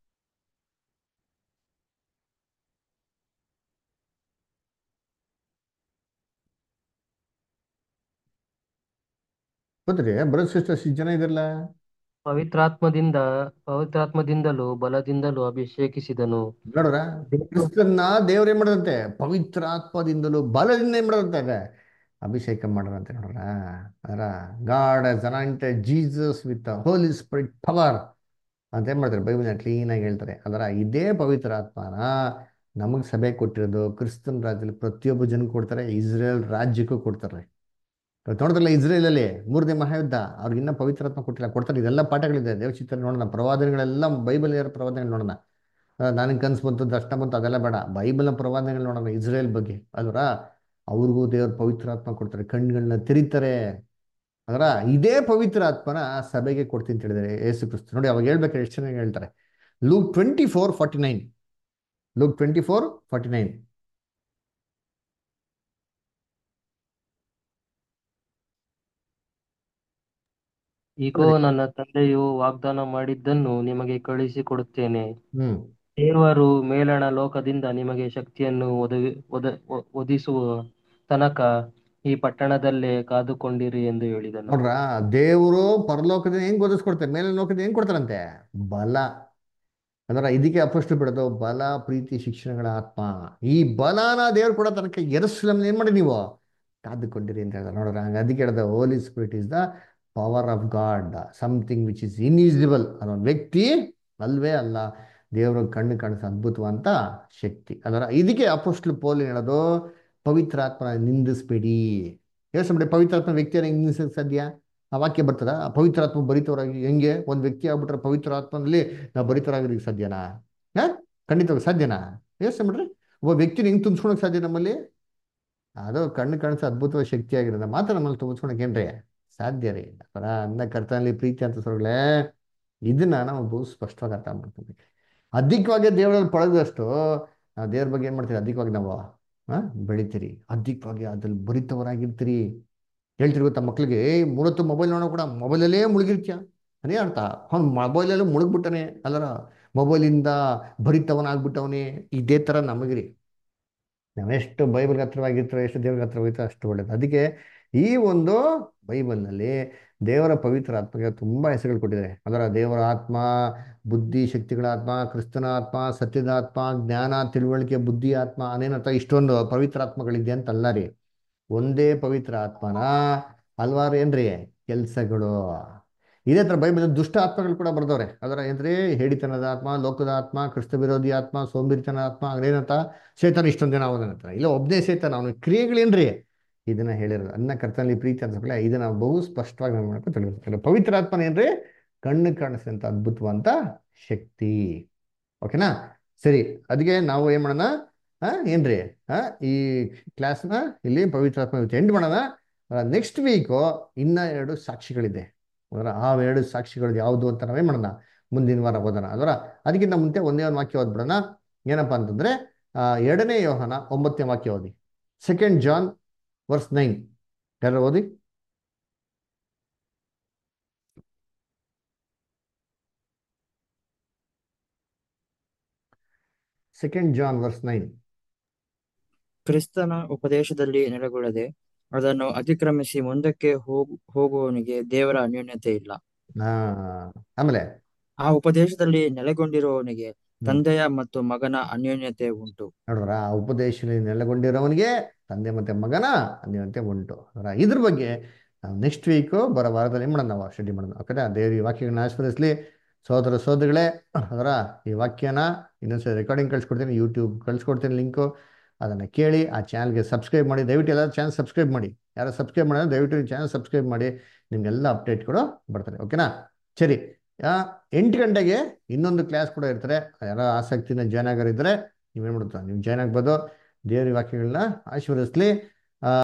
ಗೊತ್ತ್ರಿ ಬ್ರದರ್ ಸಿಸ್ಟರ್ಸ್ ಇಷ್ಟು ಜನ ಇದಿರಲ್ಲ ಪವಿತ್ರಾತ್ಮದಿಂದ ಪವಿತ್ರಾತ್ಮದಿಂದಲೂ ಬಲದಿಂದಲೂ ಅಭಿಷೇಕಿಸಿದನು ನೋಡ್ರ ದೇವರು ಕ್ರಿಸ್ತನ್ನ ದೇವ್ರು ಏನ್ ಮಾಡದಂತೆ ಪವಿತ್ರಾತ್ಮದಿಂದಲೂ ಬಲದಿಂದ ಏನ್ ಮಾಡದಂತೆ ಅಭಿಷೇಕ ಮಾಡದಂತೆ ನೋಡ್ರ ಅದರ God has anointed Jesus with holy spirit power ಅಂತ ಏನ್ ಮಾಡ್ತಾರೆ ಬೈಬಲ್ನ ಕ್ಲೀನ್ ಆಗಿ ಹೇಳ್ತಾರೆ ಅದರ ಇದೇ ಪವಿತ್ರ ಆತ್ಮನ ನಮಗೆ ಸಭೆ ಕೊಟ್ಟಿರೋದು ಕ್ರಿಸ್ತನ್ ರಾಜ್ಯದಲ್ಲಿ ಪ್ರತಿಯೊಬ್ಬ ಜನಕ್ಕೆ ಕೊಡ್ತಾರೆ ಇಸ್ರೇಲ್ ರಾಜ್ಯಕ್ಕೂ ಕೊಡ್ತಾರೆ ಇವತ್ತು ನೋಡಿದ್ರಲ್ಲ ಇಸ್ರೇಲಲ್ಲಿ ಮೂರನೇ ಮಹಾಯುದ್ಧ ಅವ್ರಿಗೆ ಇನ್ನೂ ಪವಿತ್ರಾತ್ಮ ಕೊಟ್ಟಿಲ್ಲ ಕೊಡ್ತಾರೆ ಇದೆಲ್ಲ ಪಾಠಗಳಿದೆ ದೇವಚಿತ್ರ ನೋಡೋಣ ಪ್ರವಾದನೆಗಳೆಲ್ಲ ಬೈಬಲ್ ಇರೋ ಪ್ರವಾದನೆಗಳು ನೋಡೋಣ ನನಗೆ ಕನ್ಸು ಬಂತು ದರ್ಶನ ಬಂತು ಅದೆಲ್ಲ ಬೇಡ ಬೈಬಲ್ನ ಪ್ರವಾದನೆಗಳು ನೋಡೋಣ ಇಸ್ರೇಲ್ ಬಗ್ಗೆ ಅಲ್ವರ ಅವ್ರಿಗೂ ದೇವ್ರ ಪವಿತ್ರಾತ್ಮ ಕೊಡ್ತಾರೆ ಕಣ್ಗಳನ್ನ ತೆರೀತಾರೆ ಅದರ ಇದೇ ಪವಿತ್ರ ಆತ್ಮನ ಸಭೆಗೆ ಕೊಡ್ತೀನಿ ಅಂತ ಹೇಳಿದ್ದಾರೆ ಯೇಸು ಕ್ರಿಸ್ತ ನೋಡಿ ಅವಾಗ ಹೇಳ್ಬೇಕಾದ್ರೆ ಎಷ್ಟು ಚೆನ್ನಾಗಿ ಹೇಳ್ತಾರೆ Luke twenty four forty nine Luke twenty four forty nine ಇಗೋ ನನ್ನ ತಂದೆಯು ವಾಗ್ದಾನ ಮಾಡಿದ್ದನ್ನು ನಿಮಗೆ ಕಳುಹಿಸಿಕೊಡುತ್ತೇನೆ ಹ್ಮ್ ದೇವರು ಮೇಲಣ ಲೋಕದಿಂದ ನಿಮಗೆ ಶಕ್ತಿಯನ್ನು ಒದಗಿ ಒದ ಒ- ಒದಿಸುವ ತನಕ ಈ ಪಟ್ಟಣದಲ್ಲೇ ಕಾದುಕೊಂಡಿರಿ ಎಂದು ಹೇಳಿದನು ನೋಡ್ರ ದೇವರು ಪರಲೋಕದಿಂದ ಹೆಂಗ್ ಓದಿಸ್ಕೊಡ್ತಾರೆ ಮೇಲೆ ಲೋಕದಿಂದ ಹೆಂಗ್ ಕೊಡ್ತಾರಂತೆ ಬಲ ಅದರ ಇದಕ್ಕೆ ಅಪಷ್ಟು ಬಿಡೋದು ಬಲ ಪ್ರೀತಿ ಶಿಕ್ಷಣಗಳ ಆತ್ಮ ಈ ಬಲನ ದೇವ್ರು ಕೂಡ ತನಕ ಎರಸ್ಲಮ್ ಏನ್ ಮಾಡಿ ನೀವು ಕಾದುಕೊಂಡಿರಿ ಅಂತ ಹೇಳ್ತಾರೆ ನೋಡ್ರ ಹಂಗ ಅದಕ್ಕೆ ಹೇಳ್ದ holy spirit is the power of God something which is invisible ಅದೊಂದು ವ್ಯಕ್ತಿ ಅಲ್ವೇ ಅಲ್ಲ ದೇವರು ಕಣ್ಣು ಕಾಣಿಸೋ ಅದ್ಭುತವಂತ ಶಕ್ತಿ ಅದರ ಇದಕ್ಕೆ ಅಪೋಸ್ಟ್ಲು ಪೋಲಿ ಹೇಳೋದು ಪವಿತ್ರಾತ್ಮನ ನಿಂದಿಸ್ಬೇಡಿ ಯೋಚನೆ ಮಾಡಿ ಪವಿತ್ರಾತ್ಮ ವ್ಯಕ್ತಿಯನ್ನು ಹೆಂಗ್ ನಿಂದಿಸಕ್ಕೆ ಸಾಧ್ಯ ಆ ವಾಕ್ಯ ಬರ್ತದ ಆ ಪವಿತ್ರಾತ್ಮ ಭರಿತವರಾಗಿ ಹೆಂಗೆ ಒಂದು ವ್ಯಕ್ತಿ ಆಗ್ಬಿಟ್ರೆ ಪವಿತ್ರಾತ್ಮನಲ್ಲಿ ನಾವು ಭರಿತರಾಗಿರೋದಕ್ಕೆ ಸಾಧ್ಯನಾ ಹಾ ಖಂಡಿತವಾಗಿ ಸಾಧ್ಯನಾ ಯೋಚನೆ ಮಾಡ್ರಿ ಒಬ್ಬ ವ್ಯಕ್ತಿನ ಹೆಂಗ್ ತುಂಬಿಸ್ಕೊಳಕ್ ಸಾಧ್ಯ ನಮ್ಮಲ್ಲಿ ಅದು ಕಣ್ಣು ಕಾಣಿಸೋ ಅದ್ಭುತವಾದ ಶಕ್ತಿ ಆಗಿರೋದ ಮಾತ್ರ ನಮ್ಮಲ್ಲಿ ತುಂಬಿಸ್ಕೊಳಕ್ ಏನ್ರಿ ಸಾಧ್ಯ ರೀ ಪರ ಅನ್ನ ಕರ್ತನಲ್ಲಿ ಪ್ರೀತಿ ಅಂತ ಸೊರಗಳೇ ಇದನ್ನ ನಾವು ಬಹು ಸ್ಪಷ್ಟವಾಗಿ ಅರ್ಥ ಮಾಡ್ಕೊಬೇಕು ಅಧಿಕವಾಗಿ ದೇವರಲ್ಲಿ ಪಡೆದಷ್ಟು ನಾವು ದೇವ್ರ ಬಗ್ಗೆ ಏನ್ ಮಾಡ್ತೀವಿ ಅಧಿಕವಾಗಿ ನಾವು ಹಾ ಬೆಳಿತೀರಿ ಅಧಿಕವಾಗಿ ಅದ್ರಲ್ಲಿ ಭರಿತವರಾಗಿರ್ತೀರಿ ಹೇಳ್ತೀರಿ ಗೊತ್ತಾ ಮಕ್ಳಿಗೆ ಏ ಮೂರತ್ತು ಮೊಬೈಲ್ ನೋಡೋ ಕೂಡ ಮೊಬೈಲಲ್ಲೇ ಮುಳುಗಿರ್ತೀಯ ಅದೇ ಅರ್ಥ ಅವ್ನು ಮೊಬೈಲಲ್ಲೂ ಮುಳುಗ್ಬಿಟ್ಟನೆ ಅಲ್ಲರ ಮೊಬೈಲಿಂದ ಭರಿತವನಾಗ್ಬಿಟ್ಟವನೇ ಇದೇ ಥರ ನಮಗ್ರಿ ನಾವೆಷ್ಟು ಬೈಬಲ್ಗೆ ಹತ್ರವಾಗಿರ್ತೀರೋ ಎಷ್ಟು ದೇವ್ರಿಗೆ ಹತ್ರವಾಗಿರ್ತೀರೋ ಅಷ್ಟು ಒಳ್ಳೇದು ಅದಕ್ಕೆ ಈ ಒಂದು ಬೈಬಲ್ನಲ್ಲಿ ದೇವರ ಪವಿತ್ರ ಆತ್ಮಗೆ ತುಂಬ ಹೆಸರುಗಳು ಕೊಟ್ಟಿದ್ದಾರೆ ಅದರ ದೇವರ ಆತ್ಮ ಬುದ್ಧಿ ಶಕ್ತಿಗಳ ಆತ್ಮ ಕ್ರಿಸ್ತನ ಆತ್ಮ ಸತ್ಯದ ಆತ್ಮ ಜ್ಞಾನ ತಿಳುವಳಿಕೆ ಬುದ್ಧಿ ಆತ್ಮ ಅನೇನರ್ಥ ಇಷ್ಟೊಂದು ಪವಿತ್ರ ಆತ್ಮಗಳಿದೆ ಅಂತ ಅಲ್ಲ ರೀ ಒಂದೇ ಪವಿತ್ರ ಆತ್ಮನ ಹಲ್ವಾರು ಏನ್ರಿ ಕೆಲಸಗಳು ಇದೇ ಥರ ಬೈಬಲ್ ದುಷ್ಟ ಆತ್ಮಗಳು ಕೂಡ ಬರ್ದವ್ರೆ ಅದರ ಏನ್ರಿ ಹೇಡಿತನದ ಆತ್ಮ ಲೋಕದ ಆತ್ಮ ಕ್ರಿಸ್ತ ವಿರೋಧಿ ಆತ್ಮ ಸೋಂಬೇರಿತನ ಆತ್ಮ ಅದೇನಂತ ಶೇತನ ಇಷ್ಟೊಂದು ಜನ ಅವನಂತ ಇಲ್ಲ ಒಬ್ಬನೇ ಶೇತನ ಅವನ ಕ್ರಿಯೆಗಳೇನ್ರಿ ಇದನ್ನ ಹೇಳಿರೋದು ಅನ್ನ ಕರ್ತನಲ್ಲಿ ಪ್ರೀತಿ ಅಂತ ಹೇಳಿ ಇದನ್ನ ಬಹು ಸ್ಪಷ್ಟವಾಗಿ ನಾವು ಮಾಡ್ಕೊಂಡು ತಿಳಿಸ್ತಾರೆ ಪವಿತ್ರ ಆತ್ಮನ ಏನ್ರಿ ಕಣ್ಣು ಕಾಣಿಸಿದಂತ ಅದ್ಭುತವಂತ ಶಕ್ತಿ ಓಕೆನಾ ಸರಿ ಅದಕ್ಕೆ ನಾವು ಏನ್ ಮಾಡೋಣ ಆ ಏನ್ರಿ ಆ ಈ ಕ್ಲಾಸ್ನ ಇಲ್ಲಿ ಪವಿತ್ರ ಆತ್ಮ ಎಂಡ್ ಮಾಡೋಣ ನೆಕ್ಸ್ಟ್ ವೀಕು ಇನ್ನ ಎರಡು ಸಾಕ್ಷಿಗಳಿದೆ ಅದರ ಆ ಎರಡು ಸಾಕ್ಷಿಗಳು ಯಾವುದು ಅಂತ ನಾವೇ ಮಾಡೋಣ ಮುಂದಿನ ವಾರ ಓದೋಣ ಅದರ ಅದಕ್ಕಿಂತ ಮುಂಚೆ ಒಂದೇ ಒಂದು ವಾಕ್ಯ ಓದ್ಬಿಡೋಣ ಏನಪ್ಪ ಅಂತಂದ್ರೆ ಆ, ಎರಡನೇ ಯೋಹನ ಒಂಬತ್ತನೇ ವಾಕ್ಯ ಓದಿ ಸೆಕೆಂಡ್ ಜಾನ್ ವರ್ಸ್ ನೈನ್ ಯಾರು ಓದಿ ಸೆಕೆಂಡ್ ಜಾನ್ ವರ್ಸ್ ನೈನ್ ಕ್ರಿಸ್ತನ ಉಪದೇಶದಲ್ಲಿ ನೆಲೆಗೊಳ್ಳದೆ ಅದನ್ನು ಅತಿಕ್ರಮಿಸಿ ಮುಂದಕ್ಕೆ ಹೋಗು ಹೋಗುವವನಿಗೆ ದೇವರ ಅನ್ಯೋನ್ಯತೆ ಇಲ್ಲ ಹಾ ಆಮೇಲೆ ಆ ಉಪದೇಶದಲ್ಲಿ ನೆಲೆಗೊಂಡಿರುವವನಿಗೆ ಹ್ಮ್ ತಂದೆಯ ಮತ್ತು ಮಗನ ಅನ್ಯೋನ್ಯತೆ ಉಂಟು ನೋಡ್ರ ಆ ಉಪದೇಶದಲ್ಲಿ ನೆಲೆಗೊಂಡಿರೋವನಿಗೆ ತಂದೆ ಮತ್ತೆ ಮಗನ ಅನ್ಯೋನ್ಯತೆ ಉಂಟು ಅದರ ಇದ್ರ ಬಗ್ಗೆ ನಾವು ನೆಕ್ಸ್ಟ್ ವೀಕು ಬರೋ ವಾರದಲ್ಲಿ ಏನ್ ಮಾಡೋಣ ನಾವು ಸ್ಟಡಿ ಮಾಡೋಣ ಓಕೆನಾ ದೇವ್ರ ಈ ವಾಕ್ಯಗಳನ್ನ ಆಸ್ವಾದಿಸ್ಲಿ ಸೋದರ ಸೋದರಿಗಳೇ ಅದರ ಈ ವಾಕ್ಯನ ಇನ್ನೊಂದ್ಸರಿ ರೆಕಾರ್ಡಿಂಗ್ ಕಳ್ಸ್ಕೊಡ್ತೀನಿ ಯೂಟ್ಯೂಬ್ ಕಳ್ಸ್ಕೊಡ್ತೀನಿ ಲಿಂಕು ಅದನ್ನು ಕೇಳಿ ಆ ಚಾನಲ್ಗೆ ಸಬ್ಸ್ಕ್ರೈಬ್ ಮಾಡಿ ದಯವಿಟ್ಟು ಎಲ್ಲ ಚಾನಲ್ ಸಬ್ಸ್ಕ್ರೈಬ್ ಮಾಡಿ ಯಾರು ಸಬ್ಸ್ಕ್ರೈಬ್ ಮಾಡಿದ್ರೆ ದಯವಿಟ್ಟು ಈ ಚಾನಲ್ ಸಬ್ಸ್ಕ್ರೈಬ್ ಮಾಡಿ ನಿಮಗೆಲ್ಲ ಅಪ್ಡೇಟ್ಗಳು ಬರ್ತಾರೆ ಓಕೆನಾ ಸರಿ ಆ, ಎಂಟು ಗಂಟೆಗೆ ಇನ್ನೊಂದು ಕ್ಲಾಸ್ ಕೂಡ ಇರ್ತಾರೆ ಯಾರೋ ಆಸಕ್ತಿನ ಜಾಯ್ನ್ ಆಗೋರಿದ್ರೆ ನೀವೇನು ಮಾಡ್ತಾರೆ ನೀವು ಜಾಯ್ನ್ ಆಗ್ಬೋದು ದೇವ್ರ ವಾಕ್ಯಗಳನ್ನ ಆಶೀರ್ವದಿಸ್ಲಿ